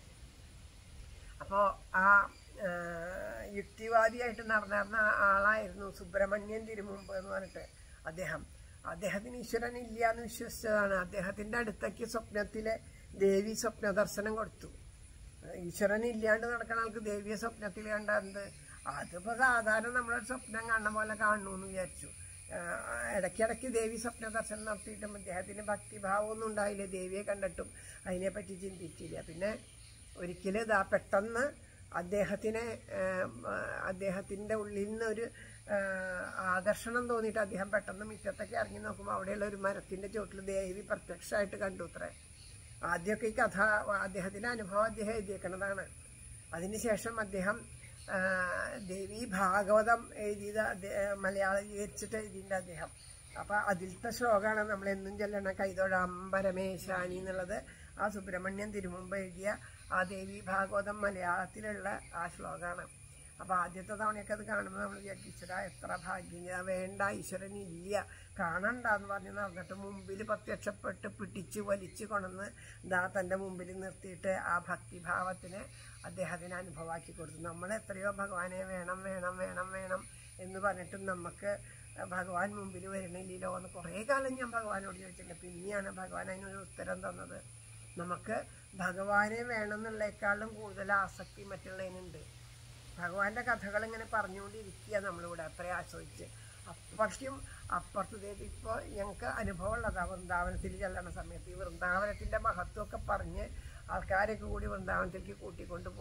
അപ്പോൾ ആ ആ, യുക്തിവാദിയായിട്ട് നടന്നിരുന്ന ആളായിരുന്നു സുബ്രഹ്മണ്യൻ തിരുമുമ്പ് എന്ന് പറഞ്ഞിട്ട് അദ്ദേഹം അദ്ദേഹത്തിന് ഈശ്വരൻ ഇല്ല എന്ന് വിശ്വസിച്ചതാണ് അദ്ദേഹത്തിൻ്റെ അടുത്തേക്ക് സ്വപ്നത്തിലെ ദേവി സ്വപ്ന ദർശനം കൊടുത്തു ഈശ്വരൻ ഇല്ലാണ്ട് നടക്കുന്ന ആൾക്ക് ദേവിയെ സ്വപ്നത്തിൽ കണ്ട എന്ത് അതിപ്പോൾ സാധാരണ നമ്മളൊരു സ്വപ്നം കാണുന്ന പോലെ കാണണു എന്ന് വിചാരിച്ചു ആഹ് ഇടയ്ക്കിടയ്ക്ക് ദേവി സ്വപ്ന ദർശനം നടത്തിയിട്ടും അദ്ദേഹത്തിന് ഭക്തിഭാവമൊന്നും ഉണ്ടായില്ല ദേവിയെ കണ്ടിട്ടും അതിനെപ്പറ്റി ചിന്തിച്ചില്ല പിന്നെ ഒരിക്കലും ഇതാ പെട്ടെന്ന് അദ്ദേഹത്തിനെ അദ്ദേഹത്തിൻ്റെ ഉള്ളിൽ നിന്ന് ഒരു ആഹ് ആകർഷണം തോന്നിയിട്ട് അദ്ദേഹം പെട്ടെന്ന് മുറ്റത്തൊക്കെ ഇറങ്ങി നോക്കുമ്പോൾ അവിടെയുള്ള ഒരു മരത്തിൻ്റെ ചോട്ടിൽ ദേവി പ്രത്യക്ഷമായിട്ട് കണ്ടു അത്രേ ആദ്യമൊക്കെ ഈ കഥ അദ്ദേഹത്തിൻ്റെ അനുഭവം അദ്ദേഹം എഴുതിയേക്കണതാണ് അതിനുശേഷം അദ്ദേഹം ആ, ദേവി ഭാഗവതം എഴുതിയത് അദ്ദേഹ- മലയാളീകരിച്ചിട്ട് എഴുതിയിട്ടുണ്ട് അദ്ദേഹം അപ്പം അതിലത്തെ ശ്ലോകമാണ് നമ്മൾ എന്നും ചൊല്ലണ കൈതൊഴാം പരമേശാനി എന്നുള്ളത് ആ സുബ്രഹ്മണ്യൻ തിരുമുമ്പ് എഴുതിയ ആ ദേവി ഭാഗവതം മലയാളത്തിലുള്ള ആ ശ്ലോകമാണ് അപ്പോൾ ആദ്യത്തെ തവണയൊക്കെ അത് കാണുമ്പോൾ നമ്മൾ വിചാരിക്കും ഈശ്വര എത്ര ഭാഗ്യം ചെയ്താ വേണ്ട ഈശ്വരൻ ഇല്ല കാണണ്ട എന്ന് പറഞ്ഞ് നടന്നിട്ട് മുമ്പിൽ പ്രത്യക്ഷപ്പെട്ട് പിടിച്ച് വലിച്ച് കൊണ്ടുവന്ന് ദാ തൻ്റെ മുമ്പിൽ നിർത്തിയിട്ട് ആ ഭക്തിഭാവത്തിന് അദ്ദേഹത്തിന് അനുഭവമാക്കി കൊടുത്തു നമ്മൾ എത്രയോ ഭഗവാനെ വേണം വേണം വേണം വേണം എന്ന് പറഞ്ഞിട്ടും നമുക്ക് ഭഗവാൻ മുമ്പിൽ വരണില്ലല്ലോ എന്ന് കുറേ കാലം ഞാൻ ഭഗവാനോട് ചോദിച്ചിട്ടുണ്ട് പിന്നെയാണ് ഭഗവാൻ അതിനൊരു ഉത്തരം തന്നത് നമുക്ക് ഭഗവാനെ വേണമെന്നുള്ളേക്കാളും കൂടുതൽ ആസക്തി മറ്റുള്ളതിനുണ്ട് ഭഗവാന്റെ കഥകൾ ഇങ്ങനെ പറഞ്ഞുകൊണ്ടിരിക്കുക നമ്മളിവിടെ അത്രയും ആസ്വദിച്ച് അപ്പുറത്തും അപ്പുറത്ത് ഇപ്പോൾ ഞങ്ങൾക്ക് അനുഭവമുള്ളതാണ് വൃന്ദാവനത്തിൽ ചെല്ലണ സമയത്ത് ഈ വൃന്ദാവനത്തിൻ്റെ മഹത്വമൊക്കെ പറഞ്ഞ് ആൾക്കാരൊക്കെ കൂടി വൃന്ദാവനത്തിലേക്ക് കൂട്ടിക്കൊണ്ട് പോകും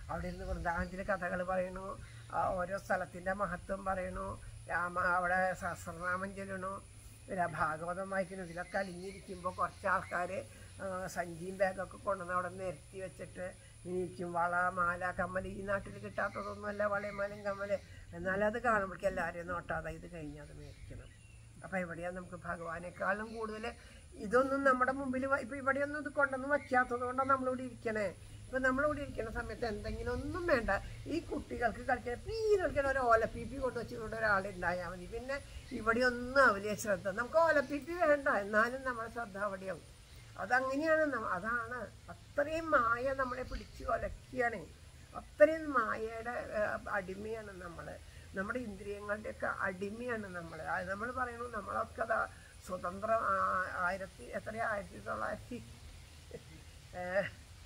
അവിടെ ഇരുന്ന് വൃന്ദാവനത്തിലെ കഥകൾ പറയണു ആ ഓരോ സ്ഥലത്തിൻ്റെ മഹത്വം പറയണു രാമ അവിടെ സഹസ്രനാമം ചൊല്ലണു പിന്നെ ഭാഗവതം വായിക്കുന്നു ഇതിലൊക്കെ അലിഞ്ഞിരിക്കുമ്പോൾ കുറച്ച് ആൾക്കാർ സഞ്ചിയും ബാഗൊക്കെ കൊണ്ടുവന്ന് അവിടെ നിരത്തി വെച്ചിട്ട് ഇരിക്കും വള മാല കമ്മൽ ഈ നാട്ടിൽ കിട്ടാത്തതൊന്നുമല്ല വളയമാലും കമ്മല് എന്നാലും അത് കാണുമ്പോഴേക്കും എല്ലാവരെയും നോട്ടാതെ ഇത് കഴിഞ്ഞാൽ അത് മേടിക്കണം അപ്പം എവിടെയാണ് നമുക്ക് ഭഗവാനേക്കാളും കൂടുതൽ ഇതൊന്നും നമ്മുടെ മുമ്പിൽ ഇപ്പം ഇവിടെയൊന്നും ഇത് കൊണ്ടൊന്നും വയ്ക്കാത്തത് കൊണ്ടാണ് നമ്മളിവിടെ ഇരിക്കണേ ഇപ്പം നമ്മളിവിടെ ഇരിക്കുന്ന സമയത്ത് എന്തെങ്കിലും ഒന്നും വേണ്ട ഈ കുട്ടികൾക്ക് കളിക്കാൻ പീ കളിക്കാൻ ഒരു ഓലപ്പീപ്പി കൊണ്ട് വെച്ച് ഇവിടെ ഒരാളുണ്ടായാൽ മതി പിന്നെ ഇവിടെയൊന്നും ആവില്ല ശ്രദ്ധ നമുക്ക് ഓലപ്പീപ്പി വേണ്ട എന്നാലും നമ്മുടെ ശ്രദ്ധ അവിടെയാവും അതങ്ങനെയാണ് നമ്മ- അതാണ് അത്രയും മായ നമ്മളെ പിടിച്ച് കൊലക്കുകയാണ് അത്രയും മായയുടെ ഏഹ്, അടിമയാണ് നമ്മൾ നമ്മുടെ ഇന്ദ്രിയങ്ങളുടെയൊക്കെ അടിമയാണ് നമ്മൾ നമ്മൾ പറയണു നമ്മളൊക്കെ അതാ സ്വതന്ത്രം ആ- ആയിരത്തി എത്രയാ ആയിരത്തി തൊള്ളായിരത്തി ഏഹ്,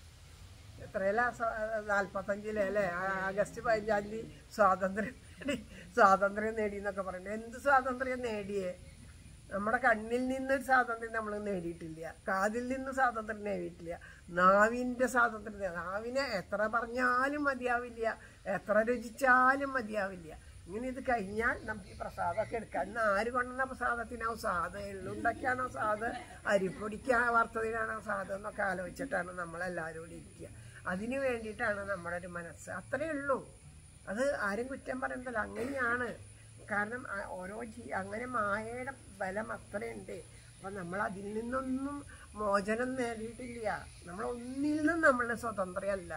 എത്രയല്ല നാൽപ്പത്തഞ്ചിലെ അല്ലേ ആ, ആഗസ്റ്റ് പതിനഞ്ചാം തീയതി സ്വാതന്ത്ര്യം നേടി സ്വാതന്ത്ര്യം നേടി എന്നൊക്കെ പറയുന്നത് എന്ത് സ്വാതന്ത്ര്യം നേടിയേ നമ്മുടെ കണ്ണിൽ നിന്നൊരു സ്വാതന്ത്ര്യം നമ്മൾ നേടിയിട്ടില്ല കാതിൽ നിന്ന് സ്വാതന്ത്ര്യം നേടിയിട്ടില്ല നാവിൻ്റെ സ്വാതന്ത്ര്യം നേ- നാവിനെ എത്ര പറഞ്ഞാലും മതിയാവില്ല എത്ര രുചിച്ചാലും മതിയാവില്ല ഇങ്ങനെ ഇത് കഴിഞ്ഞാൽ നമുക്ക് ഈ പ്രസാദമൊക്കെ എടുക്കാം ഇന്ന് ആര് കൊണ്ടുവന്ന പ്രസാദത്തിനാവും സാധ എള്ളുണ്ടാക്കിയാണോ സാധ അരിപ്പൊടിക്കാ വറുത്തതിനാണോ സാധ എന്നൊക്കെ ആലോചിച്ചിട്ടാണ് നമ്മളെല്ലാവരും കൂടി ഇരിക്കുക അതിന് വേണ്ടിയിട്ടാണ് നമ്മുടെ ഒരു മനസ്സ് അത്രയേ ഉള്ളൂ അത് ആരും കുറ്റം പറയുന്നില്ല അങ്ങനെയാണ് കാരണം ആ ഓരോ ജീ അങ്ങനെ മായയുടെ ബലം അത്രയുണ്ട് അപ്പം നമ്മൾ അതിൽ നിന്നൊന്നും മോചനം നേടിയിട്ടില്ല നമ്മൾ ഒന്നിൽ നിന്നും നമ്മൾ സ്വതന്ത്രയല്ല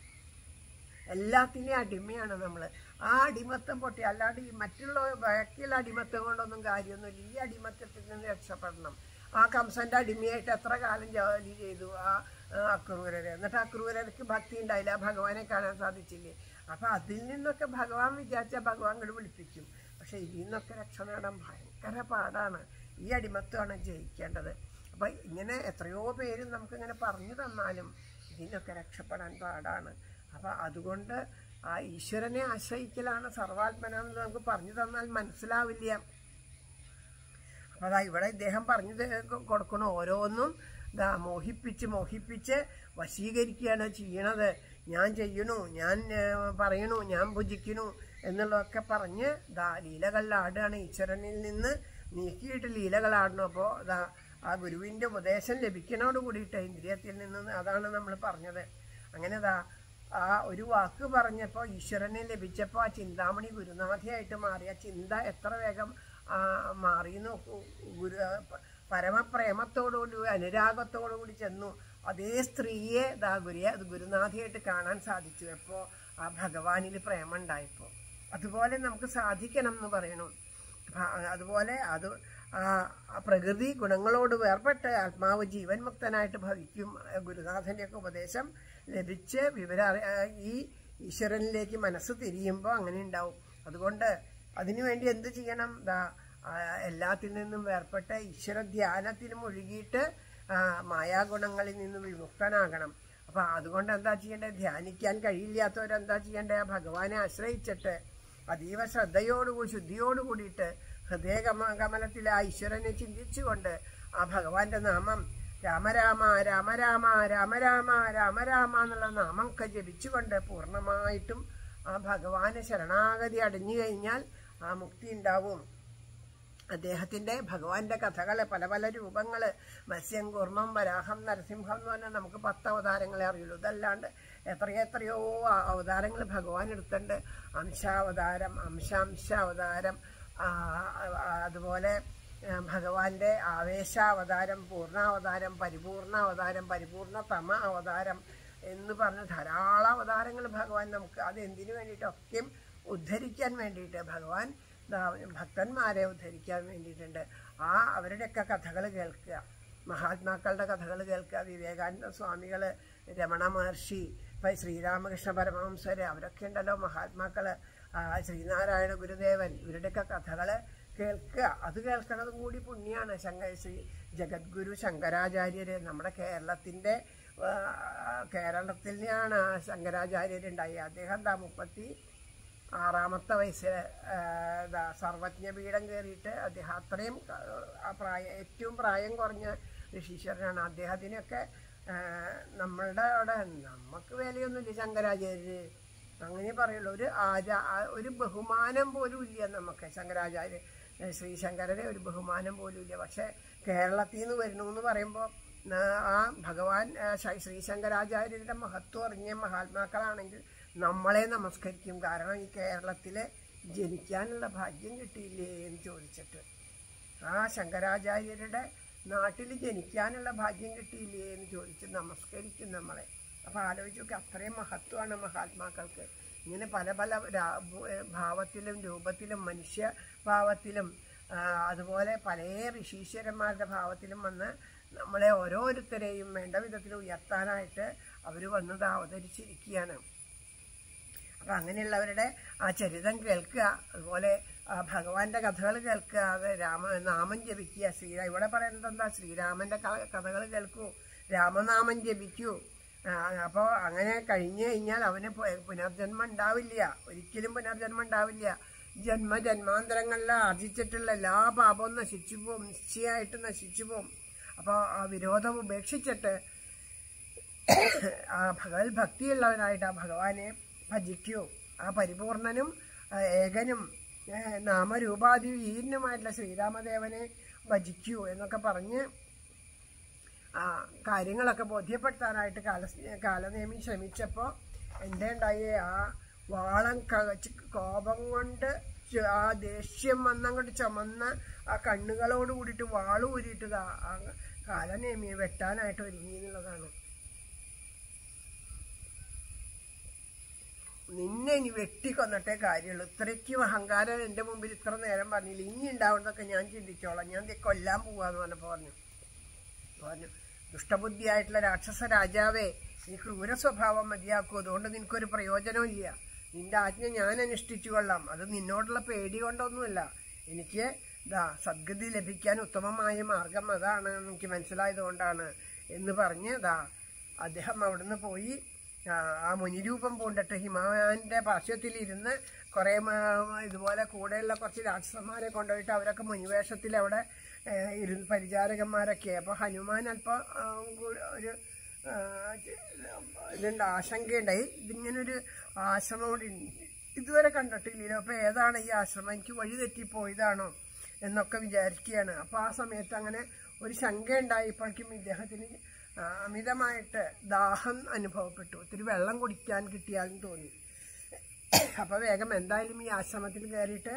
എല്ലാത്തിൻ്റെയും അടിമയാണ് നമ്മൾ ആ അടിമത്തം പൊട്ടി അല്ലാണ്ട് ഈ മറ്റുള്ള ബാക്കിയുള്ള അടിമത്തം കൊണ്ടൊന്നും കാര്യമൊന്നുമില്ല ഈ അടിമത്തത്തിൽ നിന്ന് രക്ഷപ്പെടണം ആ കംസന്റെ അടിമയായിട്ട് എത്ര കാലം ജോലി ചെയ്തു ആ ആ അക്രൂരരെ എന്നിട്ട് അക്രൂരർക്ക് ഭക്തി ഉണ്ടായില്ല ഭഗവാനെ കാണാൻ സാധിച്ചില്ലേ അപ്പൊ അതിൽ നിന്നൊക്കെ ഭഗവാൻ വിചാരിച്ച ഭഗവാൻ അങ്ങോട്ട് വിളിപ്പിക്കും പക്ഷെ ഇതിൽ നിന്നൊക്കെ രക്ഷ നേടാൻ ഭയങ്കര പാടാണ് ഈ അടിമത്വമാണ് ജയിക്കേണ്ടത് അപ്പൊ ഇങ്ങനെ എത്രയോ പേര് നമുക്കിങ്ങനെ പറഞ്ഞു തന്നാലും ഇതിനൊക്കെ രക്ഷപ്പെടാൻ പാടാണ് അപ്പം അതുകൊണ്ട് ആ ഈശ്വരനെ ആശ്രയിക്കലാണ് സർവാത്മനാന്ന് നമുക്ക് പറഞ്ഞു തന്നാൽ മനസ്സിലാവില്ല അപ്പം അതാ ഇവിടെ ഇദ്ദേഹം പറഞ്ഞു ത- കൊടുക്കണ ഓരോന്നും ദാ മോഹിപ്പിച്ച് മോഹിപ്പിച്ച് വശീകരിക്കുകയാണ് ചെയ്യണത് ഞാൻ ചെയ്യണു ഞാൻ ഏ, പറയണു ഞാൻ ഭുജിക്കണു എന്നുള്ളതൊക്കെ പറഞ്ഞ് ദാ ലീലകളിലാടുകയാണ് ഈശ്വരനിൽ നിന്ന് നീക്കിയിട്ട് ലീലകളാടണം അപ്പോൾ ദാ ആ ഗുരുവിൻ്റെ ഉപദേശം ലഭിക്കണോട് കൂടിയിട്ട് ഇന്ദ്രിയത്തിൽ നിന്ന് അതാണ് നമ്മൾ പറഞ്ഞത് അങ്ങനെ ദാ ആ ഒരു വാക്ക് പറഞ്ഞപ്പോൾ ഈശ്വരനെ ലഭിച്ചപ്പോൾ ആ ചിന്താമണി ഗുരുനാഥിയായിട്ട് മാറി ആ ചിന്ത എത്ര വേഗം ആ, മാറി നോക്കൂ ഗുരു പ- പരമപ്രേമത്തോടുകൂടി അനുരാഗത്തോടുകൂടി ചെന്നു അതേ സ്ത്രീയെ ദാ ഗുരുയെ ഗുരുനാഥിയായിട്ട് കാണാൻ സാധിച്ചു അപ്പോൾ ആ ഭഗവാനിൽ പ്രേമം ഉണ്ടായപ്പോൾ അതുപോലെ നമുക്ക് സാധിക്കണം എന്ന് പറയണു ഭ- അതുപോലെ അത് ആ ആ പ്രകൃതി ഗുണങ്ങളോട് വേർപെട്ട് ആത്മാവ് ജീവൻ മുക്തനായിട്ട് ഭവിക്കും ഗുരുനാഥൻ്റെയൊക്കെ ഉപദേശം ലഭിച്ച് വിവര ഈ ഈശ്വരനിലേക്ക് മനസ്സ് തിരിയുമ്പോൾ അങ്ങനെ ഉണ്ടാവും അതുകൊണ്ട് അതിനുവേണ്ടി എന്ത് ചെയ്യണം ദാ ആ, എല്ലാത്തിൽ നിന്നും വേർപെട്ട് ഈശ്വര ധ്യാനത്തിൽ മുഴുകിയിട്ട് ആ, മായാഗുണങ്ങളിൽ നിന്ന് വിമുക്തനാകണം അപ്പം അതുകൊണ്ട് എന്താ ചെയ്യേണ്ടത് ധ്യാനിക്കാൻ കഴിയില്ലാത്തവരെന്താ ചെയ്യേണ്ടത് ഭഗവാനെ ആശ്രയിച്ചിട്ട് അതീവ ശ്രദ്ധയോടുകൂടി ശുദ്ധിയോട് കൂടിയിട്ട് ഹൃദയകമ കമലത്തിൽ ആ ഈശ്വരനെ ചിന്തിച്ചുകൊണ്ട് ആ ഭഗവാന്റെ നാമം രാമരാമ രാമരാമ രാമരാമ രാമരാമ എന്നുള്ള നാമമൊക്കെ ജപിച്ചുകൊണ്ട് പൂർണ്ണമായിട്ടും ആ ഭഗവാന് ശരണാഗതി അടഞ്ഞു കഴിഞ്ഞാൽ ആ മുക്തി ഉണ്ടാവും അദ്ദേഹത്തിന്റെ ഭഗവാന്റെ കഥകള് പല പല രൂപങ്ങള് മത്സ്യം കൂർമ്മം വരാഹം നരസിംഹം എന്ന് പറഞ്ഞാൽ നമുക്ക് പത്ത് അവതാരങ്ങളെ അറിയുള്ളൂ ഇതല്ലാണ്ട് എത്രയെത്രയോ അവതാരങ്ങൾ ഭഗവാൻ എടുത്തിട്ടുണ്ട് അംശാവതാരം അംശാംശ അവതാരം ആ, ആ, അതുപോലെ ആ, ഭഗവാന്റെ ആവേശാവതാരം പൂർണ്ണാവതാരം പരിപൂർണാവതാരം പരിപൂർണ തമ അവതാരം എന്ന് പറഞ്ഞ ധാരാളം അവതാരങ്ങൾ ഭഗവാൻ നമുക്ക് അത് എന്തിനു വേണ്ടിയിട്ടൊക്കെയും ഉദ്ധരിക്കാൻ വേണ്ടിയിട്ട് ഭഗവാൻ ദാ ഭക്തന്മാരെ ഉദ്ധരിക്കാൻ വേണ്ടിയിട്ടുണ്ട് ആ അവരുടെയൊക്കെ കഥകൾ കേൾക്കുക മഹാത്മാക്കളുടെ കഥകൾ കേൾക്കുക വിവേകാനന്ദ സ്വാമികൾ രമണ മഹർഷി ഇപ്പം ശ്രീരാമകൃഷ്ണ പരമഹംസര് അവരൊക്കെ ഉണ്ടല്ലോ മഹാത്മാക്കള് ആ, ശ്രീനാരായണ ഗുരുദേവൻ ഇവരുടെയൊക്കെ കഥകൾ കേൾക്കുക അത് കേൾക്കണതും കൂടി പുണ്യാണ് ശങ്ക ശ്രീ ജഗദ്ഗുരു ശങ്കരാചാര്യര് നമ്മുടെ കേരളത്തിൻ്റെ ആ, കേരളത്തിലാണ് ശങ്കരാചാര്യരുണ്ടായി അദ്ദേഹം എന്താ മുപ്പത്തി ആറാമത്തെ വയസ്സിൽ എന്താ സർവജ്ഞപീഠം കയറിയിട്ട് അദ്ദേഹം അത്രയും ആ, ആ പ്രായ ഏറ്റവും പ്രായം കുറഞ്ഞ ഋഷീശ്വരനാണ് അദ്ദേഹത്തിനൊക്കെ ആ, നമ്മളുടെ അവിടെ നമുക്ക് വിലയൊന്നുമില്ല ശങ്കരാചാര്യര് അങ്ങനെ പറയുള്ളൂ ഒരു ആചാ ആ- ഒരു ബഹുമാനം പോലും ഇല്ല നമുക്ക് ശങ്കരാചാര്യ ഏ, ശ്രീശങ്കരനെ ഒരു ബഹുമാനം പോലും ഇല്ല പക്ഷെ കേരളത്തിൽ നിന്ന് വരുന്നു എന്ന് പറയുമ്പോൾ ആ ഭഗവാൻ ആ, ശ്രീ- ശ്രീശങ്കരാചാര്യരുടെ മഹത്വം അറിഞ്ഞ മഹാത്മാക്കളാണെങ്കിൽ നമ്മളെ നമസ്കരിക്കും കാരണം ഈ കേരളത്തിലെ ജനിക്കാനുള്ള ഭാഗ്യം കിട്ടിയില്ലേ എന്ന് ചോദിച്ചിട്ട് ആ ശങ്കരാചാര്യരുടെ നാട്ടിൽ ജനിക്കാനുള്ള ഭാഗ്യം കിട്ടിയില്ലേ എന്ന് ചോദിച്ച് നമസ്കരിക്കും നമ്മളെ അപ്പോൾ ആലോചിച്ച് നോക്കി അത്രയും മഹത്വമാണ് മഹാത്മാക്കൾക്ക് ഇങ്ങനെ പല പല രാ- ഭൂ- ഭാവത്തിലും രൂപത്തിലും മനുഷ്യ ഭാവത്തിലും ആ, അതുപോലെ പല ഋഷീശ്വരന്മാരുടെ ഭാവത്തിലും വന്ന് നമ്മളെ ഓരോരുത്തരെയും വേണ്ട വിധത്തിൽ ഉയർത്താനായിട്ട് അവർ വന്നത് അവതരിച്ചിരിക്കുകയാണ് അപ്പം അങ്ങനെയുള്ളവരുടെ ആ ചരിതം കേൾക്കുക അതുപോലെ ആ ഭഗവാന്റെ കഥകൾ കേൾക്കുക അത് രാമ നാമം ജപിക്കുക ശ്രീരാ ഇവിടെ പറയുന്നത് എന്താ ശ്രീരാമന്റെ കഥകൾ കേൾക്കൂ രാമനാമം ജപിക്കൂ അപ്പോൾ അങ്ങനെ കഴിഞ്ഞു കഴിഞ്ഞാൽ അവന് പു- പുനർജന്മം ഉണ്ടാവില്ല ഒരിക്കലും പുനർജന്മം ഉണ്ടാവില്ല ജന്മ ജന്മാന്തരങ്ങളിൽ ആർജിച്ചിട്ടുള്ള എല്ലാ പാപവും നശിച്ചു പോവും നിശ്ചയമായിട്ട് നശിച്ചു പോവും അപ്പോൾ ആ വിരോധം ഉപേക്ഷിച്ചിട്ട് ആ ഭഗവത് ഭക്തിയുള്ളവനായിട്ട് ആ ഭഗവാനെ ഭജിക്കൂ ആ പരിപൂർണനും ആ ഏകനും ഏ, നാമരൂപാധി വീരനുമായിട്ടുള്ള ശ്രീരാമദേവനെ ഭജിക്കൂ എന്നൊക്കെ പറഞ്ഞ് ആ കാര്യങ്ങളൊക്കെ ബോധ്യപ്പെടുത്താനായിട്ട് കാല കാലനേമി ശ്രമിച്ചപ്പോൾ എൻ്റെ ഉണ്ടായി ആ വാളം കവച്ച് കോപം കൊണ്ട് ചു- ആ ദേഷ്യം വന്നങ്ങോട്ട് ചുമന്ന ആ കണ്ണുകളോട് കൂടിയിട്ട് വാള് ഊരിയിട്ട് ദാ ആ കാലനേമിയെ വെട്ടാനായിട്ട് ഒരുങ്ങി എന്നുള്ളതാണ് നിന്നെ ഇനി വെട്ടിക്കൊന്നിട്ടേ കാര്യമുള്ളൂ ഇത്രയ്ക്കും അഹങ്കാരം എൻ്റെ മുമ്പിൽ ഇത്ര നേരം പറഞ്ഞില്ല ഇനി ഉണ്ടാവുന്നതൊക്കെ ഞാൻ ചിന്തിച്ചോളാം ഞാൻ ദേ കൊല്ലാൻ പോവാന്ന് പറഞ്ഞപ്പോൾ പറഞ്ഞു പറഞ്ഞു ദുഷ്ടബുദ്ധിയായിട്ടുള്ള രാക്ഷസ രാജാവേ നീ ക്രൂര സ്വഭാവം മതിയാക്കൂ അതുകൊണ്ട് നിനക്കൊരു പ്രയോജനവും ഇല്ല നിന്റെ ആജ്ഞ ഞാൻ അനുഷ്ഠിച്ചു കൊള്ളാം അത് നിന്നോടുള്ള പേടി കൊണ്ടൊന്നുമല്ല എനിക്ക് ദാ സദ്ഗതി ലഭിക്കാൻ ഉത്തമമായ മാർഗം അതാണ് എന്ന് എനിക്ക് മനസ്സിലായതുകൊണ്ടാണ് എന്ന് പറഞ്ഞ് ദാ അദ്ദേഹം അവിടുന്ന് പോയി ആ, ആ മുനിരൂപം പൂണ്ടിട്ട് ഹിമാന്റെ പാർശ്വത്തിലിരുന്ന് കുറേ മ- ഇതുപോലെ കൂടെയുള്ള കുറച്ച് രാക്ഷസന്മാരെ കൊണ്ടുപോയിട്ട് അവരൊക്കെ മുനിവേഷത്തിൽ അവിടെ ഏ, ഇരുന്ന് പരിചാരകന്മാരൊക്കെ അപ്പോൾ ഹനുമാൻ അല്പം ആ, കൂ- ഒരു ആ, ഇതുണ്ട് ആശങ്കയുണ്ടായി ഇതിങ്ങനൊരു ആശ്രമം ഇവിടെ ഉണ്ട്. ഇതുവരെ കണ്ടിട്ടില്ലല്ലോ അപ്പോൾ ഏതാണ് ഈ ആശ്രമം എനിക്ക് വഴി തെറ്റിപ്പോയതാണോ എന്നൊക്കെ വിചാരിക്കുകയാണ് അപ്പോൾ ആ സമയത്ത് അങ്ങനെ ഒരു ശങ്ക ഉണ്ടായപ്പോഴേക്കും ഇദ്ദേഹത്തിന് ആ, അമിതമായിട്ട് ദാഹം അനുഭവപ്പെട്ടു ഒത്തിരി വെള്ളം കുടിക്കാൻ കിട്ടിയാലും തോന്നി അപ്പോൾ വേഗം എന്തായാലും ഈ ആശ്രമത്തിൽ കയറിയിട്ട്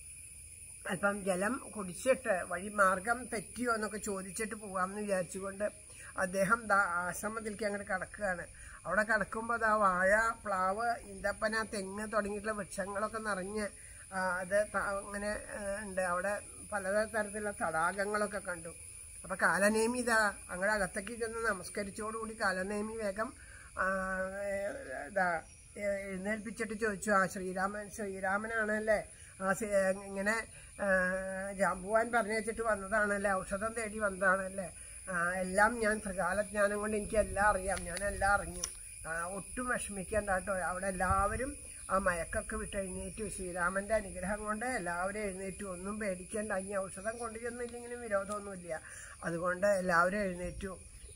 അല്പം ജലം കുടിച്ചിട്ട് വഴി മാർഗം തെറ്റിയോ എന്നൊക്കെ ചോദിച്ചിട്ട് പോകാമെന്ന് വിചാരിച്ചുകൊണ്ട് അദ്ദേഹം ദാ ആശ്രമത്തിലേക്ക് അങ്ങോട്ട് കടക്കുകയാണ് അവിടെ കടക്കുമ്പോൾ ദാ വാഴ പ്ലാവ് ഈന്തപ്പന തെങ്ങ് തുടങ്ങിയിട്ടുള്ള വൃക്ഷങ്ങളൊക്കെ നിറഞ്ഞ് ആ, അത് ത- അങ്ങനെ ആ, ഉണ്ട് അവിടെ പലതരത്തിലുള്ള തടാകങ്ങളൊക്കെ കണ്ടു അപ്പോൾ കാലനേമി ഇതാ അങ്ങടെ അകത്തേക്ക് ചെന്ന് നമസ്കരിച്ചോടുകൂടി കാലനേമി വേഗം ആ, ഏ, ഇതാ ഏ- എഴുന്നേൽപ്പിച്ചിട്ട് ചോദിച്ചു ആ ശ്രീരാമൻ ശ്രീരാമനാണല്ലേ ആ ശ്രീ- ഇങ്ങനെ ആ, ജാമ്പുവാൻ പറഞ്ഞു വെച്ചിട്ട് വന്നതാണല്ലേ ഔഷധം തേടി വന്നതാണല്ലേ ആ, എല്ലാം ഞാൻ ത്രികാലജ്ഞാനം കൊണ്ട് എനിക്ക് എല്ലാം അറിയാം ഞാൻ എല്ലാം അറിഞ്ഞു ആ, ഒട്ടും വിഷമിക്കേണ്ട കേട്ടോ അവിടെ എല്ലാവരും ആ മയക്കൊക്കെ വിട്ട് എഴുന്നേറ്റു ശ്രീരാമന്റെ അനുഗ്രഹം കൊണ്ട് എല്ലാവരും എഴുന്നേറ്റു ഒന്നും പേടിക്കേണ്ട ഇനി ഔഷധം കൊണ്ടുചെന്നില്ലെങ്കിലും വിരോധമൊന്നുമില്ല അതുകൊണ്ട് എല്ലാവരും എഴുന്നേറ്റു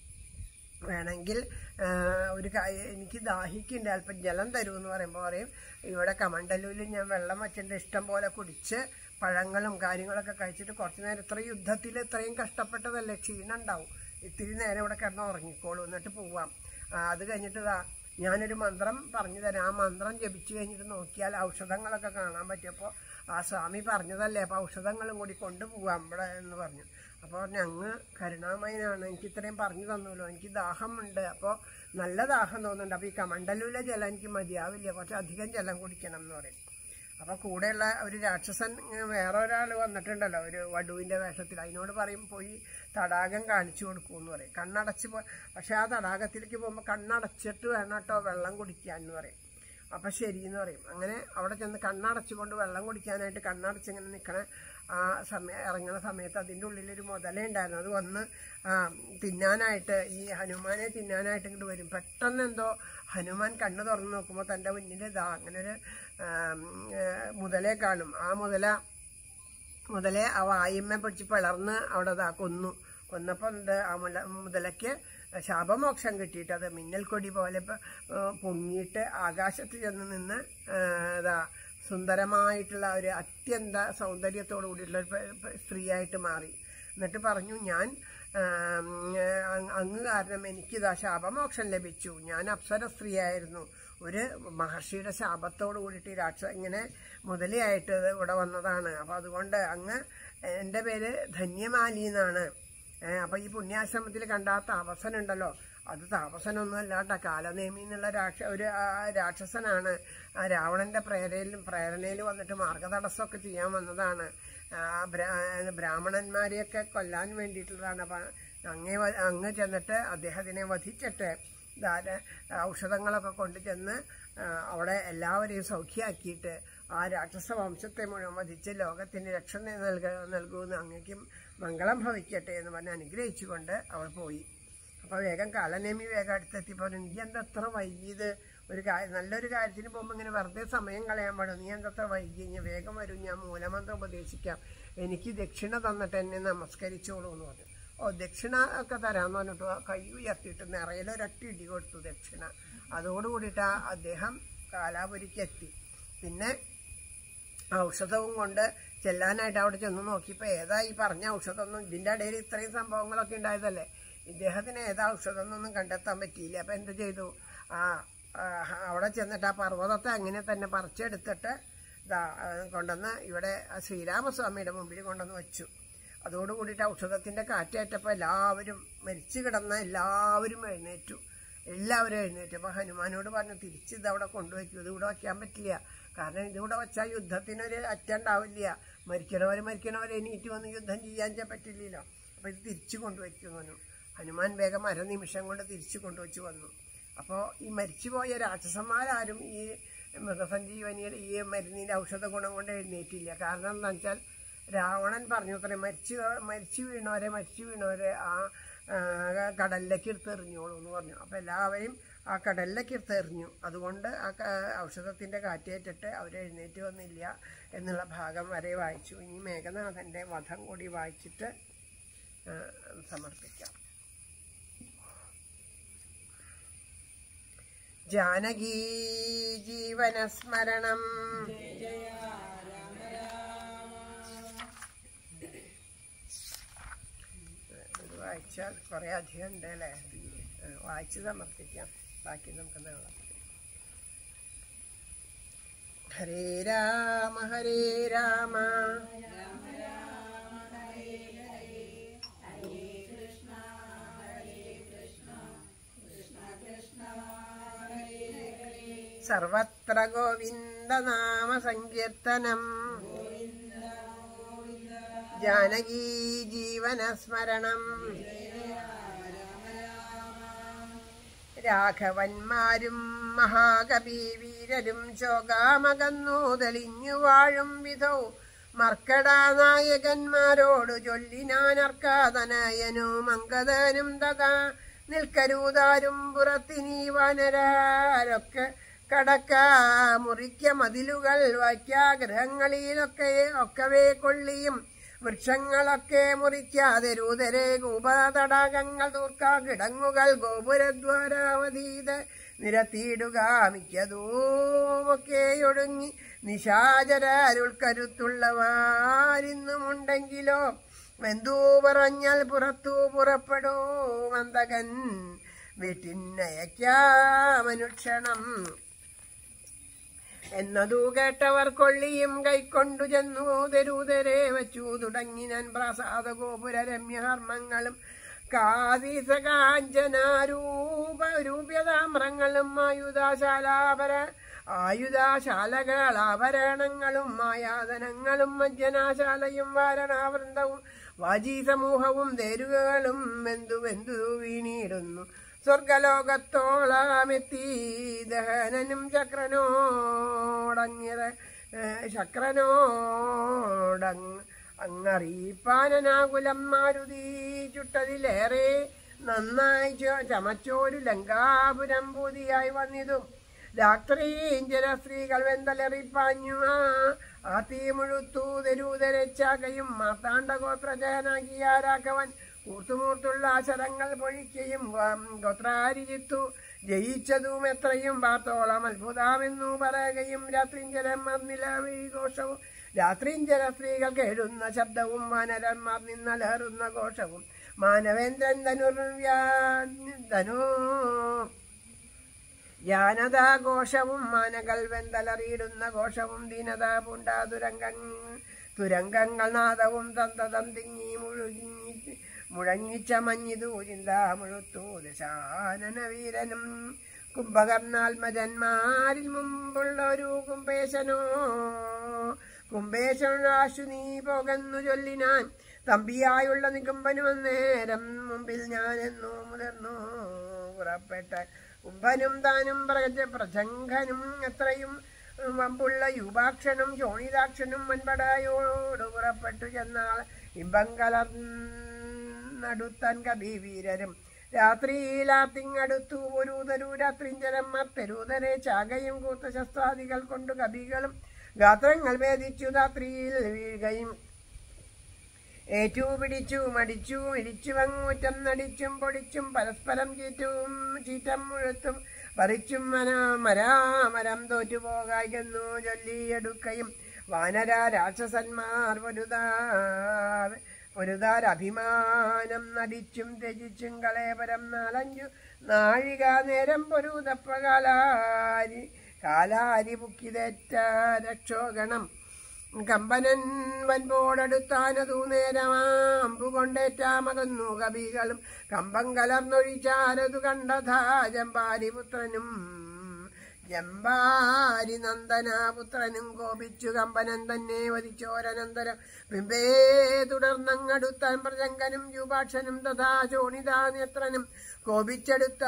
വേണമെങ്കിൽ ആ, ഒരു കാര്യം എനിക്ക് ദാഹിക്കുന്നുണ്ട് അല്പം ജലം തരുമെന്ന് പറയുമ്പോൾ പറയും ഇവിടെ കമണ്ടല്ലൂരിൽ ഞാൻ വെള്ളം വച്ചിട്ടുണ്ട് ഇഷ്ടം പോലെ കുടിച്ച് പഴങ്ങളും കാര്യങ്ങളൊക്കെ കഴിച്ചിട്ട് കുറച്ച് നേരം ഇത്ര യുദ്ധത്തിൽ ഇത്രയും കഷ്ടപ്പെട്ടതല്ലേ ക്ഷീണം ഉണ്ടാവും ഇത്തിരി നേരം ഇവിടെ കിടന്ന് ഉറങ്ങിക്കോളൂ എന്നിട്ട് പോവാം ആ, അത് കഴിഞ്ഞിട്ട് ഇതാ ഞാനൊരു മന്ത്രം പറഞ്ഞു തരാം ആ മന്ത്രം ജപിച്ചു കഴിഞ്ഞിട്ട് നോക്കിയാൽ ഔഷധങ്ങളൊക്കെ കാണാൻ പറ്റിയപ്പോൾ ആ സ്വാമി പറഞ്ഞതല്ലേ അപ്പോൾ ഔഷധങ്ങളും കൂടി കൊണ്ടുപോവാം ഇവിടെ എന്ന് പറഞ്ഞു അപ്പോൾ പറഞ്ഞു അങ്ങ് കരുണാമയനാണ് എനിക്ക് ഇത്രയും പറഞ്ഞു തന്നല്ലോ എനിക്ക് ദാഹമുണ്ട് അപ്പോൾ നല്ല ദാഹം തോന്നുന്നുണ്ട് അപ്പോൾ ഈ കമണ്ടലൂലെ ജലം എനിക്ക് മതിയാവില്ല കുറച്ച് അധികം ജലം കുടിക്കണം എന്ന് പറയും അപ്പോൾ കൂടെയുള്ള ഒരു രാക്ഷസൻ ഇങ്ങനെ വേറെ ഒരാൾ വന്നിട്ടുണ്ടല്ലോ ഒരു വടുവിൻ്റെ വേഷത്തിൽ അതിനോട് പറയും പോയി തടാകം കാണിച്ചു കൊടുക്കൂ എന്ന് പറയും കണ്ണടച്ച് പോ പക്ഷെ ആ തടാകത്തിലേക്ക് പോകുമ്പോൾ കണ്ണടച്ചിട്ട് വേണം കേട്ടോ വെള്ളം കുടിക്കാൻ എന്ന് പറയും അപ്പം ശരി എന്ന് പറയും അങ്ങനെ അവിടെ ചെന്ന് കണ്ണടച്ചുകൊണ്ട് വെള്ളം കുടിക്കാനായിട്ട് കണ്ണടച്ചിങ്ങനെ നിൽക്കണ ആ സമയം ഇറങ്ങുന്ന സമയത്ത് അതിൻ്റെ ഉള്ളിലൊരു മുതലേ ഉണ്ടായിരുന്നു അത് വന്ന് ആ, തിന്നാനായിട്ട് ഈ ഹനുമാനെ തിന്നാനായിട്ട് ഇങ്ങോട്ട് വരും പെട്ടെന്ന് എന്തോ ഹനുമാൻ കണ്ണ് തുറന്ന് നോക്കുമ്പോൾ തൻ്റെ മുന്നിൽ ഇതാ അങ്ങനെ ഒരു ആം, ഏ, മുതലേ കാണും ആ മുതല മുതലേ ആ വായുമ്മ പിടിച്ച് പിളർന്ന് അവിടെ ഇതാ കൊന്നു കൊന്നപ്പോൾ ഉണ്ട് ആ മുല മുതലയ്ക്ക് ശാപമോക്ഷം കിട്ടിയിട്ട് അത് മിന്നൽ കൊടി പോലെ പ- ഏഹ് പൊങ്ങിയിട്ട് ആകാശത്ത് ചെന്ന് നിന്ന് ഏഹ് ഇതാ സുന്ദരമായിട്ടുള്ള ഒരു അത്യന്ത സൗന്ദര്യത്തോടു കൂടിയുള്ള ഒരു പ- പ- സ്ത്രീയായിട്ട് മാറി എന്നിട്ട് പറഞ്ഞു ഞാൻ ആം, അങ് അങ്ങ് കാരണം എനിക്കിതാ ശാപമോക്ഷം ലഭിച്ചു ഞാൻ അപ്സര സ്ത്രീയായിരുന്നു ഒരു മഹർഷിയുടെ ശാപത്തോട് കൂടിയിട്ട് ഈ രാക്ഷ ഇങ്ങനെ മുതലയായിട്ട് ഇത് ഇവിടെ വന്നതാണ് അപ്പം അതുകൊണ്ട് അങ്ങ് എൻ്റെ പേര് ധന്യമാലി എന്നാണ് ഏഹ് അപ്പൊ ഈ പുണ്യാശ്രമത്തിൽ കണ്ട ആ താപസനുണ്ടല്ലോ അത് താപസനൊന്നും അല്ലാട്ട കാലനേമി എന്നുള്ള രാക്ഷ ഒരു ആ, രാക്ഷസനാണ് ആ രാവണന്റെ പ്രേരയിലും പ്രേരണയിൽ വന്നിട്ട് മാർഗതടസ്സമൊക്കെ ചെയ്യാൻ വന്നതാണ് ആ, ബ്രാ- ബ്രാഹ്മണന്മാരെയൊക്കെ കൊല്ലാൻ വേണ്ടിയിട്ടുള്ളതാണ് അപ്പൊ അങ്ങേ വ- അങ്ങ് ചെന്നിട്ട് അദ്ദേഹത്തിനെ വധിച്ചിട്ട് ധാര ഔഷധങ്ങളൊക്കെ കൊണ്ടു ചെന്ന് ആ, അവിടെ എല്ലാവരെയും സൗഖ്യമാക്കിയിട്ട് ആ രാക്ഷസ വംശത്തെ മുഴുവൻ വധിച്ച് ലോകത്തിന് രക്ഷ നൽക നൽകുമെന്ന് അങ്ങേക്കും മംഗളം ഭവിക്കട്ടെ എന്ന് പറഞ്ഞ് അനുഗ്രഹിച്ചുകൊണ്ട് അവൾ പോയി അപ്പോൾ വേഗം കാലനേമി വേഗം അടുത്തെത്തിയപ്പോൾ നീ എന്താ അത്ര വൈകിയത് ഒരു കാര്യം നല്ലൊരു കാര്യത്തിന് പോകുമ്പോൾ ഇങ്ങനെ വെറുതെ സമയം കളയാൻ പാടും നീ എന്താ അത്ര വൈകി ഇനി വേഗം വരും ഞാൻ മൂലമന്ത്രം ഉപദേശിക്കാം എനിക്ക് ദക്ഷിണ തന്നിട്ട് എന്നെ നമസ്കരിച്ചോളൂ എന്ന് പറഞ്ഞു ഓ ദക്ഷിണ ഒക്കെ തരാമെന്ന് പറഞ്ഞിട്ട് ആ കൈ ഉയർത്തിയിട്ട് നിറയിലൊരൊറ്റ ഇടി കൊടുത്തു ദക്ഷിണ അതോടുകൂടിയിട്ട് ആ അദ്ദേഹം കാലാപുരിക്ക് എത്തി പിന്നെ ഔഷധവും കൊണ്ട് ചെല്ലാനായിട്ട് അവിടെ ചെന്ന് നോക്കിയപ്പോൾ ഏതാ ഈ പറഞ്ഞ ഔഷധമൊന്നും ഇതിൻ്റെ ഇടയിൽ ഇത്രയും സംഭവങ്ങളൊക്കെ ഉണ്ടായതല്ലേ ഇദ്ദേഹത്തിന് ഏതാ ഔഷധം എന്നൊന്നും കണ്ടെത്താൻ പറ്റിയില്ല അപ്പം എന്ത് ചെയ്തു ആ ആ, അവിടെ ചെന്നിട്ട് ആ പർവ്വതത്തെ അങ്ങനെ തന്നെ പറിച്ചെടുത്തിട്ട് ഇതാ ആ, കൊണ്ടുവന്ന് ഇവിടെ ആ ശ്രീരാമസ്വാമിയുടെ മുമ്പിൽ കൊണ്ടുവന്ന് വെച്ചു അതോടുകൂടിയിട്ട് ഔഷധത്തിൻ്റെ കാറ്റേറ്റപ്പോൾ എല്ലാവരും മരിച്ചു കിടന്ന എല്ലാവരും എഴുന്നേറ്റു എല്ലാവരും എഴുന്നേറ്റു അപ്പോൾ ഹനുമാനോട് പറഞ്ഞു തിരിച്ച് ഇത് അവിടെ കൊണ്ടുവയ്ക്കൂ ഇത് ഇവിടെ വയ്ക്കാൻ പറ്റില്ല കാരണം ഇതിവിടെ വെച്ചാൽ യുദ്ധത്തിനൊരു അറ്റുണ്ടാവില്ല മരിക്കണവർ മരിക്കണവർ എണീറ്റ് വന്ന് യുദ്ധം ചെയ്യാൻ ചെ- പറ്റില്ലല്ലോ അപ്പോൾ ഇത് തിരിച്ചു കൊണ്ടുവയ്ക്കും പറഞ്ഞു ഹനുമാൻ വേഗം അരനിമിഷം കൊണ്ട് തിരിച്ചു കൊണ്ടുവച്ച് വന്നു അപ്പോൾ ഈ മരിച്ചുപോയ രാക്ഷസന്മാരാരും ഈ മൃഗസഞ്ജീവനിയുടെ ഈ മരുന്നിൻ്റെ ഔഷധ ഗുണം കൊണ്ട് എഴുന്നേറ്റില്ല കാരണം എന്താ വെച്ചാൽ രാവണൻ പറഞ്ഞു അത്രേ മരിച്ചു മരിച്ചു വീണവരെ മരിച്ചു വീണവരെ ആ ആ, കടലിലേക്ക് എടുത്തെറിഞ്ഞോളൂ എന്ന് പറഞ്ഞു അപ്പോൾ എല്ലാവരെയും ആ കടലിലേക്ക് എടുത്തെറിഞ്ഞു അതുകൊണ്ട് ആ ക- ഔഷധത്തിൻ്റെ കാറ്റേറ്റിട്ട് അവർ എഴുന്നേറ്റ് വന്നില്ല എന്നുള്ള ഭാഗം വരെ വായിച്ചു ഇനി മേഘനാഥൻ്റെ വധം കൂടി വായിച്ചിട്ട് ആ, സമർപ്പിക്കാം ജാനകീ ജീവനസ്മരണം ഇത് വായിച്ചാൽ കുറേ അധികം ഉണ്ട് അല്ലേ ആ, വായിച്ച് സമർപ്പിക്കാം ബാക്കി നമുക്ക് നാളെ ഹരേ രാമ ഹരേ രാമ സർവത്ര ഗോവിന്ദനാമ സങ്കീർത്തനം ജാനകീ ജീവനസ്മരണം രാഘവന്മാരും മഹാകവി വീരരും ശോകാമകന്നു തെളിഞ്ഞു വാഴും വിധൗ മർക്കടാനായകന്മാരോട് ചൊല്ലിനാനർക്കാതനയനും അങ്കദനും തഥാ നിൽക്കരൂതാരും പുറത്തിനീ വനരാരൊക്കെ കടക്ക മുറിക്ക മതിലുകൾ വയ്ക്കാഗ്രഹങ്ങളിലൊക്കെ ഒക്കവേ കൊള്ളിയും വൃക്ഷങ്ങളൊക്കെ മുറിക്കാതെ രൂതരെ കൂപതടാകങ്ങൾ തൂർക്ക കിടങ്ങുകൾ ഗോപുരദ്വാരാവധീത നിരത്തിയിടുക മിക്കതൂമൊക്കെ ഒടുങ്ങി നിശാചരരുൾക്കരുത്തുള്ളവാരിന്നുമുണ്ടെങ്കിലോ വെന്തൂ പറഞ്ഞാൽ പുറത്തു പുറപ്പെടൂ മന്ദകൻ വീട്ടിനയക്കാമനുക്ഷണം എന്നതു കേട്ടവർ കൊള്ളിയും കൈക്കൊണ്ടു ചെന്നു തെരുതരെ വച്ചു തുടങ്ങി ഞാൻ പ്രസാദ ഗോപുര രമ്യകർമ്മങ്ങളും കാതീസ കാഞ്ചനാരൂപ രൂപ്യതാമ്രങ്ങളും ആയുധശാലാപര ആയുധശാലകളാഭരണങ്ങളും മായാതനങ്ങളും മജ്ജനാശാലയും വാരണാവൃന്ദവും വാജീ സമൂഹവും തേരുകളും വെന്തു വെന്തു വീണിടുന്നു സ്വർഗലോകത്തോളമെത്തി ദഹനനും ചക്രനോടങ്ങിയത് ചക്രനോടങ് അങ്ങറിയിപ്പാനനാകുലം മാരുതി ചുട്ടതിലേറെ നന്നായി ച- ചമച്ചോരു ലങ്കാപുരം പൂതിയായി വന്നിതും രാത്രിയും ചില സ്ത്രീകൾ വെന്തലറിപ്പാഞ്ഞു ആ ആ തീ മുഴുത്തു തെരുതരച്ചാകയും മാർത്താണ്ഡ ഗോത്രജനാകിയ രാഘവൻ കൂർത്തുമൂർത്തുള്ള ശരങ്ങൾ പൊഴിക്കുകയും ഗോത്രാരിജിത്തു ജയിച്ചതും എത്രയും പാർത്തോളം അത്ഭുതമെന്നു പറയുകയും രാത്രിഞ്ചരം മർന്നിലവി ഘോഷവും രാത്രിഞ്ചര സ്ത്രീകൾ കേഴുന്ന ശബ്ദവും വാനരന്മാർ നിന്നലറുന്ന ഘോഷവും മാനവേന്ദ്രൻ ധനുർ ധനു ജ്ഞാനതാഘോഷവും മാനകൾ വെന്തലറിയിടുന്ന ഘോഷവും ദീനത പൂണ്ട തുരങ്ക തുരങ്കങ്ങൾ നാദവും തന്തതം തിങ്ങി മുഴുകി മുഴങ്ങിച്ച മഞ്ഞിതു ചിന്ത മുഴുത്തു ദശാനന വീരനും കുംഭകർണാത്മജന്മാരിൽ മുമ്പുള്ള ഒരു കുംഭേശനോ കുംഭേശനാശു നീ പോകുന്നു ചൊല്ലിനാൻ തമ്പിയായുള്ള നികുംബനും അന്നേരം മുമ്പിൽ ഞാനെന്നു മുതിർന്നു പുറപ്പെട്ട കുംഭനും താനും പ്രജ പ്രജംഘനും എത്രയും വമ്പുള്ള യുവാക്ഷനും ശോണിതാക്ഷനും വൻപടയോട് പുറപ്പെട്ടു ചെന്നാൽ ഇമ്പം കലർന്നടുത്താൻ കബീവീരരും രാത്രിയിലാത്തിങ്ങടുത്തു ഒരുതരു രാത്രിഞ്ചരന്മാർ തെരുതരെ ചാകയും കൂത്ത ശസ്ത്രാദികൾ കൊണ്ട് കബികളും ഗാത്രങ്ങൾ ഭേദിച്ചു രാത്രിയിൽ വീഴുകയും ഏറ്റു പിടിച്ചു മടിച്ചു ഇടിച്ചു വങ്ങൂറ്റം നടിച്ചും പൊടിച്ചും പരസ്പരം ചീറ്റും ചീറ്റം മുഴുത്തും പറിച്ചും മന മരാമരം തോറ്റുപോകായ്ക്കുന്നു ചൊല്ലിയെടുക്കയും വാനര രാക്ഷസന്മാർ പൊരുതാർ പൊരുതാരഭിമാനം നടിച്ചും ത്യജിച്ചും കളേപരം നാലഞ്ചു നാഴിക നേരം പൊരുതപ്പകാലാരി കാലാരി പുക്കിതേറ്റ രക്ഷോഗണം കമ്പനൻ വൻപോടടുത്താനതു നേരമാമ്പു കൊണ്ടേറ്റാമകന്നു കവികളും കമ്പം കലർന്നൊഴിച്ചാരതു കണ്ടഥാ ജമ്പാരി പുത്രനും ജമ്പാരി നന്ദനാപുത്രനും കോപിച്ചു കമ്പനൻ തന്നെ വധിച്ചോരനന്തരം പിമ്പേ തുടർന്നങ്ങടുത്താൻ പ്രജങ്കനും യുപാക്ഷനും തഥാ ചോണിതാ നേത്രനും കോപിച്ചെടുത്ത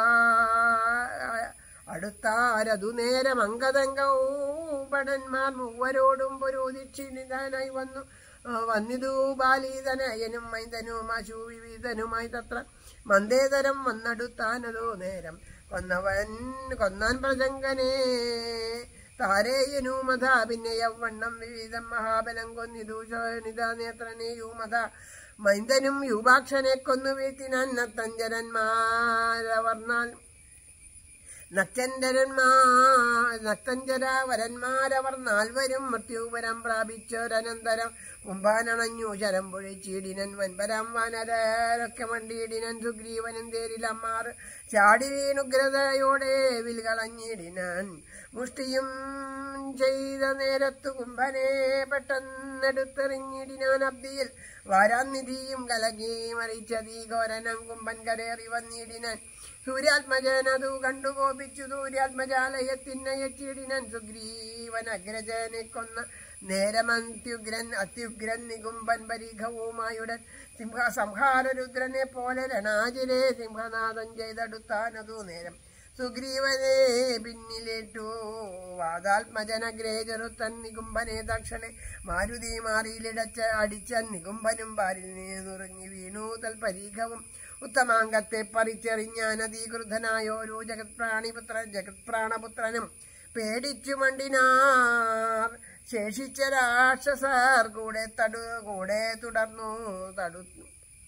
അടുത്താരതു നേരം അങ്കതങ്കൗപടന്മാർ മൂവരോടും പൊരുതിക്ഷിണിതാനായി വന്നു ആ, വന്നിതു ബാലീതനയനും മൈതനുമാശു വിവിധനുമായി തത്ര മന്ദേതരം വന്നടുത്താനതോ നേരം കൊന്നവൻ കൊന്നാൻ പ്രജങ്കനെ താരേയനുമത പിന്നെ യൗവണ്ണം വിവിധം മഹാബലം കൊന്നിതു ശോണിതാ നേത്രനെയുമത മൈന്ദനും യുവാക്ഷനെ കൊന്നു വീഴ്ത്തിനാൻ നത്തഞ്ചരന്മാരവർന്നാൽ നക്തഞ്ചരന്മാർ നക്തഞ്ചരാവരന്മാരവർ നാൽവരും മൃത്യുപരം പ്രാപിച്ചോരനന്തരം കുംഭാനണഞ്ഞു ശരം പൊഴിച്ചിടിനൻ വൻപരം വാനരരൊക്കെ മണ്ടിയിടിനൻ സുഗ്രീവനും തേരിലമ്മാർ ചാടി വീണുഗ്രതയോടെ വിൽകളഞ്ഞിടിനാൻ മുഷ്ടിയും ചെയ്ത നേരത്തു കുംഭനെ പെട്ടെന്നെടുത്തെറിഞ്ഞിടിനാൻ അബ്ദിയിൽ വാരാനിധിയും കലകി മറിച്ചതീ ഘോരനം കുംഭൻ കരേറി വന്നിടിനാൻ സൂര്യാത്മജനതു കണ്ടു കോപിച്ചു സൂര്യാത്മജാലയത്തിനയച്ചിടിനൻ സുഗ്രീവൻ അഗ്രജനെ കൊന്ന നേരമന്ത്യുഗ്രൻ അത്യുഗ്രൻ നികുംബൻ പരീഘവുമായുടൻ സിംഹ സംഹാരരുദ്രനെ പോലെ രണാജിലെ സിംഹനാഥൻ ചെയ്തെടുത്താനതു നേരം സുഗ്രീവനെ പിന്നിലേറ്റു വാതാത്മജനഗ്രേ ചെറുത്തൻ നികുംബനെ ദക്ഷണെ മാരുതി മാറിയിലിടച്ച അടിച്ച നികുംബനും പാരിൽ നുറുങ്ങി വീണു തൽപരീഖവും ഉത്തമാംഗത്തെ പറിച്ചെറിഞ്ഞാനധീകൃതനായോരു ജഗത്പ്രാണിപുത്ര ജഗത്പ്രാണപുത്രനും പേടിച്ചു മണ്ടിനാർ ശേഷിച്ച രാക്ഷസർ കൂടെ തടു കൂടെ തുടർന്നു തടുത്തു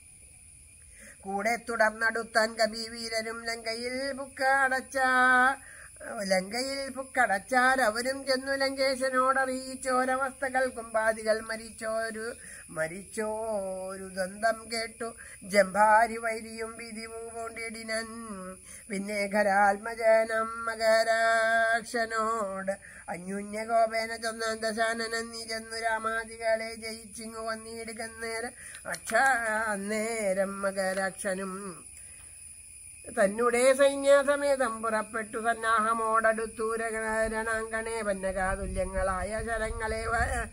കൂടെ തുടർന്നടുത്താൻ കബീവീരരും ലങ്കയിൽ പുക്കടച്ച ലങ്കയിൽ പുക്കടച്ചാർ അവരും ചെന്നു ലങ്കേശനോടറിയിച്ചോരവസ്ഥകൾ കുമ്പാദികൾ മരിച്ചോരു മരിച്ചോരു ദന്തം കേട്ടു ജംഭാരി വൈരിയും വിധിവു പോണ്ടിടിനൻ പിന്നെ ഖരാത്മജനം മകരാക്ഷനോട് അന്യുന്യ കോപേന ചൊന്നാൻ ദശാനനൻ നീ ചെന്നു രാമാദികളെ ജയിച്ചിങ്ങു വന്നിടുകന്നേരം അക്ഷ അന്നേരം മകരാക്ഷനും തന്നെ സൈന്യസമേതം പുറപ്പെട്ടു സന്നാഹമോടടുത്തു രണാങ്കണേ വന്നകാതുല്യങ്ങളായ ശരങ്ങളെ വ-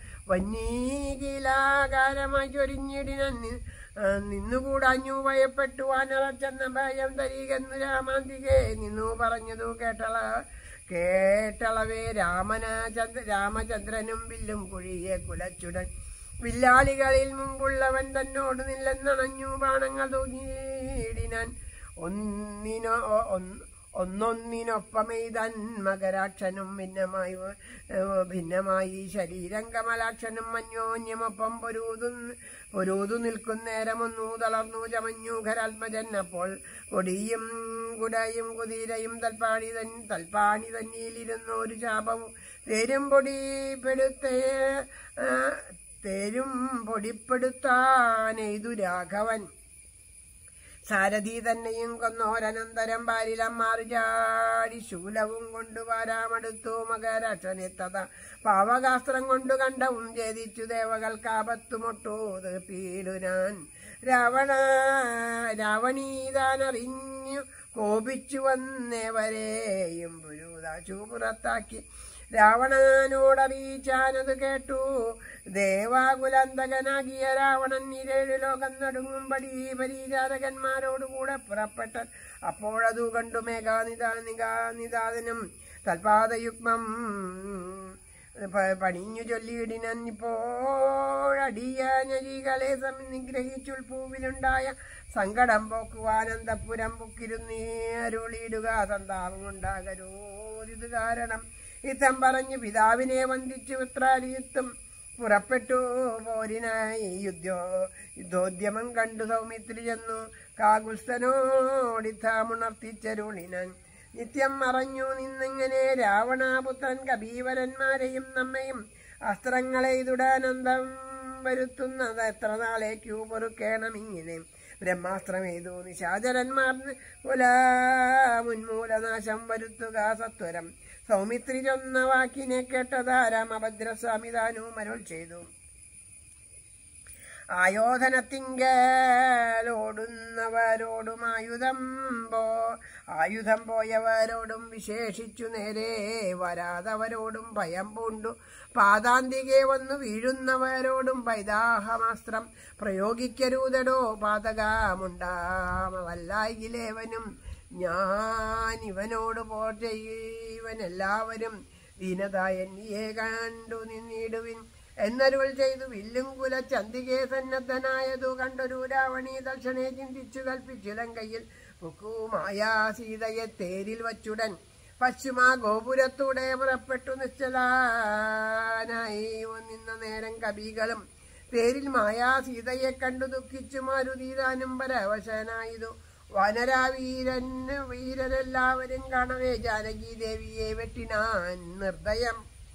വന്നീകിലാകാരമായി ചൊരിഞ്ഞിടിനൻ നിന്നുകൂടാഞ്ഞു ഭയപ്പെട്ടു വാനറച്ചെന്ന ഭയം തരീകെന്നു രാമാന്തികെ നിന്നു പറഞ്ഞതു കേട്ടള കേട്ടളവേ രാമന ചന്ദ്ര രാമചന്ദ്രനും വില്ലും കുഴിയെ കുലച്ചുടൻ വില്ലാളികളിൽ മുമ്പുള്ളവൻ തന്നോട് നില്ലെന്നണഞ്ഞു ബാണങ്ങൾ തൂങ്ങിയിടിനാൻ ഒന്നിനോ ഒ- ഒന്ന് ഒന്നൊന്നിനൊപ്പമെയ്തൻ മകരാക്ഷനും ഭിന്നമായി ഏഹ്, ഭിന്നമായി ശരീരം കമലാക്ഷനും അന്യോന്യമൊപ്പം പൊരൂതു പൊരൂതു നിൽക്കുന്നേരമൊന്നു തളർന്നു ചമഞ്ഞു ഖരാത്മജൻ അപ്പോൾ കൊടിയും കുടയും കുതിരയും തൽപ്പാണി തൻ തൽപ്പാണി തന്നിയിലിരുന്നു ഒരു ശാപവും തേരും പൊടിപ്പെടുത്തേ ആ, തേരും പൊടിപ്പെടുത്താനെയ്തു രാഘവൻ സാരഥി തന്നെയും കൊന്നോരനന്തരം ബാലിലമ്മാർ ചാടി ശൂലവും കൊണ്ടു വാരാമടുത്തു മകരാക്ഷനെത്തത പാവകാസ്ത്രം കൊണ്ടു കണ്ടവും ഛേദിച്ചു ദേവകൾക്കാപത്തുമൊട്ടു തീർപ്പീടു ഞാൻ രാവണ രാവണീതാനറിഞ്ഞു കോപിച്ചു വന്നവരെയും പുരൂതാശു പുറത്താക്കി രാവണനോടറിയിച്ചാനത് കേട്ടു ദേവാകുലന്തകനാകിയ രാവണൻ ഇരേഴ് ലോകം നടുങ്ങുംപടി പരിചാരകന്മാരോടുകൂടെ പുറപ്പെട്ട അപ്പോഴതു കണ്ടു മേഘാനിതാ നിഗാനിതാദനും തൽപാദയുഗ്മം പ- പണിഞ്ഞു ചൊല്ലിയിടിനൻ ഇപ്പോഴടിയാനരികളെ നിഗ്രഹിച്ചുൾപൂവിലുണ്ടായ സങ്കടം പോക്കുവാനന്തപുരം പൊക്കിരുന്നേരുളിയിടുക സന്താപം ഉണ്ടാകരോതിത് കാരണം ഇത്തം പറഞ്ഞു പിതാവിനെ വന്ദിച്ചു ഉത്രാരിയത്തും പുറപ്പെട്ടു പോരിനായി യുദ്ധോ യുദ്ധോദ്യമം കണ്ടു സൗമിത്രി ചെന്നു കാകുൽസ്ഥനോടിത്താമുണർത്തിച്ചരുളിനൻ നിത്യം മറഞ്ഞു നിന്നിങ്ങനെ രാവണാപുത്രൻ കബീവരന്മാരെയും നമ്മയും അസ്ത്രങ്ങളെ ഇതുടാനന്ദം വരുത്തുന്നത് എത്ര നാളേക്കു പൊറുക്കേണം ഇങ്ങനെ ബ്രഹ്മാസ്ത്രമേതു നിശാചരന്മാർ കുല മുൻമൂലനാശം വരുത്തുക സത്വരം സൗമിത്രി ചൊന്ന വാക്കിനെ കേട്ടതാരാം അഭദ്രസ്വാമി താനും അരുൾ ചെയ്തു ആയോധനത്തിങ്കലോടുന്നവരോടും ആയുധം പോ ആയുധം പോയവരോടും വിശേഷിച്ചു നേരെ വരാതവരോടും ഭയം പൂണ്ടു പാതാന്തികെ വന്നു വീഴുന്നവരോടും പൈതാഹമാസ്ത്രം പ്രയോഗിക്കരുതടോ പാതകമുണ്ടാമവല്ലായിലേവനും ഞാൻ ഇവനോട് പോർ ചെയ്യുവനെല്ലാവരും ദീനതായ നീയെ കണ്ടു നിന്നിടുവിൻ എന്നരുൾ ചെയ്തു വില്ലും കുല ചന്തികെ സന്നദ്ധനായതു കണ്ടൊരു രാവണി ദർശനെ ചിന്തിച്ചു കൽപ്പിച്ചു ലങ്കയിൽ പുക്കുമായാ സീതയെ തേരിൽ വച്ചുടൻ പശ്ചിമ ഗോപുരത്തൂടെ പുറപ്പെട്ടു നിശ്ചലാനായി നിന്ന നേരം കവികളും തേരിൽ മായാ സീതയെ കണ്ടു ദുഃഖിച്ചു മാരുതീതാനും പരവശനായതു വനരാവീരൻ വീരരെല്ലാവരും കാണവേ ജാനകി ദേവിയെ വെട്ടിനാൻ നിർദ്ദയം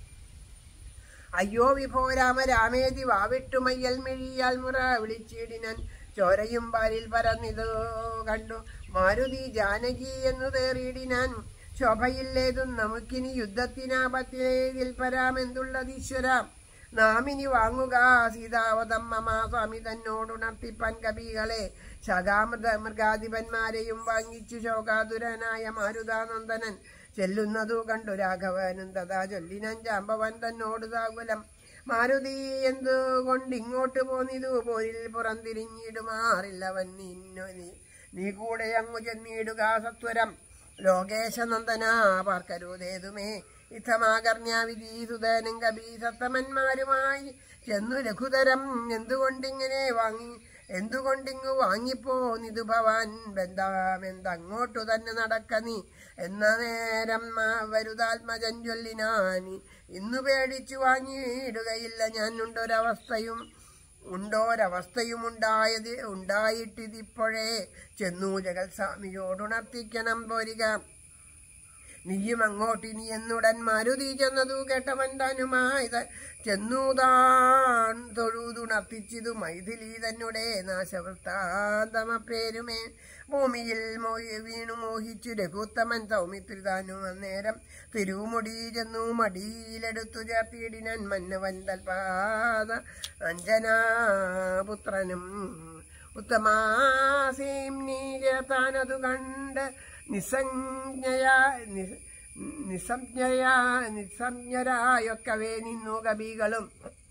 അയ്യോ വിഭോ രാമ രാമേതി വാവിട്ടു മയ്യൽ മിഴിയാൽ മുറ വിളിച്ചിടിനൻ ചോരയും പാലിൽ പരന്നിതു കണ്ടു മാരുതി ജാനകി എന്നു തേറിയിടിനാൻ ശോഭയില്ലേതും നമുക്കിനി യുദ്ധത്തിനാപത്തിലേതിൽ പരാമെന്തുള്ളതീശ്വര നാമിനി വാങ്ങുക സീതാവതമ്മ സ്വാമി തന്നോടുണർത്തിപ്പൻ കവികളെ ശകാമൃത മൃഗാധിപന്മാരെയും വാങ്ങിച്ചു ശോകാതുരനായ മാരുതാനന്ദനൻ ചെല്ലുന്നതു കണ്ടു രാഘവനും തഥാ ചൊല്ലിനൻ ജാമ്പവൻ തന്നോട് താകുലം മാരുതി എന്തുകൊണ്ടിങ്ങോട്ട് പോന്നിതു പോരിൽ പുറംതിരിഞ്ഞിടുമാറില്ലവൻ നിന്നു നീ നീ കൂടെ അങ്ങു ചെന്നിടുക സത്വരം ലോകേശനന്ദന പാർക്കരുതേതുമേ ഇത്തമാകർണ്യാവിധീസുതനും കബീസത്തമന്മാരുമായി ചെന്നു രഘുതരം എന്തുകൊണ്ടിങ്ങനെ വാങ്ങി എന്തുകൊണ്ടിങ്ങു വാങ്ങിപ്പോന്നിതു ഭവാൻ ബന്ധാമെന്തങ്ങോട്ടു തന്നെ നടക്ക നീ എന്ന നേരം വരുതാത്മജൻ ചൊല്ലിനാനി ഇന്നു പേടിച്ചു വാങ്ങിയിടുകയില്ല ഞാൻ ഉണ്ടൊരവസ്ഥയും ഉണ്ടോരവസ്ഥയും ഉണ്ടായത് ഉണ്ടായിട്ടിതിപ്പോഴേ ചെന്നു ജഗൽ സ്വാമിയോടുണർത്തിക്കണം പോരിക നീയും അങ്ങോട്ടിനി എന്നുടൻ മാരുതി ചെന്നതു കേട്ടവൻ താനുമായി ചെന്നുതാൻ തൊഴുതുണർത്തിച്ചിതു മൈഥിലി തന്നെ നാശവൃത്താന്തമപ്പേരുമേ ഭൂമിയിൽ മോഹി വീണു മോഹിച്ചു രഘുത്തമൻ സൗമിത്രിതാനു അന്നേരം തിരുമുടി ചെന്നു മടിയിലെടുത്തു ചേർത്തിയിടിനൻ മന്നവൻ തൽപാത അഞ്ജനാപുത്രനും ഉത്തമാസീം നീ ചേർത്താനതു കണ്ട് നിസ്സഞ്ജയാ നി- നിസ്സഞ്ജയാ നിസ്സഞ്ജരായൊക്കവേ നിന്നു കവികളും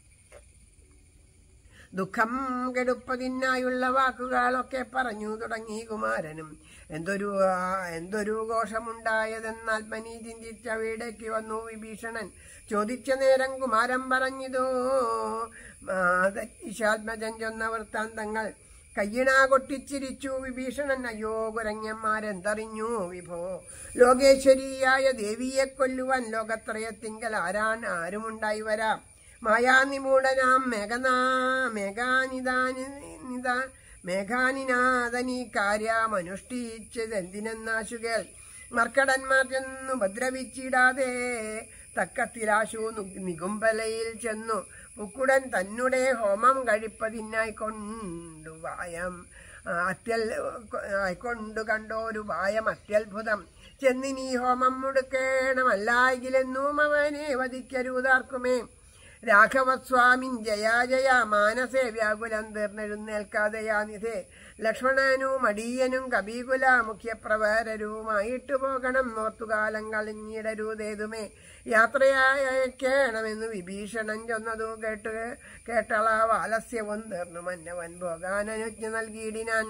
ദുഃഖം കെടുപ്പതിനായുള്ള വാക്കുകളൊക്കെ പറഞ്ഞു തുടങ്ങി കുമാരനും എന്തൊരു ആ, എന്തൊരു ഘോഷമുണ്ടായതെന്നാൽ പനി ചിന്തിച്ച വീടേക്ക് വന്നു വിഭീഷണൻ ചോദിച്ച നേരം കുമാരൻ പറഞ്ഞിതോ ഈശാത്മജൻ ചൊന്ന വൃത്താന്തങ്ങൾ കയ്യിണാ കൊട്ടിച്ചിരിച്ചു വിഭീഷണൻ അയ്യോ കുരങ്ങന്മാരെന്തറിഞ്ഞു വിഭോ ലോകേശ്വരിയായ ദേവിയെ കൊല്ലുവാൻ ലോകത്രയത്തിങ്കൽ ആരാൻ ആരുമുണ്ടായി വരാം മായാനിമൂടനാം മേഘനാ മേഘാനിദാനി നിദാ മേഘാനിനാഥനീ കാര്യമനുഷ്ഠിച്ചതെന്തിനെന്നാശുകേൾ മർക്കടന്മാർ ചെന്നു ഉപദ്രവിച്ചിടാതെ തക്കത്തിലാശു നു- നികുംബലയിൽ ചെന്നു പുക്കുടൻ തന്നെ ഹോമം കഴിപ്പതിനായി കൊണ്ടുവായം അത്യൽ കൊണ്ടു കണ്ടോരു വായം അത്യത്ഭുതം ചെന്നിനീ ഹോമം മുടുക്കേണമല്ലായെങ്കിലെന്നും അവനെ വധിക്കരുതാർക്കുമേ രാഘവസ്വാമിൻ ജയാ ജയ മാനസേ വ്യാകുലം തീർന്നെഴുന്നേൽക്കാതെയാ നിധേ ലക്ഷ്മണനും അടീയനും കബീകുല മുഖ്യപ്രവരരുമായിട്ട് പോകണം ഓർത്തുകാലം കളിഞ്ഞിടരുതേതുമേ യാത്രയയക്കേണമെന്ന് വിഭീഷണൻ ചൊന്നതു കേട്ട് കേട്ടള വാലസ്യവും തീർന്നു മന്നവൻ പോകാനനുജ്ഞ നൽകിയിടിനാൻ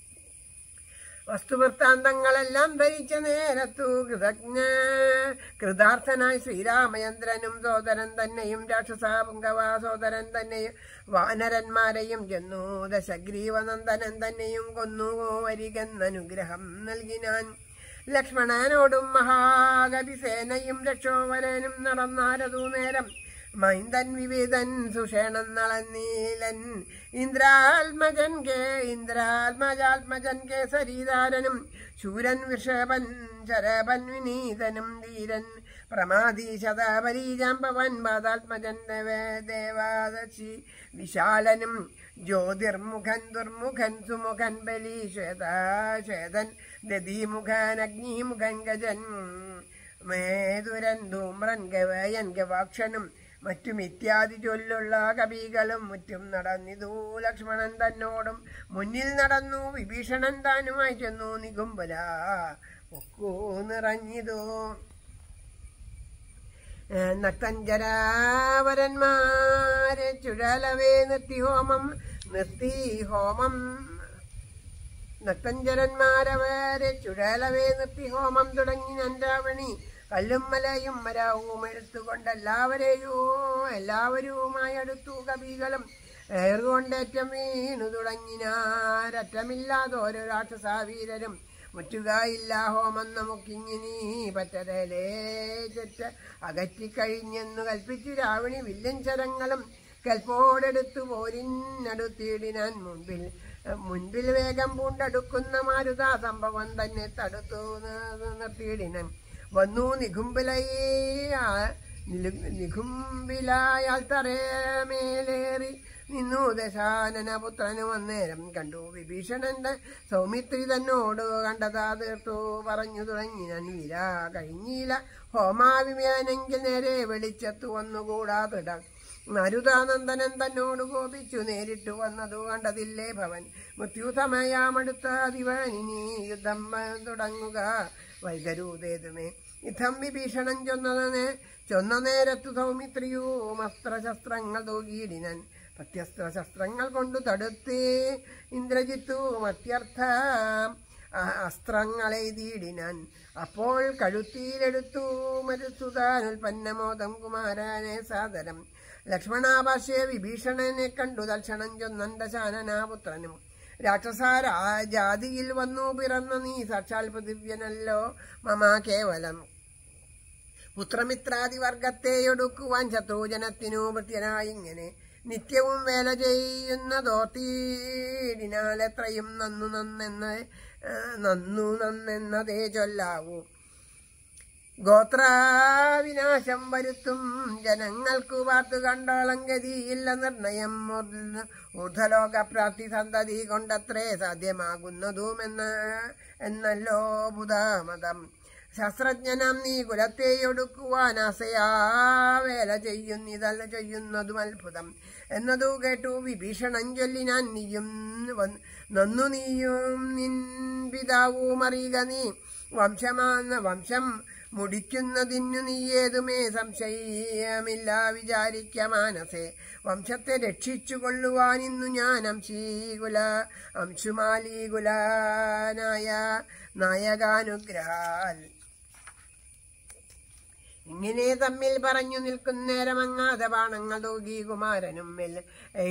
വസ്തുവൃത്താന്തങ്ങളെല്ലാം ധരിച്ച നേരത്തു കൃതജ്ഞ കൃതാർത്ഥനായി ശ്രീരാമചന്ദ്രനും സോദരൻ തന്നെയും രാക്ഷസാപുങ്കവാ സോദരൻ തന്നെയും വാനരന്മാരെയും ചെന്നു ദശഗ്രീവനന്ദനൻ തന്നെയും കൊന്നു വരികെന്നനുഗ്രഹം നൽകിനാൻ ലക്ഷ്മണനോടും മഹാകവിസേനയും രക്ഷോവരനും നടന്നാരതു നേരം മൈന്ദൻ വിവേദൻ സുഷേണൻ നളനീലൻ ഇന്ദ്രാത്മജൻ കേ ഇന്ദ്രാത്മജാത്മജൻ കേ സരീതാരനും ശൂരൻ വിഷപൻ ശരപൻ വിനീതനും ധീരൻ പ്രമാദി ശതപരീജാമ്പവൻ പാതാത്മജൻ ദേവ- ദേവാദശി വിശാലനും ജ്യോതിർമുഖൻ ദുർമുഖൻ സുമുഖൻ ബലി ശ്വേത ശ്വേതൻ ദതിമുഖൻ അഗ്നിമുഖൻ ഗജൻ മേതുരൻ ധൂമ്രൻ ഗവയൻ ഗവാക്ഷനും മറ്റും ഇത്യാദി ചൊല്ലുള്ള കവികളും മുറ്റും നടന്നിതു ലക്ഷ്മണൻ തന്നോടും മുന്നിൽ നടന്നു വിഭീഷണൻ താനുമായി ചെന്നു നികുംബല ഒക്കൂ നിറഞ്ഞിതു നക്തഞ്ചരാവരന്മാരെ ചുഴലവേ നിർത്തി ഹോമം നിർത്തി ഹോമം നക്തഞ്ചരന്മാരവരെ ചുഴലവേ നിർത്തി ഹോമം തുടങ്ങി നന്ദാവണി കല്ലും മലയും മരാവും എടുത്തുകൊണ്ട് എല്ലാവരെയും എല്ലാവരുമായി അടുത്തു കവികളും ഏറുകൊണ്ടേറ്റം വീണു തുടങ്ങിനാരറ്റമില്ലാതോരോ രാക്ഷസാവീരരും മുറ്റുകയില്ല ഹോമം നമുക്കിങ്ങിനി പറ്റരലേ ചെറ്റ അകറ്റിക്കഴിഞ്ഞെന്നു കൽപ്പിച്ചു രാവണി വില്ലൻ ചരങ്ങളും കൽപ്പോടെടുത്തു പോരിനടുത്തിടിനാൻ മുൻപിൽ മുൻപിൽ വേഗം പൂണ്ടടുക്കുന്ന മാരുത സംഭവം തന്നെ തടുത്തു ന- നിർത്തിയിടിനാൻ വന്നു നിഘുംബിലയ നിഘുംബിലായാൽ തറേമേലേറി നിന്നു ദശാനന പുത്രനും അന്നേരം കണ്ടു വിഭീഷണന്റെ സൗമിത്രി തന്നോട് കണ്ടതാ തീർത്തു പറഞ്ഞു തുടങ്ങി ഞാൻ വീര കഴിഞ്ഞില്ല ഹോമാവിമേനെങ്കിൽ നേരെ വെളിച്ചത്തു വന്നുകൂടാതിട മരുതാനന്ദനൻ തന്നോട് കോപിച്ചു നേരിട്ടു വന്നതു കണ്ടതില്ലേ ഭവൻ മൃത്യുസമയാമടുത്ത ദിവനിനി യുദ്ധം തുടങ്ങുക വൈകരൂതേതുമേ യുദ്ധം വിഭീഷണൻ ചൊന്നതനെ ചൊന്ന നേരത്തു സൗമിത്രിയും അസ്ത്രശസ്ത്രങ്ങൾ തൂകിയിടിനൻ പ്രത്യസ്ത്ര ശസ്ത്രങ്ങൾ കൊണ്ടു തടുത്തേ ഇന്ദ്രജിത്തു മത്യർത്ഥ അ- അസ്ത്രങ്ങളെയ്തിയിടിനാൻ അപ്പോൾ കഴുത്തിയിലെടുത്തു മരുത്തുതാൻ ഉൽപ്പന്നമോദം കുമാരനെ സാദരം ലക്ഷ്മണാഭാഷ്യെ വിഭീഷണനെ കണ്ടു തൽക്ഷണം ചൊന്നണ്ട ശാനനാപുത്രനും രാക്ഷസാര ജാതിയിൽ വന്നു പിറന്ന നീ സാക്ഷാൽ പൃഥിവ്യനല്ലോ മമ കേവലം പുത്രമിത്രാദി വർഗത്തെ ഒടുക്കുവാൻ ശത്രുജനത്തിനു ഭൃത്യനായി ഇങ്ങനെ നിത്യവും വേല ചെയ്യുന്നതോർത്തിയിടിനാൽ എത്രയും നന്നു നന്നെന്ന് ആ, നന്നു നന്നെന്നതേ ചൊല്ലാവൂ ഗോത്രാവിനാശം വരുത്തും ജനങ്ങൾക്കു വാർത്തു കണ്ടോളം ഗതിയില്ല നിർണയം ഊർധ- ഊർധ്വലോക പ്രാപ്തി സന്തതി കൊണ്ടത്രേ സാധ്യമാകുന്നതുമെന്ന് എന്നല്ലോ ബുധമതം ശാസ്ത്രജ്ഞനാം നീ കുലത്തെ ഒടുക്കുവാൻ ആസയാ വേല ചെയ്യുന്നിതല്ല ചെയ്യുന്നതും അത്ഭുതം എന്നതു കേട്ടു വിഭീഷണൻ ചൊല്ലിനാൻ നീയും വന്ന് നന്നു നീയും നിൻ പിതാവും അറിയുക നീ വംശമാന്ന വംശം മുടിക്കുന്നതിനു നീ ഏതുമേ സംശയമില്ല വിചാരിക്ക മാനസേ വംശത്തെ രക്ഷിച്ചു കൊള്ളുവാൻ ഇന്നു ഞാൻ അംശീകുല അംശുമാലികുലാനായ നായകാനുഗ്രഹാൽ ഇങ്ങനെ തമ്മിൽ പറഞ്ഞു നിൽക്കുന്നേരമങ്ങാതെ ബാണങ്ങൾ തൂകി കുമാരനും മെല്ലെ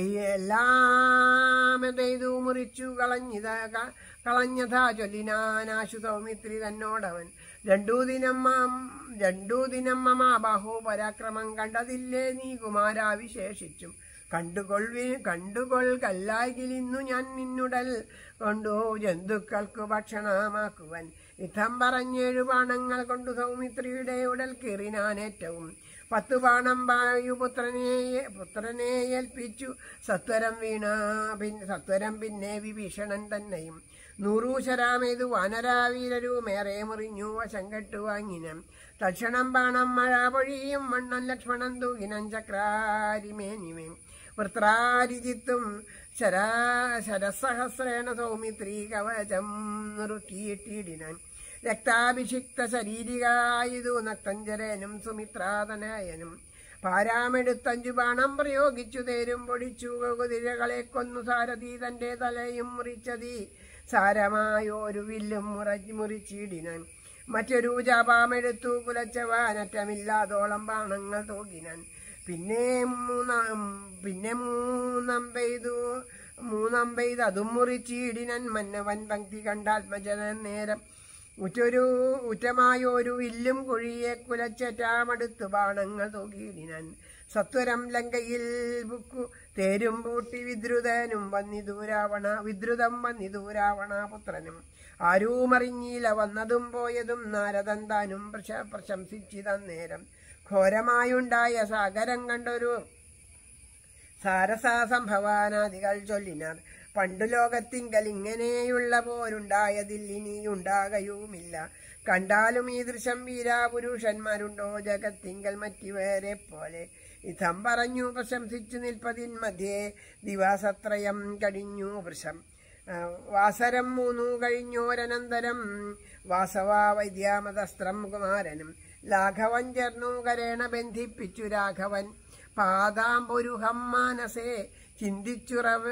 എല്ലാം ചെയ്തു മുറിച്ചു കളഞ്ഞിത ക- കളഞ്ഞതാ ചൊല്ലിനാനാശു സൗമിത്രി തന്നോടവൻ രണ്ടു ദിനം മാം- രണ്ടു ദിനം മമാ ബാഹു പരാക്രമം കണ്ടതില്ലേ നീ കുമാരാ വിശേഷിച്ചും കണ്ടുകൊൾവി കണ്ടുകൊൾ കല്ലാകിൽ ഇന്നു ഞാൻ നിന്നുടൽ കൊണ്ടു ജന്തുക്കൾക്ക് ഭക്ഷണമാക്കുവൻ ഇത്തം പറഞ്ഞേഴു ബാണങ്ങൾ കൊണ്ടു സൗമിത്രിയുടെ ഉടൽ കീറിനാൻ ഏറ്റവും പത്തു ബാണം വായുപുത്രനെ പുത്രനെ ഏൽപ്പിച്ചു സത്വരം വീണ പിന്നെ സത്വരം പിന്നെ വിഭീഷണൻ തന്നെയും നൂറു ശരാമേതു വാനരാവീരരുമേറെ മുറിഞ്ഞു വശം കെട്ടു വാങ്ങിനം തക്ഷണം ബാണം മഴ പൊഴിയും മണ്ണൻ ലക്ഷ്മണൻ തൂകിനം ചക്രാരിമേനിമേ വൃത്രാരിജിത്തും ശരാ ശരസഹസ്രേണ സൗമിത്രി കവചം നിറുക്കിയിട്ടിടിനാൻ രക്താഭിഷിക്ത ശരീരികായതു നക്തഞ്ചരനും സുമിത്രാതനയനും പാരാമെടുത്തഞ്ചു ബാണം പ്രയോഗിച്ചു തേരും പൊടിച്ചു കുതിരകളെ കൊന്നു സാരഥി തന്റെ തലയും മുറിച്ചതി സാരമായോരു വില്ലും മുറച്ച് മുറിച്ചിടിനാൻ മറ്റൊരു ജാപാമെടുത്തു കുലച്ചവാനറ്റമില്ലാതോളം ബാണങ്ങൾ തോകിനാൻ പിന്നെ മൂന്നാം പിന്നെ മൂന്നാം പെയ്തു മൂന്നാം പെയ്ത് അതും മുറിച്ചിടിനൻ മന്നവൻ പങ്ക്തി കണ്ടാത്മജനൻ നേരം ഉറ്റൊരു ഉറ്റമായൊരു വില്ലും കുഴിയെ കുലച്ചറ്റാമടുത്തു ബാണങ്ങൾ തൂകിയിടിനൻ സത്വരം ലങ്കയിൽ ബുക്കു തേരും പൂട്ടി വിദ്രുതനും വന്നിതു രാവണ വിദ്രുതം വന്നിതു രാവണ പുത്രനും ആരൂമറിഞ്ഞില്ല വന്നതും പോയതും നാരദൻ താനും പ്രശ പ്രശംസിച്ചിതന്നേരം ഘോരമായുണ്ടായ സാഗരം കണ്ടൊരു സാരസാ സംഭവാനാദികൾ ചൊല്ലിനാർ പണ്ടു ലോകത്തിങ്കൽ ഇങ്ങനെയുള്ള പോരുണ്ടായതിൽ ഇനിയുണ്ടാകയുമില്ല കണ്ടാലും ഈ ദൃശം വീരാപുരുഷന്മാരുണ്ടോ ജഗത്തിങ്കൽ മറ്റിവേറെ പോലെ ഇതം പറഞ്ഞു പ്രശംസിച്ചു നിൽപ്പതിൻ മധ്യേ ദിവാസത്രയം കഴിഞ്ഞു വൃഷം ആ, വാസരം മൂന്നു കഴിഞ്ഞോരനന്തരം വാസവ വൈദ്യാമതസ്ത്രം കുമാരനും ലാഘവൻ ചേർന്നു കരേണ ബന്ധിപ്പിച്ചു രാഘവൻ പാദാംബുരുഹം മാനസേ ചിന്തിച്ചുറവ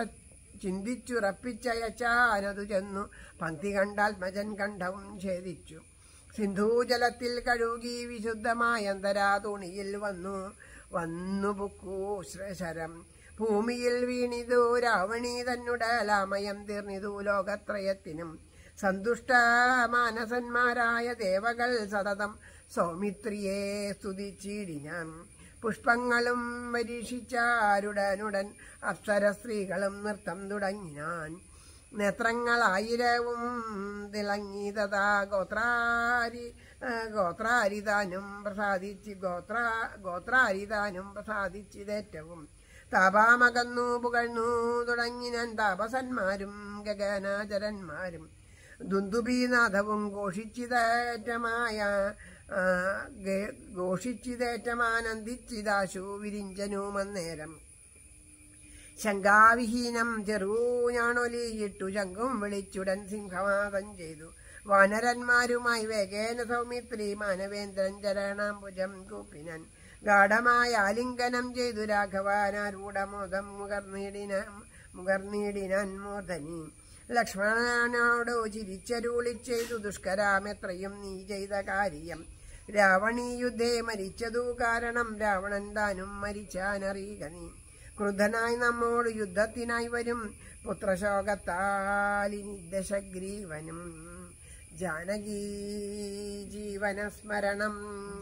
ചിന്തിച്ചുറപ്പിച്ചയച്ചാനതു ചെന്നു പന്തി കണ്ടാൽ മജൻ കണ്ഠവും ഛേദിച്ചു സിന്ധൂജലത്തിൽ കഴുകി വിശുദ്ധമായ അന്തരാ തുണിയിൽ വന്നു വന്നു പുക്കൂ ശരം ഭൂമിയിൽ വീണിതു രാവണി തന്നുടലാമയം തീർന്നിതു ലോകത്രയത്തിനും സന്തുഷ്ട മാനസന്മാരായ ദേവകൾ സതതം സൗമിത്രിയെ സ്തുതിച്ചിടിനാൻ പുഷ്പങ്ങളും പരീക്ഷിച്ചാരുടനുടൻ അപ്സര സ്ത്രീകളും നൃത്തം തുടങ്ങിനാൻ നേത്രങ്ങളായിരവും തിളങ്ങി തഥാ ഗോത്രാരി ആ, ഗോത്രാരിതാനും പ്രസാദിച്ച് ഗോത്ര ഗോത്രാരിതാനും പ്രസാദിച്ചിതേറ്റവും താപാമകന്നു പുകഴ്ന്നു തുടങ്ങിനാൻ താപസന്മാരും ഗഗനാചരന്മാരും ദുന്ദുബീനാഥവും ഘോഷിച്ചിതേറ്റമായ ആ, ഗേ- ഘോഷിച്ചിതേറ്റമാനന്ദിച്ചിതാശു വിരിഞ്ചനുമന്നേരം ശങ്കാവിഹീനം ചെറുഞാണൊലിയിട്ടു ശങ്കും വിളിച്ചുടൻ സിംഹവാദം ചെയ്തു വാനരന്മാരുമായി വേഗേന സൗമിത്രി മാനവേന്ദ്രൻ ചരണാംബുജം കൂപ്പിനൻ ഗാഠമായ ആലിംഗനം ചെയ്തു രാഘവാനാരൂഢമോദം മുകർനീടിന മുകർനീടിനാൻ മോദനി ലക്ഷ്മണനോട് ചിരിച്ചരുളി ചെയ്തു ദുഷ്കരാമെത്രയും നീ ചെയ്ത കാര്യം രാവണീ യുദ്ധേ മരിച്ചതു കാരണം രാവണൻ താനും മരിച്ചാനറിയുക നീ ക്രുദ്ധനായി നമ്മോട് യുദ്ധത്തിനായി വരും പുത്രശോകത്താലിനി ദശഗ്രീവനും ജാനകീ ജീവനസ്മരണം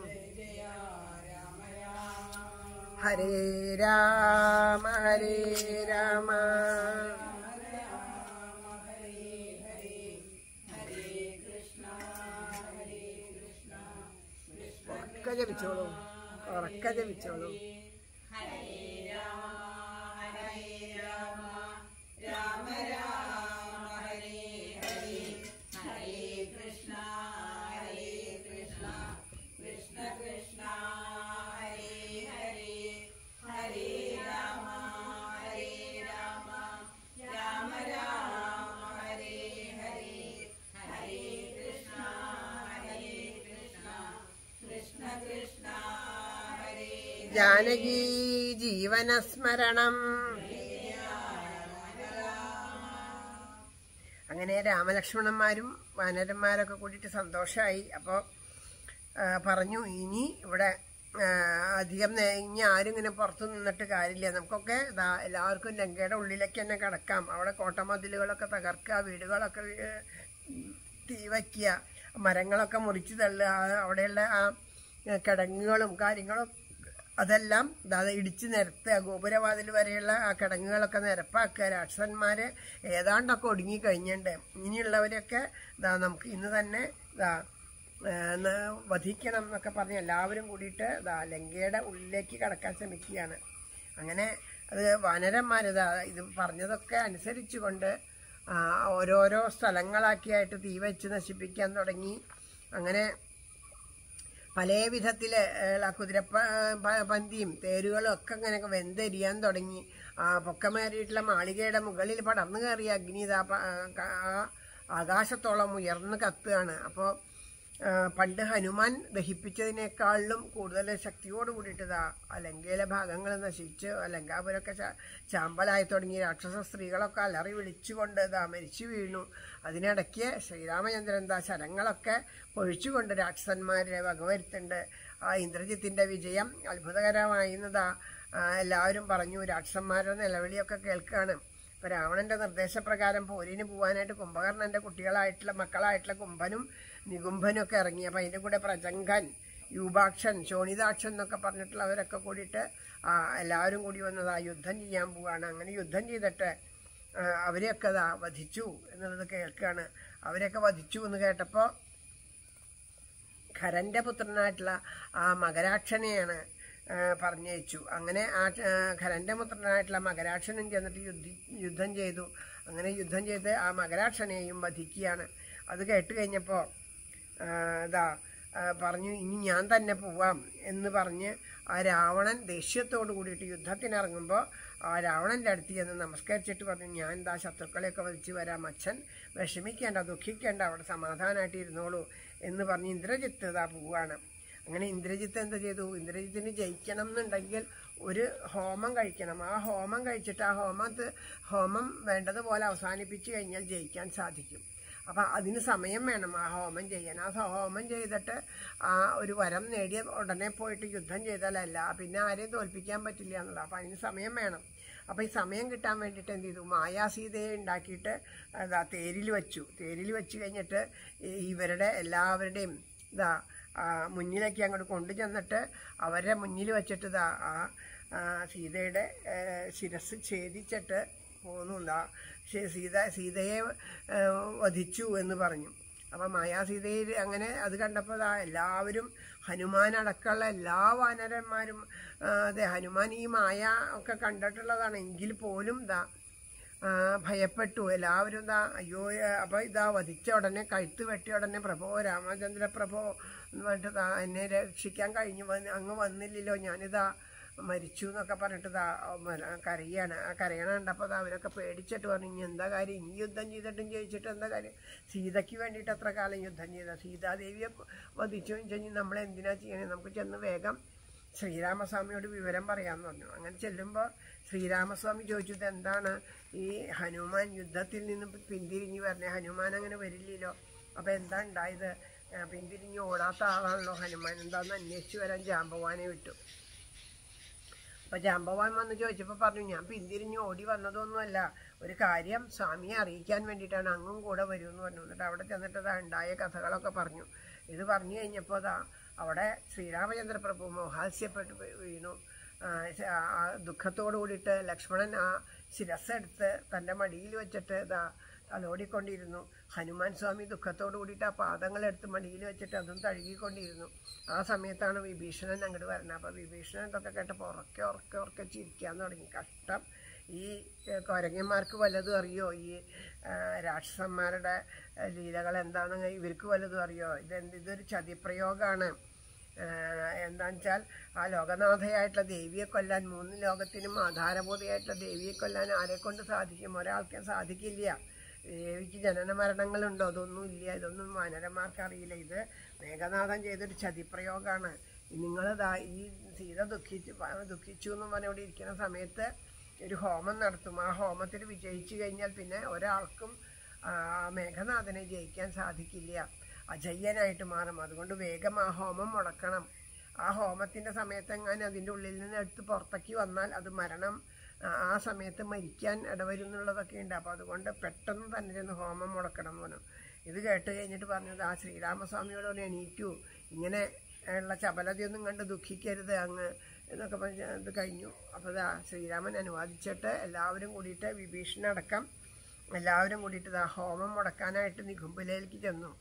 ഹരേ രാമ ഹരേ രാമ ഉറക്ക ജപിച്ചോളൂ ഉറക്ക ജപിച്ചോളൂ ജാനകീ ജീവനസ്മരണം അങ്ങനെ രാമലക്ഷ്മണന്മാരും വാനരന്മാരൊക്കെ കൂടിയിട്ട് സന്തോഷമായി അപ്പോൾ ആ, പറഞ്ഞു ഇനി ഇവിടെ ആ, അധികം നേ- ഇനി ആരും ഇങ്ങനെ പുറത്തു നിന്നിട്ട് കാര്യമില്ല നമുക്കൊക്കെ ദാ എല്ലാവർക്കും ലങ്കയുടെ ഉള്ളിലേക്ക് തന്നെ കിടക്കാം അവിടെ കോട്ടമതിലുകളൊക്കെ തകർക്കുക വീടുകളൊക്കെ വീ- തീ വയ്ക്കുക മരങ്ങളൊക്കെ മുറിച്ച് തള്ളുക ആ- അവിടെയുള്ള ആ ഏ, കിടങ്ങുകളും കാര്യങ്ങളും അതെല്ലാം ദാ ഇടിച്ച് നിരത്തുക ഗോപുരവാതിൽ വരെയുള്ള ആ കിടങ്ങുകളൊക്കെ നിരപ്പാക്കുക രാക്ഷസന്മാര് ഏതാണ്ടൊക്കെ ഒടുങ്ങി കഴിഞ്ഞിട്ടുണ്ട് ഇനിയുള്ളവരെയൊക്കെ ദാ നമുക്ക് ഇന്ന് തന്നെ ദാ ഏ, ന- വധിക്കണം എന്നൊക്കെ പറഞ്ഞ് എല്ലാവരും കൂടിയിട്ട് ദാ ലങ്കയുടെ ഉള്ളിലേക്ക് കടക്കാൻ ശ്രമിക്കുകയാണ് അങ്ങനെ അത് വാനരന്മാരിതാ ഇത് പറഞ്ഞതൊക്കെ അനുസരിച്ചുകൊണ്ട് ആ, ഓരോരോ സ്ഥലങ്ങളാക്കിയായിട്ട് തീ വെച്ച് നശിപ്പിക്കാൻ തുടങ്ങി അങ്ങനെ പല വിധത്തില് കുതിരപ്പ പ- പന്തിയും തേരുകളും ഒക്കെ ഇങ്ങനെ വെന്തെരിയാൻ തുടങ്ങി ആ പൊക്കമേറിയിട്ടുള്ള മാളികയുടെ മുകളിൽ പടർന്നു കയറിയ അഗ്നി ഇതാ പ- ആ ആകാശത്തോളം ഉയർന്ന് കത്തുകയാണ് അപ്പോൾ പണ്ട് ഹനുമാൻ ദഹിപ്പിച്ചതിനേക്കാളിലും കൂടുതൽ ശക്തിയോട് കൂടിയിട്ട് ഇതാ ആ ലങ്കയിലെ ഭാഗങ്ങൾ നശിച്ച് ആ ലങ്കാപുരമൊക്കെ ചാ- ചാമ്പലായി തുടങ്ങി രാക്ഷസ സ്ത്രീകളൊക്കെ അലറി വിളിച്ചുകൊണ്ട് ഇതാ മരിച്ചു വീണു അതിനിടയ്ക്ക് ശ്രീരാമചന്ദ്രൻ ദാ ശരങ്ങളൊക്കെ പൊഴിച്ചുകൊണ്ട് രാക്ഷസന്മാരെ വകവരുത്തുണ്ട് ആ ഇന്ദ്രജിത്തിന്റെ വിജയം അത്ഭുതകരമായിരുന്നതാ എല്ലാവരും പറഞ്ഞു രാക്ഷസന്മാരുടെ നിലവിളിയൊക്കെ കേൾക്കുകയാണ് ഇപ്പൊ രാവണന്റെ നിർദ്ദേശപ്രകാരം പോരിന് പോവാനായിട്ട് കുംഭകർണന്റെ കുട്ടികളായിട്ടുള്ള മക്കളായിട്ടുള്ള കുംഭനും നികുംഭനും ഒക്കെ ഇറങ്ങി അപ്പൊ അതിന്റെ കൂടെ പ്രജങ്കൻ യൂപാക്ഷൻ ശോണിതാക്ഷൻ എന്നൊക്കെ പറഞ്ഞിട്ടുള്ളവരൊക്കെ കൂടിയിട്ട് ആ എല്ലാവരും കൂടി വന്നതാ യുദ്ധം ചെയ്യാൻ പോവാണ് അങ്ങനെ യുദ്ധം ചെയ്തിട്ട് ആ, അവരെയൊക്കെ ദാ വധിച്ചു എന്നുള്ളത് കേൾക്കുകയാണ് അവരെയൊക്കെ വധിച്ചു എന്ന് കേട്ടപ്പോൾ ഖരന്റെ പുത്രനായിട്ടുള്ള ആ മകരാക്ഷനെയാണ് ആ, പറഞ്ഞയച്ചു അങ്ങനെ ആ ആ, ഖരന്റെ പുത്രനായിട്ടുള്ള മകരാക്ഷനും ചെന്നിട്ട് യുദ്ധി യുദ്ധം ചെയ്തു അങ്ങനെ യുദ്ധം ചെയ്ത് ആ മകരാക്ഷനെയും വധിക്കുകയാണ് അത് കേട്ട് കഴിഞ്ഞപ്പോൾ ഇതാ ആ, പറഞ്ഞു ഇനി ഞാൻ തന്നെ പോവാം എന്ന് പറഞ്ഞ് ആ രാവണൻ ദേഷ്യത്തോട് കൂടിയിട്ട് യുദ്ധത്തിനിറങ്ങുമ്പോൾ ആ രാവണന്റെ അടുത്ത് ചെന്ന് നമസ്കരിച്ചിട്ട് പറഞ്ഞു ഞാൻ എന്താ ശത്രുക്കളെയൊക്കെ വധിച്ച് വരാം അച്ഛൻ വിഷമിക്കേണ്ട ദുഃഖിക്കേണ്ട അവിടെ സമാധാനമായിട്ട് ഇരുന്നോളൂ എന്ന് പറഞ്ഞ് ഇന്ദ്രജിത്ത് ഇതാ പോവാണ് അങ്ങനെ ഇന്ദ്രജിത്ത് എന്ത് ചെയ്തു ഇന്ദ്രജിത്തിന് ജയിക്കണം എന്നുണ്ടെങ്കിൽ ഒരു ഹോമം കഴിക്കണം ആ ഹോമം കഴിച്ചിട്ട് ആ ഹോമത്ത് ഹോമം വേണ്ടതുപോലെ അവസാനിപ്പിച്ചു കഴിഞ്ഞാൽ ജയിക്കാൻ സാധിക്കും അപ്പം അതിന് സമയം വേണം ആ ഹോമം ചെയ്യാൻ ആ ഹോമം ചെയ്തിട്ട് ആ ഒരു വരം നേടിയ ഉടനെ പോയിട്ട് യുദ്ധം ചെയ്താലല്ല പിന്നെ ആരെയും തോൽപ്പിക്കാൻ പറ്റില്ല എന്നുള്ളത് അപ്പം അതിന് സമയം വേണം അപ്പം ഈ സമയം കിട്ടാൻ വേണ്ടിയിട്ട് എന്ത് ചെയ്തു മായാസീതയെ ഉണ്ടാക്കിയിട്ട് അതാ തേരിൽ വെച്ചു തേരിൽ വെച്ച് കഴിഞ്ഞിട്ട് ഈ ഇവരുടെ എല്ലാവരുടെയും ഇതാ ആ, മുന്നിലേക്ക് അങ്ങോട്ട് കൊണ്ടു ചെന്നിട്ട് അവരുടെ മുന്നിൽ വെച്ചിട്ട് ഇതാ ആ ആ, സീതയുടെ ഏ, ശിരസ് ഛേദിച്ചിട്ട് പോന്നു എന്താ ശ- സീത സീതയെ ഏ, വധിച്ചു എന്ന് പറഞ്ഞു അപ്പം മായാസീതയിൽ അങ്ങനെ അത് കണ്ടപ്പോൾ ദാ എല്ലാവരും ഹനുമാൻ അടക്കമുള്ള എല്ലാ വാനരന്മാരും ആ, അതെ ഹനുമാൻ ഈ മായ ഒക്കെ കണ്ടിട്ടുള്ളതാണ് എങ്കിൽ പോലും ദാ ആ, ഭയപ്പെട്ടു എല്ലാവരും ഇതാ അയ്യോ ഏ, അപ്പൊ ഇതാ വധിച്ച ഉടനെ കഴുത്ത് വെട്ടിയ ഉടനെ പ്രഭോ രാമചന്ദ്ര പ്രഭോ എന്ന് പറഞ്ഞിട്ട് ദാ എന്നെ രക്ഷിക്കാൻ കഴിഞ്ഞു വന്ന് അങ്ങ് വന്നില്ലല്ലോ ഞാനിതാ മരിച്ചു എന്നൊക്കെ പറഞ്ഞിട്ട് ഇതാ കരയാണ് ആ കരയണ കണ്ടപ്പോൾ ദാ അവരൊക്കെ പേടിച്ചിട്ട് പറഞ്ഞു ഇനി എന്താ കാര്യം ഇനി യുദ്ധം ചെയ്തിട്ടും ജയിച്ചിട്ട് എന്താ കാര്യം സീതയ്ക്ക് വേണ്ടിയിട്ട് എത്ര കാലം യുദ്ധം ചെയ്ത സീതാദേവിയെ വധിച്ചു കഴിഞ്ഞാൽ നമ്മൾ എന്തിനാ ചെയ്യണേ നമുക്ക് ചെന്ന് വേഗം ശ്രീരാമസ്വാമിയോട് വിവരം പറയാമെന്ന് പറഞ്ഞു അങ്ങനെ ചെല്ലുമ്പോൾ ശ്രീരാമസ്വാമി ചോദിച്ചത് എന്താണ് ഈ ഹനുമാൻ യുദ്ധത്തിൽ നിന്ന് പിന്തിരിഞ്ഞ് വരണേ ഹനുമാൻ അങ്ങനെ വരില്ലല്ലോ അപ്പം എന്താ ഉണ്ടായത് ആ, പിന്തിരിഞ്ഞ് ഓടാത്ത ആളാണല്ലോ ഹനുമാൻ എന്താന്ന് അന്വേഷിച്ച് വരാൻ ജാമ്പവാനെ വിട്ടു അപ്പൊ ജാമ്പവാൻ വന്ന് ചോദിച്ചപ്പോൾ പറഞ്ഞു ഞാൻ പിന്തിരിഞ്ഞ് ഓടി വന്നതൊന്നുമല്ല ഒരു കാര്യം സ്വാമിയെ അറിയിക്കാൻ വേണ്ടിയിട്ടാണ് അങ്ങും കൂടെ വരുമെന്ന് പറഞ്ഞു എന്നിട്ട് അവിടെ ചെന്നിട്ട് ദാ ഉണ്ടായ കഥകളൊക്കെ പറഞ്ഞു ഇത് പറഞ്ഞു കഴിഞ്ഞപ്പോൾ ദാ അവിടെ ശ്രീരാമചന്ദ്ര പ്രഭു മോഹാസ്യപ്പെട്ട് വീ- വീണു ആ, ശ- ആ ആ ദുഃഖത്തോടു കൂടിയിട്ട് ലക്ഷ്മണൻ ആ ശിരസ്സെടുത്ത് തൻ്റെ മടിയിൽ വെച്ചിട്ട് ഇതാ തലോടിക്കൊണ്ടിരുന്നു ഹനുമാൻ സ്വാമി ദുഃഖത്തോടു കൂടിയിട്ട് ആ പാദങ്ങളെടുത്ത് മടിയിൽ വെച്ചിട്ട് അതും തഴുകിക്കൊണ്ടിരുന്നു ആ സമയത്താണ് വിഭീഷണൻ അങ്ങോട്ട് വരുന്നത് അപ്പോൾ വിഭീഷണൻ ഇതൊക്കെ കേട്ടപ്പോൾ ഉറക്കെ ഉറക്കെ ഉറക്കെ ചിരിക്കാൻ തുടങ്ങി കഷ്ടം ഈ ഏഹ്, കൊരങ്ങന്മാർക്ക് വല്ലതും അറിയോ ഈ ആ, രാക്ഷസന്മാരുടെ ഏഹ്, ലീലകൾ എന്താണെന്ന് ഇവർക്ക് വല്ലതും അറിയോ ഇതെന്ത് ഇതൊരു ചതിപ്രയോഗമാണ് എന്താണെന്ന് വെച്ചാൽ ആ ലോകനാഥയായിട്ടുള്ള ദേവിയെ കൊല്ലാൻ മൂന്ന് ലോകത്തിനും ആധാരബോധയായിട്ടുള്ള ദേവിയെ കൊല്ലാൻ ആരെ കൊണ്ട് സാധിക്കും ഒരാൾക്ക് സാധിക്കില്ല ദേവിക്ക് ജനന മരണങ്ങളുണ്ടോ അതൊന്നും ഇല്ല ഇതൊന്നും വാനരന്മാർക്ക് അറിയില്ല ഇത് മേഘനാഥൻ ചെയ്തൊരു ചതിപ്രയോഗമാണ് നിങ്ങളിതാ ഈ സീത ദുഃഖിച്ചു ദുഃഖിച്ചു എന്ന് പറഞ്ഞ് ഇവിടെ ഇരിക്കുന്ന സമയത്ത് ഒരു ഹോമം നടത്തും ആ ഹോമത്തിൽ വിജയിച്ചു കഴിഞ്ഞാൽ പിന്നെ ഒരാൾക്കും ആ മേഘനാഥനെ ജയിക്കാൻ സാധിക്കില്ല അജയ്യനായിട്ട് മാറും അതുകൊണ്ട് വേഗം ആ ഹോമം മുടക്കണം ആ ഹോമത്തിൻ്റെ സമയത്തെങ്ങാനും അതിൻ്റെ ഉള്ളിൽ നിന്ന് എടുത്ത് പുറത്തേക്ക് വന്നാൽ അത് മരണം ആ- ആ സമയത്ത് മരിക്കാൻ ഇടവരും എന്നുള്ളതൊക്കെ ഉണ്ട് അപ്പോൾ അതുകൊണ്ട് പെട്ടെന്ന് തന്നെ ചെന്ന് ഹോമം മുടക്കണം എന്ന് പറഞ്ഞു ഇത് കേട്ട് കഴിഞ്ഞിട്ട് പറഞ്ഞത് ആ ശ്രീരാമസ്വാമിയോട് പറഞ്ഞു എണീറ്റു ഇങ്ങനെ ഉള്ള ചപലതയൊന്നും കണ്ട് ദുഃഖിക്കരുത് അങ്ങ് എന്നൊക്കെ പറഞ്ഞ് ഇത് കഴിഞ്ഞു അപ്പോൾ ഇതാ ശ്രീരാമൻ അനുവാദിച്ചിട്ട് എല്ലാവരും കൂടിയിട്ട് വിഭീഷണടക്കം എല്ലാവരും കൂടിയിട്ട് ഇതാ ഹോമം മുടക്കാനായിട്ട് നികുംബിലേക്ക് ചെന്നു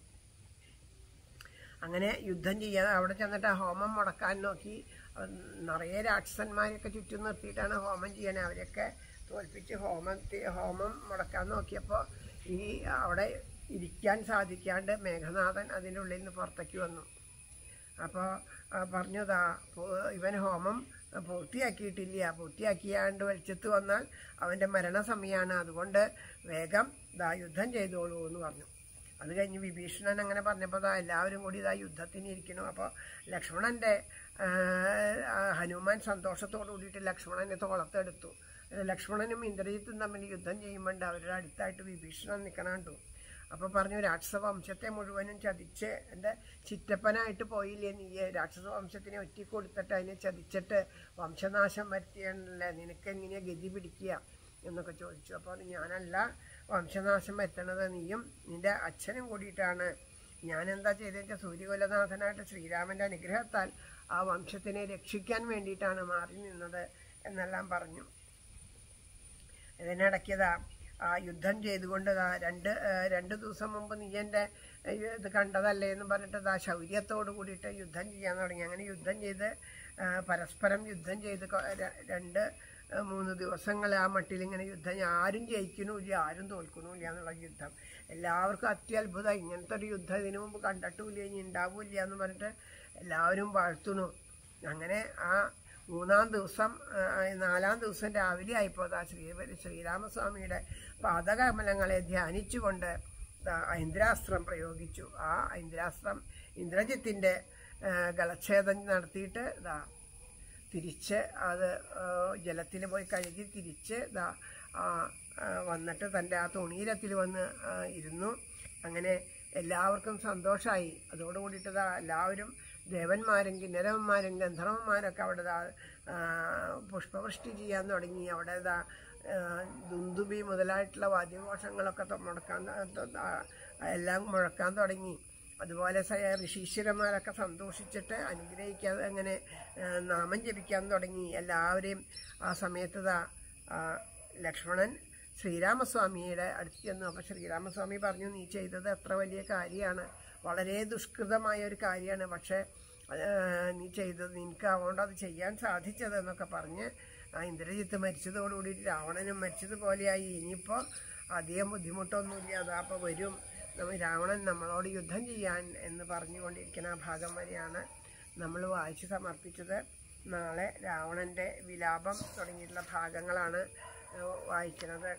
അങ്ങനെ യുദ്ധം ചെയ്യാതെ അവിടെ ചെന്നിട്ട് ആ ഹോമം മുടക്കാൻ നോക്കി അവൻ നിറയെ രാക്ഷസന്മാരെയൊക്കെ ചുറ്റും നിർത്തിയിട്ടാണ് ഹോമം ചെയ്യണേ അവരെയൊക്കെ തോൽപ്പിച്ച് ഹോമത്തി ഹോമം മുടക്കാൻ നോക്കിയപ്പോൾ ഈ അവിടെ ഇരിക്കാൻ സാധിക്കാണ്ട് മേഘനാഥൻ അതിൻ്റെ ഉള്ളിൽ നിന്ന് പുറത്തേക്ക് വന്നു അപ്പോൾ പറഞ്ഞതാ ഇവൻ ഹോമം പൂർത്തിയാക്കിയിട്ടില്ല പൂർത്തിയാക്കിയാണ്ട് വെളിച്ചത്ത് വന്നാൽ അവൻ്റെ മരണസമയമാണ് അതുകൊണ്ട് വേഗം ദാ യുദ്ധം ചെയ്തോളൂ എന്ന് പറഞ്ഞു അത് കഴിഞ്ഞ് വിഭീഷണൻ അങ്ങനെ പറഞ്ഞപ്പോൾ ദാ എല്ലാവരും കൂടി ഇതാ യുദ്ധത്തിന് ഇരിക്കണം അപ്പോൾ ലക്ഷ്മണൻ്റെ ആ, ആ, ഹനുമാൻ സന്തോഷത്തോടു കൂടിയിട്ട് ലക്ഷ്മണനെ തോളത്തെടുത്തു ലക്ഷ്മണനും ഇന്ദ്രജിത്തും തമ്മിൽ യുദ്ധം ചെയ്യുമ്പോണ്ട് അവരുടെ അടുത്തായിട്ട് വിഭീഷണൻ നിൽക്കണം കണ്ടു അപ്പോൾ പറഞ്ഞു രാക്ഷസ വംശത്തെ മുഴുവനും ചതിച്ച് എൻ്റെ ചിറ്റപ്പനായിട്ട് പോയില്ലേ നീ രാക്ഷസ വംശത്തിനെ ഒറ്റ കൊടുത്തിട്ട് അതിനെ ചതിച്ചിട്ട് വംശനാശം വരുത്തിയല്ലേ നിനക്ക് എങ്ങനെയാ ഗതി പിടിക്കുക എന്നൊക്കെ ചോദിച്ചു അപ്പോൾ ഞാനല്ല വംശനാശം വരുത്തണത് നീയും നിന്റെ അച്ഛനും കൂടിയിട്ടാണ് ഞാൻ എന്താ ചെയ്തതെന്ന് വെച്ചാൽ സൂര്യകുലനാഥനായിട്ട് ശ്രീരാമൻ്റെ അനുഗ്രഹത്താൽ ആ വംശത്തിനെ രക്ഷിക്കാൻ വേണ്ടിയിട്ടാണ് മാറി നിന്നത് എന്നെല്ലാം പറഞ്ഞു ഇതിനിടയ്ക്കതാ ആ യുദ്ധം ചെയ്തുകൊണ്ട് ദാ രണ്ട് ആ, രണ്ട് ദിവസം മുമ്പ് നീ എൻ്റെ ഏ, ഇത് കണ്ടതല്ലേ എന്ന് പറഞ്ഞിട്ട് ദാ ശൗര്യത്തോട് കൂടിയിട്ട് യുദ്ധം ചെയ്യാൻ തുടങ്ങി അങ്ങനെ യുദ്ധം ചെയ്ത് ആ, പരസ്പരം യുദ്ധം ചെയ്ത് കൊ- ര- രണ്ട് ആ, മൂന്ന് ദിവസങ്ങൾ ആ മട്ടിൽ ഇങ്ങനെ യുദ്ധം ആരും ജയിക്കണമില്ല ആരും തോൽക്കണമില്ല എന്നുള്ള യുദ്ധം എല്ലാവർക്കും അത്യത്ഭുതം ഇങ്ങനത്തെ ഒരു യുദ്ധം ഇതിനു മുമ്പ് കണ്ടിട്ടുമില്ല ഇനി ഉണ്ടാവില്ല എന്ന് പറഞ്ഞിട്ട് എല്ലാവരും വാഴ്ത്തുന്നു അങ്ങനെ ആ മൂന്നാം ദിവസം ആ, നാലാം ദിവസം രാവിലെ ആയപ്പോൾ ദാ ശ്രീ ശ്രീരാമസ്വാമിയുടെ പാദകമലങ്ങളെ ധ്യാനിച്ചുകൊണ്ട് ദാ ഐന്ദ്രാസ്ത്രം പ്രയോഗിച്ചു ആ ഐന്ദ്രാസ്ത്രം ഇന്ദ്രജിത്തിൻ്റെ ഗളച്ഛേദം നടത്തിയിട്ട് ദാ തിരിച്ച് അത് ജലത്തിൽ പോയി കഴുകി തിരിച്ച് ദാ ആ, ആ, വന്നിട്ട് തൻ്റെ ആ തുണീരത്തിൽ വന്ന് ആ, ഇരുന്നു അങ്ങനെ എല്ലാവർക്കും സന്തോഷമായി അതോടുകൂടിയിട്ട് ദാ എല്ലാവരും ദേവന്മാരും കിന്നരവന്മാരും ഗന്ധർവന്മാരൊക്കെ അവിടെ ദാ ആ, പുഷ്പവൃഷ്ടി ചെയ്യാൻ തുടങ്ങി അവിടെ ദാ ആ, ദുന്ദുബി മുതലായിട്ടുള്ള വാദ്യഘോഷങ്ങളൊക്കെ ത- മുടക്കാൻ ത- ത- എല്ലാം മുഴക്കാൻ തുടങ്ങി അതുപോലെ സ- ഋഷീശ്വരന്മാരൊക്കെ സന്തോഷിച്ചിട്ട് അനുഗ്രഹിക്കാതെ അങ്ങനെ ആ, നാമം ജപിക്കാൻ തുടങ്ങി എല്ലാവരെയും ആ സമയത്ത് ദാ ആ, ലക്ഷ്മണൻ ശ്രീരാമസ്വാമിയുടെ അടുത്ത് ചെന്നു അപ്പോൾ ശ്രീരാമസ്വാമി പറഞ്ഞു നീ ചെയ്തത് എത്ര വലിയ കാര്യമാണ് വളരെ ദുഷ്കൃതമായ ഒരു കാര്യമാണ് പക്ഷേ ആ, നീ ചെയ്തത് നിനക്ക് അതുകൊണ്ട് അത് ചെയ്യാൻ സാധിച്ചത് എന്നൊക്കെ പറഞ്ഞ് ആ ഇന്ദ്രജിത്ത് മരിച്ചതോടുകൂടി രാവണനും മരിച്ചതുപോലെയായി ഇനിയിപ്പോൾ അധികം ബുദ്ധിമുട്ടൊന്നുമില്ല അതാ അപ്പോൾ വരും നമ്മൾ രാവണൻ നമ്മളോട് യുദ്ധം ചെയ്യാൻ എന്ന് പറഞ്ഞുകൊണ്ടിരിക്കുന്ന ആ ഭാഗം വരെയാണ് നമ്മൾ വായിച്ച് സമർപ്പിച്ചത് നാളെ രാവണൻ്റെ വിലാപം തുടങ്ങിയിട്ടുള്ള ഭാഗങ്ങളാണ് ഏഹ്, വായിക്കുന്നത്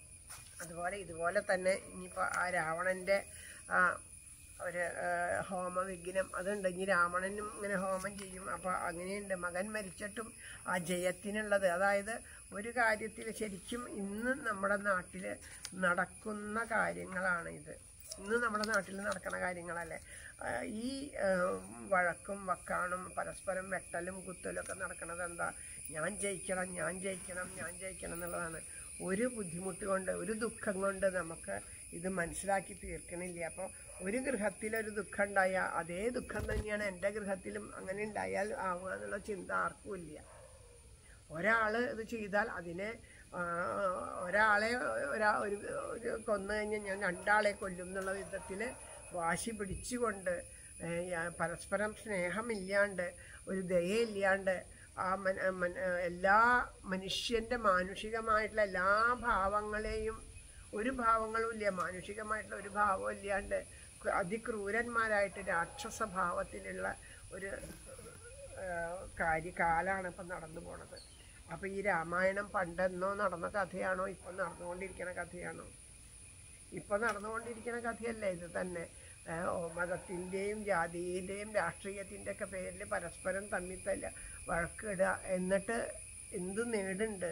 അതുപോലെ ഇതുപോലെ തന്നെ ഇനിയിപ്പോൾ ആ രാവണൻ്റെ ആ ഒരു ഏഹ്, ഹോമവിഘ്നം അതുണ്ട് ഇനി രാവണനും ഇങ്ങനെ ഹോമം ചെയ്യും അപ്പോൾ അങ്ങനെയുണ്ട് മകൻ മരിച്ചിട്ടും ആ ജയത്തിനുള്ളത് അതായത് ഒരു കാര്യത്തിൽ ശരിക്കും ഇന്ന് നമ്മുടെ നാട്ടിൽ നടക്കുന്ന കാര്യങ്ങളാണ് ഇത് ഇന്ന് നമ്മുടെ നാട്ടിൽ നടക്കുന്ന കാര്യങ്ങളല്ലേ ആ, ഈ ആ, വഴക്കും വക്കാണും പരസ്പരം വെട്ടലും കുത്തലും ഒക്കെ നടക്കുന്നത് എന്താ ഞാൻ ജയിക്കണം ഞാൻ ജയിക്കണം ഞാൻ ജയിക്കണം എന്നുള്ളതാണ് ഒരു ബുദ്ധിമുട്ട് കൊണ്ട് ഒരു ദുഃഖം കൊണ്ട് നമുക്ക് ഇത് മനസ്സിലാക്കി തീർക്കണില്ല അപ്പോൾ ഒരു ഗൃഹത്തിലൊരു ദുഃഖം ഉണ്ടായാൽ അതേ ദുഃഖം തന്നെയാണ് എൻ്റെ ഗൃഹത്തിലും അങ്ങനെ ഉണ്ടായാൽ ആവുക എന്നുള്ള ചിന്ത ആർക്കും ഇല്ല ഒരാൾ ഇത് ചെയ്താൽ അതിനെ ആ, ഒരാളെ ഒരാ ഒരു ഒരു കൊന്നു കഴിഞ്ഞാൽ ഞാൻ രണ്ടാളെ കൊല്ലും എന്നുള്ള വിധത്തിൽ വാശി പിടിച്ചുകൊണ്ട് ഏ, യ- പരസ്പരം സ്നേഹമില്ലാണ്ട് ഒരു ദയയില്ലാണ്ട് ആ മൻ മൻ- എല്ലാ മനുഷ്യൻ്റെ മാനുഷികമായിട്ടുള്ള എല്ലാ ഭാവങ്ങളെയും ഒരു ഭാവങ്ങളും ഇല്ല മാനുഷികമായിട്ടുള്ള ഒരു ഭാവവും ഇല്ലാണ്ട് ക്ര- അതിക്രൂരന്മാരായിട്ട് രാക്ഷസ ഭാവത്തിലുള്ള ഒരു ഏഹ് കാര്യകാലാണ് ഇപ്പം നടന്നു പോണത് അപ്പോൾ ഈ രാമായണം പണ്ടെന്നോ നടന്ന കഥയാണോ ഇപ്പം നടന്നുകൊണ്ടിരിക്കുന്ന കഥയാണോ ഇപ്പം നടന്നുകൊണ്ടിരിക്കുന്ന കഥയല്ലേ ഇത് തന്നെ ഏഹ് ഓ മതത്തിൻ്റെയും ജാതിയുടെയും രാഷ്ട്രീയത്തിൻ്റെ ഒക്കെ പേരിൽ പരസ്പരം തമ്മിൽ തല്ല വഴക്കിടുക എന്നിട്ട് എന്ത് നേടുണ്ട്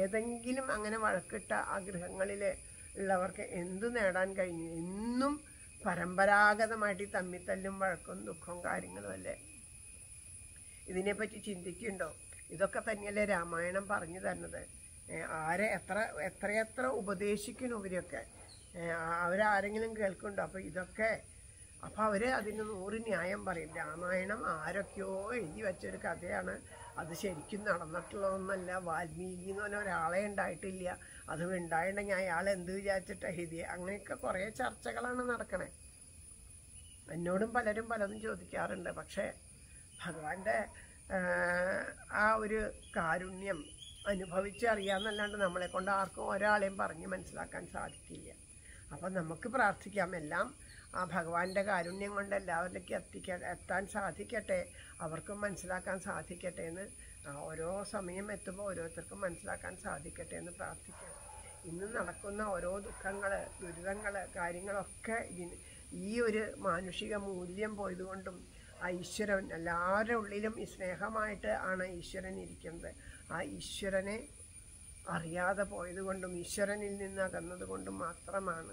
ഏതെങ്കിലും അങ്ങനെ വഴക്കിട്ട ആ ഗൃഹങ്ങളിൽ ഉള്ളവർക്ക് എന്ത് നേടാൻ കഴിഞ്ഞു എന്നും പരമ്പരാഗതമായിട്ട് ഈ തമ്മിത്തല്ലും വഴക്കും ദുഃഖവും കാര്യങ്ങളും അല്ലേ ഇതിനെപ്പറ്റി ചിന്തിക്കുന്നുണ്ടോ ഇതൊക്കെ തന്നെയല്ലേ രാമായണം പറഞ്ഞു തരുന്നത് ഏ, ആരെ എത്ര എത്രയെത്ര ഉപദേശിക്കുന്നു ഇവരൊക്കെ ഏ, ആ- അവരാരെങ്കിലും കേൾക്കുന്നുണ്ടോ അപ്പോൾ ഇതൊക്കെ അപ്പോൾ അവർ അതിന് നൂറ് ന്യായം പറയും രാമായണം ആരൊക്കെയോ എഴുതി വെച്ചൊരു കഥയാണ് അത് ശരിക്കും നടന്നിട്ടുള്ളതൊന്നല്ല വാൽമീകി എന്ന് പറഞ്ഞ ഒരാളെ ഉണ്ടായിട്ടില്ല അത് ഉണ്ടായിട്ടുണ്ടെങ്കിൽ അയാൾ എന്ത് വിചാരിച്ചിട്ട് എഴുതി അങ്ങനെയൊക്കെ കുറേ ചർച്ചകളാണ് നടക്കണേ എന്നോടും പലരും പലതും ചോദിക്കാറുണ്ട് പക്ഷേ ഭഗവാന്റെ ആ, ആ ഒരു കാരുണ്യം അനുഭവിച്ചറിയാന്നല്ലാണ്ട് നമ്മളെ കൊണ്ട് ആർക്കും ഒരാളെയും പറഞ്ഞ് മനസ്സിലാക്കാൻ സാധിക്കില്ല അപ്പം നമുക്ക് പ്രാർത്ഥിക്കാം എല്ലാം ആ ഭഗവാന്റെ കാരുണ്യം കൊണ്ട് എല്ലാവരിലേക്ക് എത്തിക്ക എത്താൻ സാധിക്കട്ടെ അവർക്കും മനസ്സിലാക്കാൻ സാധിക്കട്ടെ എന്ന് ആ, ഓരോ സമയം എത്തുമ്പോൾ ഓരോരുത്തർക്കും മനസ്സിലാക്കാൻ സാധിക്കട്ടെ എന്ന് പ്രാർത്ഥിക്കാം ഇന്ന് നടക്കുന്ന ഓരോ ദുഃഖങ്ങൾ ദുരിതങ്ങൾ കാര്യങ്ങളൊക്കെ ഇതിന് ഈ ഒരു മാനുഷിക മൂല്യം പോയതുകൊണ്ടും ആ ഈശ്വരൻ എല്ലാവരുടെ ഉള്ളിലും ഈ സ്നേഹമായിട്ട് ആണ് ഈശ്വരൻ ഇരിക്കുന്നത് ആ ഈശ്വരനെ അറിയാതെ പോയതുകൊണ്ടും ഈശ്വരനിൽ നിന്ന് അകന്നത് കൊണ്ടും മാത്രമാണ്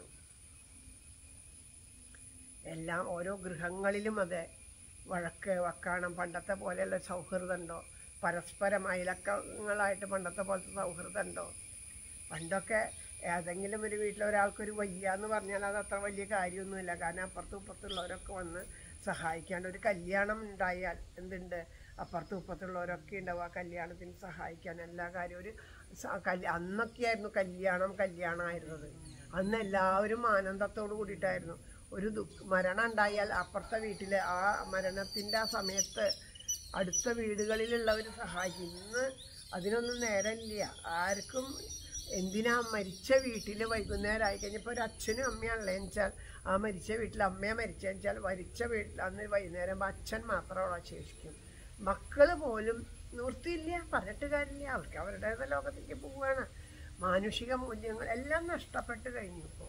എല്ലാം ഓരോ ഗൃഹങ്ങളിലും അതെ വഴക്ക് വക്കാണം പണ്ടത്തെ പോലെയുള്ള സൗഹൃദമുണ്ടോ പരസ്പരം അയലക്കങ്ങളായിട്ട് പണ്ടത്തെ പോലത്തെ സൗഹൃദമുണ്ടോ പണ്ടൊക്കെ ഏതെങ്കിലും ഒരു വീട്ടിൽ ഒരാൾക്കൊരു വയ്യ എന്ന് പറഞ്ഞാൽ അത് അത്ര വലിയ കാര്യമൊന്നുമില്ല കാരണം അപ്പുറത്തും ഇപ്പുറത്തുള്ളവരൊക്കെ വന്ന് സഹായിക്കാണ്ട് ഒരു കല്യാണം ഉണ്ടായാൽ എന്തുണ്ട് അപ്പുറത്തും ഇപ്പുറത്തുള്ളവരൊക്കെ ഉണ്ടാവും ആ കല്യാണത്തിന് സഹായിക്കാൻ എല്ലാ കാര്യവും ഒരു സ- കല്യ അന്നൊക്കെയായിരുന്നു കല്യാണം കല്യാണമായിരുന്നത് അന്ന് എല്ലാവരും ആനന്ദത്തോട് കൂടിയിട്ടായിരുന്നു ഒരു ദുഃഖ മരണം ഉണ്ടായാൽ അപ്പുറത്തെ വീട്ടിൽ ആ മരണത്തിൻ്റെ ആ സമയത്ത് അടുത്ത വീടുകളിലുള്ളവർ സഹായിക്കും ഇന്ന് അതിനൊന്നും നേരമില്ല ആർക്കും എന്തിനാ മരിച്ച വീട്ടിൽ വൈകുന്നേരം ആയി കഴിഞ്ഞപ്പോൾ ഒരു അച്ഛനും അമ്മയാണല്ലേ വെച്ചാൽ ആ മരിച്ച വീട്ടിൽ അമ്മയെ മരിച്ചതെന്ന് വെച്ചാൽ മരിച്ച വീട്ടിൽ അന്ന് വൈകുന്നേരം അച്ഛൻ മാത്രമുള്ള ശേഷിക്കും മക്കൾ പോലും നിവൃത്തിയില്ല പറഞ്ഞിട്ട് കാര്യമില്ല അവർക്ക് അവരുടേത് ലോകത്തേക്ക് പോവുകയാണ് മാനുഷിക മൂല്യങ്ങൾ എല്ലാം നഷ്ടപ്പെട്ട് കഴിഞ്ഞു ഇപ്പോൾ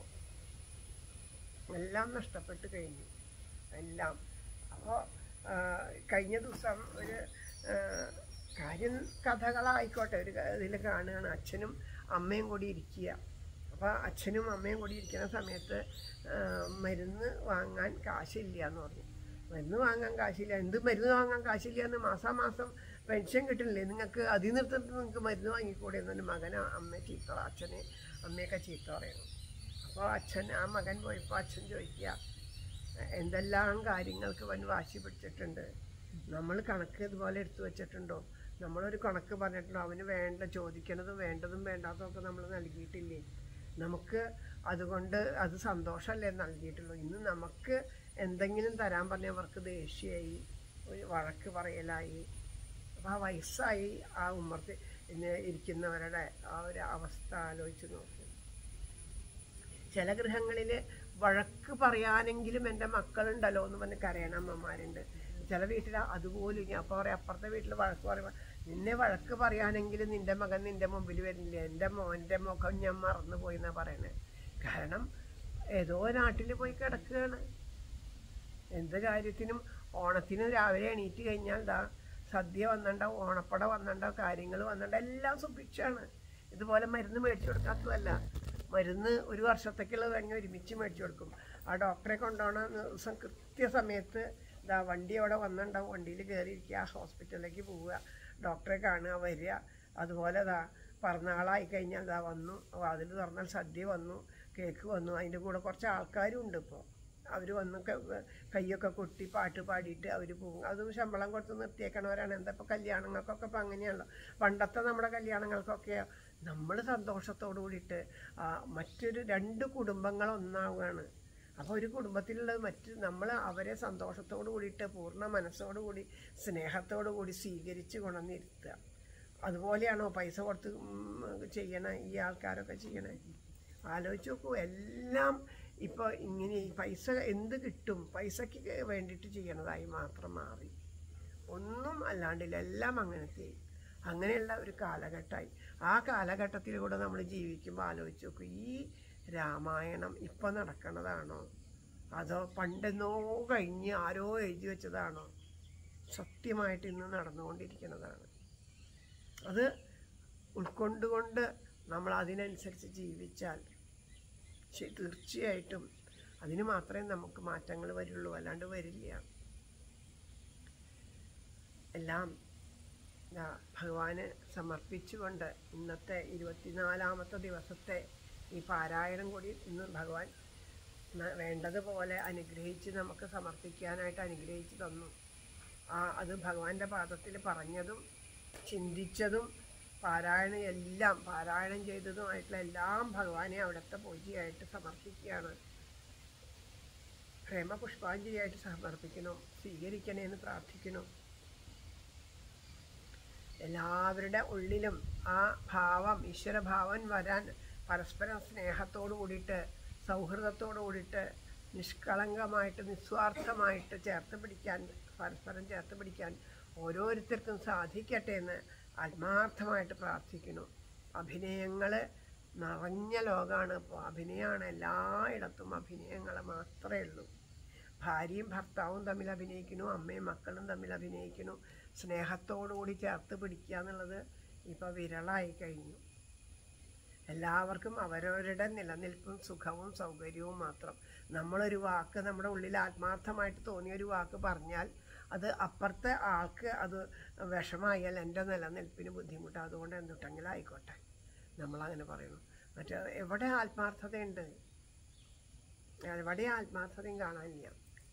എല്ലാം നഷ്ടപ്പെട്ട് കഴിഞ്ഞു എല്ലാം അപ്പോൾ കഴിഞ്ഞ ദിവസം ഒരു ആ, കാര്യം കഥകളായിക്കോട്ടെ ഒരു ഇതിൽ കാണുകയാണ് അച്ഛനും അമ്മയും കൂടി ഇരിക്കുക അപ്പോൾ അച്ഛനും അമ്മയും കൂടി ഇരിക്കുന്ന സമയത്ത് ആ, മരുന്ന് വാങ്ങാൻ കാശില്ല എന്ന് പറഞ്ഞു മരുന്ന് വാങ്ങാൻ കാശില്ല എന്ത് മരുന്ന് വാങ്ങാൻ കാശില്ല എന്ന് മാസാമാസം പെൻഷൻ കിട്ടുന്നില്ലേ നിങ്ങൾക്ക് അതിൽ നിർത്തിട്ട് നിങ്ങൾക്ക് മരുന്ന് വാങ്ങിക്കൂടെ എന്നൊരു മകന് അമ്മ ചീത്ത പറ- അച്ഛനെ അമ്മയൊക്കെ ചീത്ത പറയണം അപ്പോൾ അച്ഛൻ ആ മകൻ പോയപ്പോൾ അച്ഛൻ ചോദിക്കുക എന്തെല്ലാം കാര്യങ്ങൾക്ക് അവൻ വാശി പിടിച്ചിട്ടുണ്ട് നമ്മൾ കണക്ക് ഇതുപോലെ എടുത്തു വെച്ചിട്ടുണ്ടോ നമ്മളൊരു കണക്ക് പറഞ്ഞിട്ടുണ്ടോ അവന് വേണ്ട ചോദിക്കണതും വേണ്ടതും വേണ്ടാത്തതും ഒക്കെ നമ്മൾ നൽകിയിട്ടില്ലേ നമുക്ക് അതുകൊണ്ട് അത് സന്തോഷമല്ലേ നൽകിയിട്ടുള്ളൂ ഇന്ന് നമുക്ക് എന്തെങ്കിലും തരാൻ പറഞ്ഞവർക്ക് ദേഷ്യമായി ഒരു വഴക്ക് പറയലായി അപ്പോൾ ആ വയസ്സായി ആ ഉമ്മർത്ത് ഇന്ന് ഇരിക്കുന്നവരുടെ ആ ഒരു അവസ്ഥ ആലോചിച്ച് നോക്കി ചില ഗൃഹങ്ങളിൽ വഴക്ക് പറയാനെങ്കിലും എൻ്റെ മക്കളുണ്ടല്ലോ എന്ന് പറഞ്ഞ് കരയണ അമ്മമാരുണ്ട് ചില വീട്ടിൽ അതുപോലും ഞാൻ അപ്പോൾ പറയാം അപ്പുറത്തെ വീട്ടിൽ വഴക്ക് പറയുമ്പോൾ നിന്നെ വഴക്ക് പറയാനെങ്കിലും നിന്റെ മകൻ നിന്റെ മുമ്പിൽ വരുന്നില്ല എൻ്റെ മോൻ്റെ മുഖം ഞാൻ മറന്നു പോയി എന്നാണ് പറയണേ കാരണം ഏതോ നാട്ടിൽ പോയി കിടക്കുകയാണ് എന്ത് കാര്യത്തിനും ഓണത്തിന് രാവിലെ എണീറ്റ് കഴിഞ്ഞാൽ ദാ സദ്യ വന്നിട്ടുണ്ടാവും ഓണപ്പട വന്നിട്ടുണ്ടാവും കാര്യങ്ങൾ വന്നിട്ടുണ്ടാവും എല്ലാം സുഭിക്ഷമാണ് ഇതുപോലെ മരുന്ന് മേടിച്ചു കൊടുക്കാത്തതല്ല മരുന്ന് ഒരു വർഷത്തേക്കുള്ളത് കഴിഞ്ഞ് ഒരുമിച്ച് മേടിച്ചു കൊടുക്കും ആ ഡോക്ടറെ കൊണ്ടുപോകണ ദിവസം കൃത്യസമയത്ത് ഇതാ വണ്ടി അവിടെ വന്നിട്ടുണ്ടാവും വണ്ടിയിൽ കയറിയിരിക്കുക ഹോസ്പിറ്റലിലേക്ക് പോവുക ഡോക്ടറെ കാണുക വരിക അതുപോലെ ദാ പിറന്നാളായി കഴിഞ്ഞാൽ ദാ വന്നു അതിൽ തുറന്നാൽ സദ്യ വന്നു കേക്ക് വന്നു അതിൻ്റെ കൂടെ കുറച്ച് ആൾക്കാരും ഉണ്ട് ഇപ്പോൾ അവർ വന്ന് ക- കയ്യൊക്കെ കൊട്ടി പാട്ട് പാടിയിട്ട് അവർ പോകും അതും ശമ്പളം കൊടുത്ത് നിർത്തിയേക്കണവരാണ് എന്താ ഇപ്പോൾ കല്യാണങ്ങൾക്കൊക്കെ ഇപ്പം അങ്ങനെയാണല്ലോ പണ്ടത്തെ നമ്മുടെ കല്യാണങ്ങൾക്കൊക്കെ നമ്മൾ സന്തോഷത്തോടു കൂടിയിട്ട് ആ, മറ്റൊരു രണ്ട് കുടുംബങ്ങൾ ഒന്നാവുകയാണ് അപ്പോൾ ഒരു കുടുംബത്തിലുള്ളത് മറ്റ് നമ്മൾ അവരെ സന്തോഷത്തോടു കൂടിയിട്ട് പൂർണ്ണ മനസ്സോടു കൂടി സ്നേഹത്തോടു കൂടി സ്വീകരിച്ച് കൊണ്ടുവന്നിരുത്തുക അതുപോലെയാണോ പൈസ കൊടുത്ത് ഉം, ചെയ്യണ ഈ ആൾക്കാരൊക്കെ ചെയ്യണേ ആലോചിച്ച് നോക്കൂ എല്ലാം ഇപ്പോൾ ഇങ്ങനെ ഈ പൈസ എന്ത് കിട്ടും പൈസയ്ക്ക് വേണ്ടിയിട്ട് ചെയ്യണതായി മാത്രം മാറി ഒന്നും അല്ലാണ്ടില്ല എല്ലാം അങ്ങനത്തെ അങ്ങനെയുള്ള ഒരു കാലഘട്ടമായി ആ കാലഘട്ടത്തിലൂടെ നമ്മൾ ജീവിക്കുമ്പോൾ ആലോചിച്ച് നോക്കൂ ഈ രാമായണം ഇപ്പം നടക്കണതാണോ അതോ പണ്ടെന്നോ കഴിഞ്ഞ് ആരോ എഴുതി വെച്ചതാണോ സത്യമായിട്ട് ഇന്ന് നടന്നുകൊണ്ടിരിക്കുന്നതാണ് അത് ഉൾക്കൊണ്ടുകൊണ്ട് നമ്മൾ അതിനനുസരിച്ച് ജീവിച്ചാൽ ശ- തീർച്ചയായിട്ടും അതിന് മാത്രമേ നമുക്ക് മാറ്റങ്ങൾ വരുള്ളൂ അല്ലാണ്ട് വരില്ല എല്ലാം ദാ ഭഗവാന് സമർപ്പിച്ചുകൊണ്ട് ഇന്നത്തെ ഇരുപത്തിനാലാമത്തെ ദിവസത്തെ ഈ പാരായണം കൂടി ഇന്ന് ഭഗവാൻ ന- വേണ്ടതുപോലെ അനുഗ്രഹിച്ച് നമുക്ക് സമർപ്പിക്കാനായിട്ട് അനുഗ്രഹിച്ച് തന്നു ആ അത് ഭഗവാന്റെ പാദത്തിൽ പറഞ്ഞതും ചിന്തിച്ചതും പാരായണം എല്ലാം പാരായണം ചെയ്തതുമായിട്ടുള്ള എല്ലാം ഭഗവാനെ അവിടുത്തെ പൂജയായിട്ട് സമർപ്പിക്കുകയാണ് പ്രേമ പുഷ്പാഞ്ജലിയായിട്ട് സമർപ്പിക്കണം സ്വീകരിക്കണേന്ന് പ്രാർത്ഥിക്കണം എല്ലാവരുടെ ഉള്ളിലും ആ ഭാവം ഈശ്വരഭാവം വരാൻ പരസ്പരം സ്നേഹത്തോടു കൂടിയിട്ട് സൗഹൃദത്തോടു കൂടിയിട്ട് നിഷ്കളങ്കമായിട്ട് നിസ്വാർത്ഥമായിട്ട് ചേർത്ത് പിടിക്കാൻ പരസ്പരം ചേർത്ത് പിടിക്കാൻ ഓരോരുത്തർക്കും സാധിക്കട്ടെ എന്ന് ആത്മാർത്ഥമായിട്ട് പ്രാർത്ഥിക്കുന്നു അഭിനയങ്ങൾ നിറഞ്ഞ ലോകമാണ് ഇപ്പോൾ അഭിനയമാണ് എല്ലായിടത്തും അഭിനയങ്ങൾ മാത്രമേ ഉള്ളൂ ഭാര്യയും ഭർത്താവും തമ്മിൽ അഭിനയിക്കുന്നു അമ്മയും മക്കളും തമ്മിൽ അഭിനയിക്കുന്നു സ്നേഹത്തോടുകൂടി ചേർത്ത് പിടിക്കുക എന്നുള്ളത് ഇപ്പോൾ വിരളായി കഴിഞ്ഞു എല്ലാവർക്കും അവരവരുടെ നിലനിൽപ്പും സുഖവും സൗകര്യവും മാത്രം നമ്മളൊരു വാക്ക് നമ്മുടെ ഉള്ളിൽ ആത്മാർത്ഥമായിട്ട് തോന്നിയ ഒരു വാക്ക് പറഞ്ഞാൽ അത് അപ്പുറത്തെ ആൾക്ക് അത് വിഷമായാൽ എൻ്റെ നിലനിൽപ്പിന് ബുദ്ധിമുട്ട് അതുകൊണ്ട് എന്തുട്ടെങ്കിലും ആയിക്കോട്ടെ നമ്മളങ്ങനെ പറയുന്നു മറ്റേ എവിടെ ആത്മാർത്ഥതയുണ്ട് എവിടെ ആത്മാർത്ഥതയും കാണാനില്ല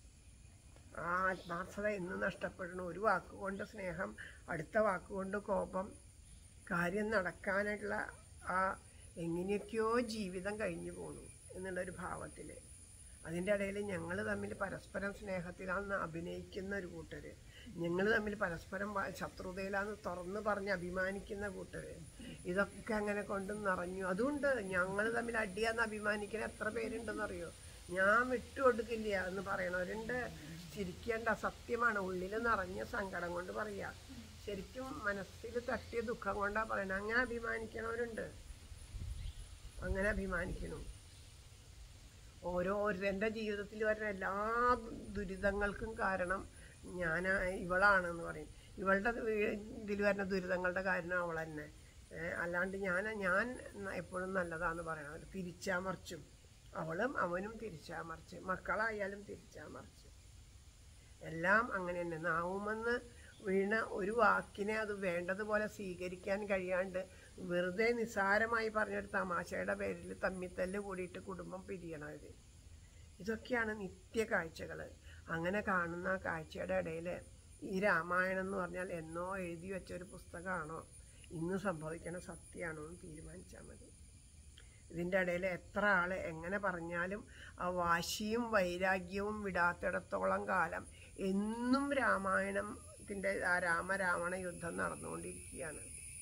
ആ ആത്മാർത്ഥത എന്ന് നഷ്ടപ്പെടുന്നു ഒരു വാക്കുകൊണ്ട് സ്നേഹം അടുത്ത വാക്കുകൊണ്ട് കോപം കാര്യം നടക്കാനുള്ള ആ എങ്ങനെയൊക്കെയോ ജീവിതം കഴിഞ്ഞു പോണു എന്നുള്ളൊരു ഭാവത്തിൽ അതിൻ്റെ ഇടയിൽ ഞങ്ങൾ തമ്മിൽ പരസ്പരം സ്നേഹത്തിലാണെന്ന് അഭിനയിക്കുന്ന ഒരു കൂട്ടർ ഞങ്ങൾ തമ്മിൽ പരസ്പരം വ- ശത്രുതയിലാന്ന് തുറന്ന് പറഞ്ഞ് അഭിമാനിക്കുന്ന കൂട്ടർ ഇതൊക്കെ അങ്ങനെ കൊണ്ട് നിറഞ്ഞു അതുകൊണ്ട് ഞങ്ങൾ തമ്മിൽ അടിയാന്ന് അഭിമാനിക്കുന്ന എത്ര പേരുണ്ടെന്നറിയോ ഞാൻ വിട്ടുകൊടുക്കില്ല എന്ന് പറയണവരുണ്ട് ചിരിക്കേണ്ട സത്യമാണ് ഉള്ളിൽ നിറഞ്ഞ സങ്കടം കൊണ്ട് പറയാ ശരിക്കും മനസ്സിൽ തട്ടിയ ദുഃഖം കൊണ്ടാ പറയണത് അങ്ങനെ അഭിമാനിക്കണവരുണ്ട് അങ്ങനെ അഭിമാനിക്കണം ഓരോരുത്തരുടെ ജീവിതത്തിൽ വരുന്ന എല്ലാ ദുരിതങ്ങൾക്കും കാരണം ഞാൻ ഇവളാണെന്ന് പറയും ഇവളുടെ ഇതിൽ വരുന്ന ദുരിതങ്ങളുടെ കാരണം അവൾ തന്നെ ഏ, അല്ലാണ്ട് ഞാൻ ഞാൻ എപ്പോഴും നല്ലതാന്ന് പറയണം തിരിച്ചാമർച്ചും അവളും അവനും തിരിച്ചാമർച്ച് മക്കളായാലും തിരിച്ചാമർച്ച് എല്ലാം അങ്ങനെ തന്നെ നാവുമെന്ന് വീണ ഒരു വാക്കിനെ അത് വേണ്ടതുപോലെ സ്വീകരിക്കാൻ കഴിയാണ്ട് വെറുതെ നിസ്സാരമായി പറഞ്ഞൊരു തമാശയുടെ പേരിൽ തമ്മിത്തല്ല് കൂടിയിട്ട് കുടുംബം പിരിയണത് ഇതൊക്കെയാണ് നിത്യ കാഴ്ചകൾ അങ്ങനെ കാണുന്ന ആ കാഴ്ചയുടെ ഇടയിൽ ഈ രാമായണം എന്ന് പറഞ്ഞാൽ എന്നോ എഴുതി വെച്ച ഒരു പുസ്തകമാണോ ഇന്ന് സംഭവിക്കണ സത്യമാണോ എന്ന് തീരുമാനിച്ചാൽ മതി ഇതിൻ്റെ ഇടയിൽ എത്ര ആൾ എങ്ങനെ പറഞ്ഞാലും ആ വാശിയും വൈരാഗ്യവും വിടാത്തിടത്തോളം കാലം എന്നും രാമായണത്തിൻ്റെ ആ രാമരാവണ യുദ്ധം നടന്നുകൊണ്ടിരിക്കുകയാണ്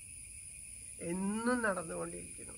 എന്നും നടന്നുകൊണ്ടിരിക്കുന്നു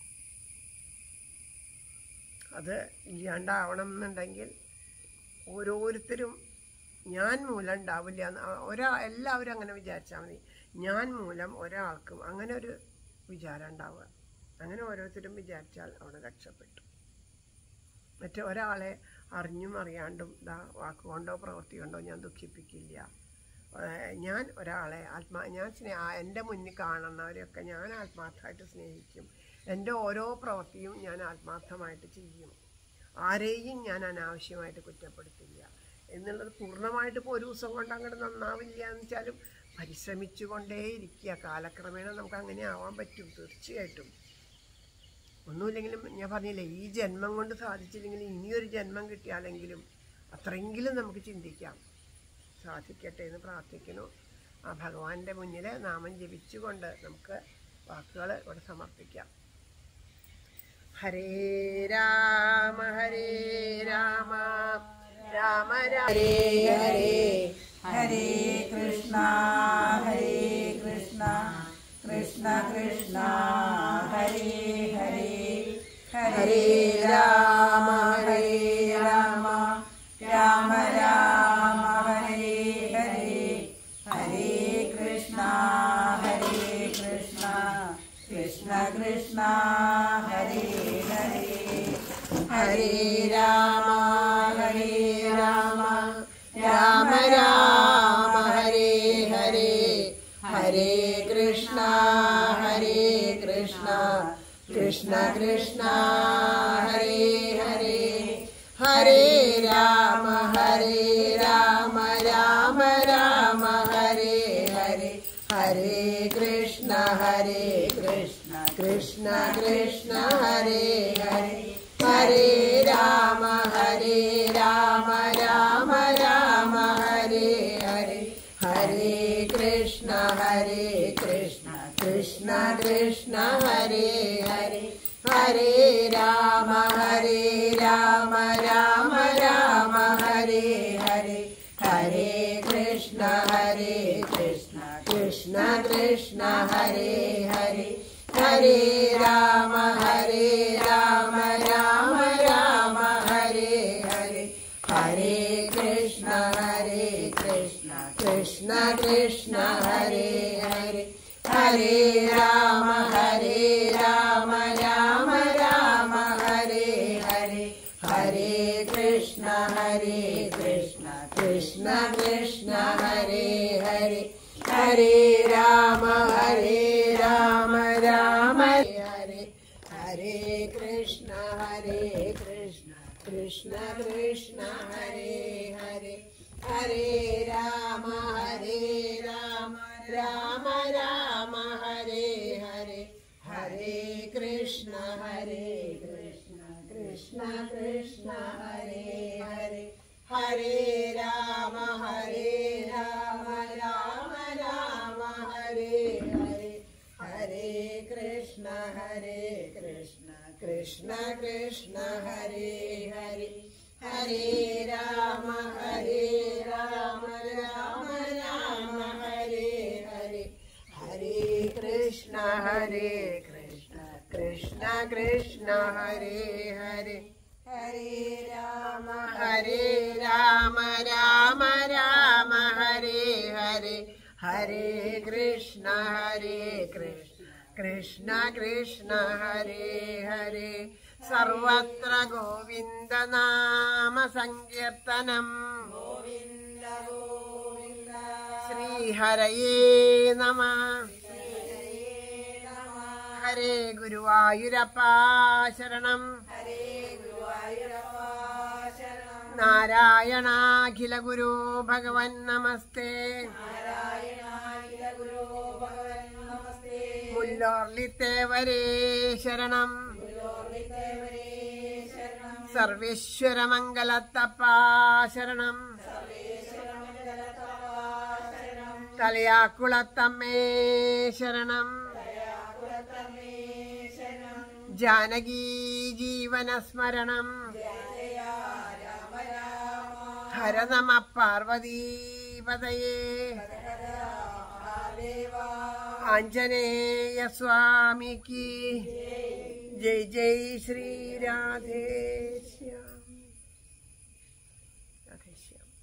അത് ഇല്ലാണ്ടാവണം എന്നുണ്ടെങ്കിൽ ഓരോരുത്തരും ഞാൻ മൂലം ഉണ്ടാവില്ല എന്ന് ആ- ഒരാ എല്ലാവരും അങ്ങനെ വിചാരിച്ചാൽ മതി ഞാൻ മൂലം ഒരാൾക്കും അങ്ങനെ ഒരു വിചാരം ഉണ്ടാവുക അങ്ങനെ ഓരോരുത്തരും വിചാരിച്ചാൽ അവിടെ രക്ഷപ്പെട്ടു മറ്റേ ഒരാളെ അറിഞ്ഞും അറിയാണ്ടും ഇതാ വാക്കുകൊണ്ടോ പ്രവൃത്തി കൊണ്ടോ ഞാൻ ദുഃഖിപ്പിക്കില്ല ഏഹ് ഞാൻ ഒരാളെ ആത്മാ ഞാൻ സ്നേഹ എൻ്റെ മുന്നിൽ കാണുന്നവരെയൊക്കെ ഞാൻ ആത്മാർത്ഥമായിട്ട് സ്നേഹിക്കും എൻ്റെ ഓരോ പ്രവൃത്തിയും ഞാൻ ആത്മാർത്ഥമായിട്ട് ചെയ്യും ആരെയും ഞാൻ അനാവശ്യമായിട്ട് കുറ്റപ്പെടുത്തില്ല എന്നുള്ളത് പൂർണ്ണമായിട്ട് ഇപ്പോൾ ഒരു ദിവസം കൊണ്ട് അങ്ങോട്ട് നന്നാവില്ല എന്ന് വെച്ചാലും പരിശ്രമിച്ചുകൊണ്ടേയിരിക്കുക കാലക്രമേണ നമുക്ക് അങ്ങനെ ആവാൻ പറ്റും തീർച്ചയായിട്ടും ഒന്നുമില്ലെങ്കിലും ഞാൻ പറഞ്ഞില്ലേ ഈ ജന്മം കൊണ്ട് സാധിച്ചില്ലെങ്കിലും ഇനിയൊരു ജന്മം കിട്ടിയാലെങ്കിലും അത്രയെങ്കിലും നമുക്ക് ചിന്തിക്കാം സാധിക്കട്ടെ എന്ന് പ്രാർത്ഥിക്കുന്നു ആ ഭഗവാന്റെ മുന്നിൽ നാമം ജപിച്ചുകൊണ്ട് നമുക്ക് വാക്കുകൾ ഇവിടെ സമർപ്പിക്കാം ഹരേ രാമ ഹരേ രാമ രാമ രാമ ഹരേ ഹരേ ഹരേ കൃഷ്ണ ഹരേ കൃഷ്ണ കൃഷ്ണ കൃഷ്ണ ഹരേ ഹരേ ഹരേ രാമ ഹരേ രാമ രാമ രാമ ഹരേ ഹരേ ഹരേ കൃഷ്ണ ഹരേ കൃഷ്ണ കൃഷ്ണ കൃഷ്ണ ഹരേ ഹരേ ഹരേ രാമ ഹരേ രാമ രാമ രാമ ഹരേ ഹരേ ഹരേ കൃഷ്ണ ഹരേ കൃഷ്ണ കൃഷ്ണ കൃഷ്ണ ഹരേ ഹരേ ഹരേ രാമ ഹരേ രാമ രാമ രാമ ഹരേ ഹരേ ഹരേ കൃഷ്ണ ഹരേ കൃഷ്ണ കൃഷ്ണ കൃഷ്ണ ഹരേ ഹരേ ഹരേ രാമ ഹരേ രാമ രാമ രാമ ഹരേ ഹരേ ഹരേ കൃഷ്ണ ഹരേ കൃഷ്ണ കൃഷ്ണ കൃഷ്ണ ഹരേ ഹരേ ഹരേ രാമ ഹരേ രാമ രാമ രാമ ഹരേ ഹരേ ഹരേ കൃഷ്ണ ഹരേ കൃഷ്ണ കൃഷ്ണ കൃഷ്ണ ഹരേ ഹരേ ഹരേ രാമ ഹരേ രാമ രാമ രാമ ഹരേ ഹരേ ഹരേ കൃഷ്ണ ഹരേ കൃഷ്ണ കൃഷ്ണ കൃഷ്ണ ഹരേ ഹരേ ഹരേ രാമ ഹരേ രാമ രാമ രാമ ഹരേ ഹരേ ഹരേ കൃഷ്ണ ഹരേ കൃഷ്ണ കൃഷ്ണ കൃഷ്ണ ഹരേ ഹരേ ഹരേ രാമ ഹരേ രാമ രാമ ഹരേ ഹരേ കൃഷ്ണ ഹരേ കൃഷ്ണ കൃഷ്ണ കൃഷ്ണ ഹരേ ഹരേ ഹരേ രാമ ഹരേ രാമ രാമ രാമ ഹരേ ഹരേ ഹരേ കൃഷ്ണ ഹരേ കൃഷ്ണ കൃഷ്ണ കൃഷ്ണ ഹരേ ഹരേ ഹരേ രാമ ഹരേ രാമ രാമ രാമ ഹരേ ഹരേ ഹരേ കൃഷ്ണ ഹരേ കൃഷ്ണ കൃഷ്ണ കൃഷ്ണ ഹരേ ഹരേ ഹരേ രാമ ഹരേ രാമ രാമ രാമ ഹരേ ഹരേ ഹരേ കൃഷ്ണ ഹരേ കൃഷ്ണ കൃഷ്ണ കൃഷ്ണ ഹരേ ഹരേ ഹരേ രാമ ഹരേ രാമ രാമ രാമ ഹരേ ഹരേ ഹരേ കൃഷ്ണ ഹരേ കൃഷ്ണ കൃഷ്ണ കൃഷ്ണ ഹരേ ഹരേ സർവത്ര ഗോവിന്ദ നാമ സങ്കീർത്തനം ശ്രീഹരയേ നമ ഹരേ ഗുരുവായൂരപ്പ ശരണം നാരായണാഖില ഗുരു ഭഗവൻ നമസ്തേ മുല്ലോർലിത്തേവരേ ശരണം സർവേശ്വരമംഗലത്തപ്പ ശരണം തലയാക്കുളത്തമ്മേ ശരണം ജാനകീ ജീവനസ്മരണം ഹര നമ പാർവതീപതയേ ആഞ്ജനേയ സ്വാമിക്ക് ജയ് ജയ് ശ്രീ രാധേശ്യാം രാധേശ്യാം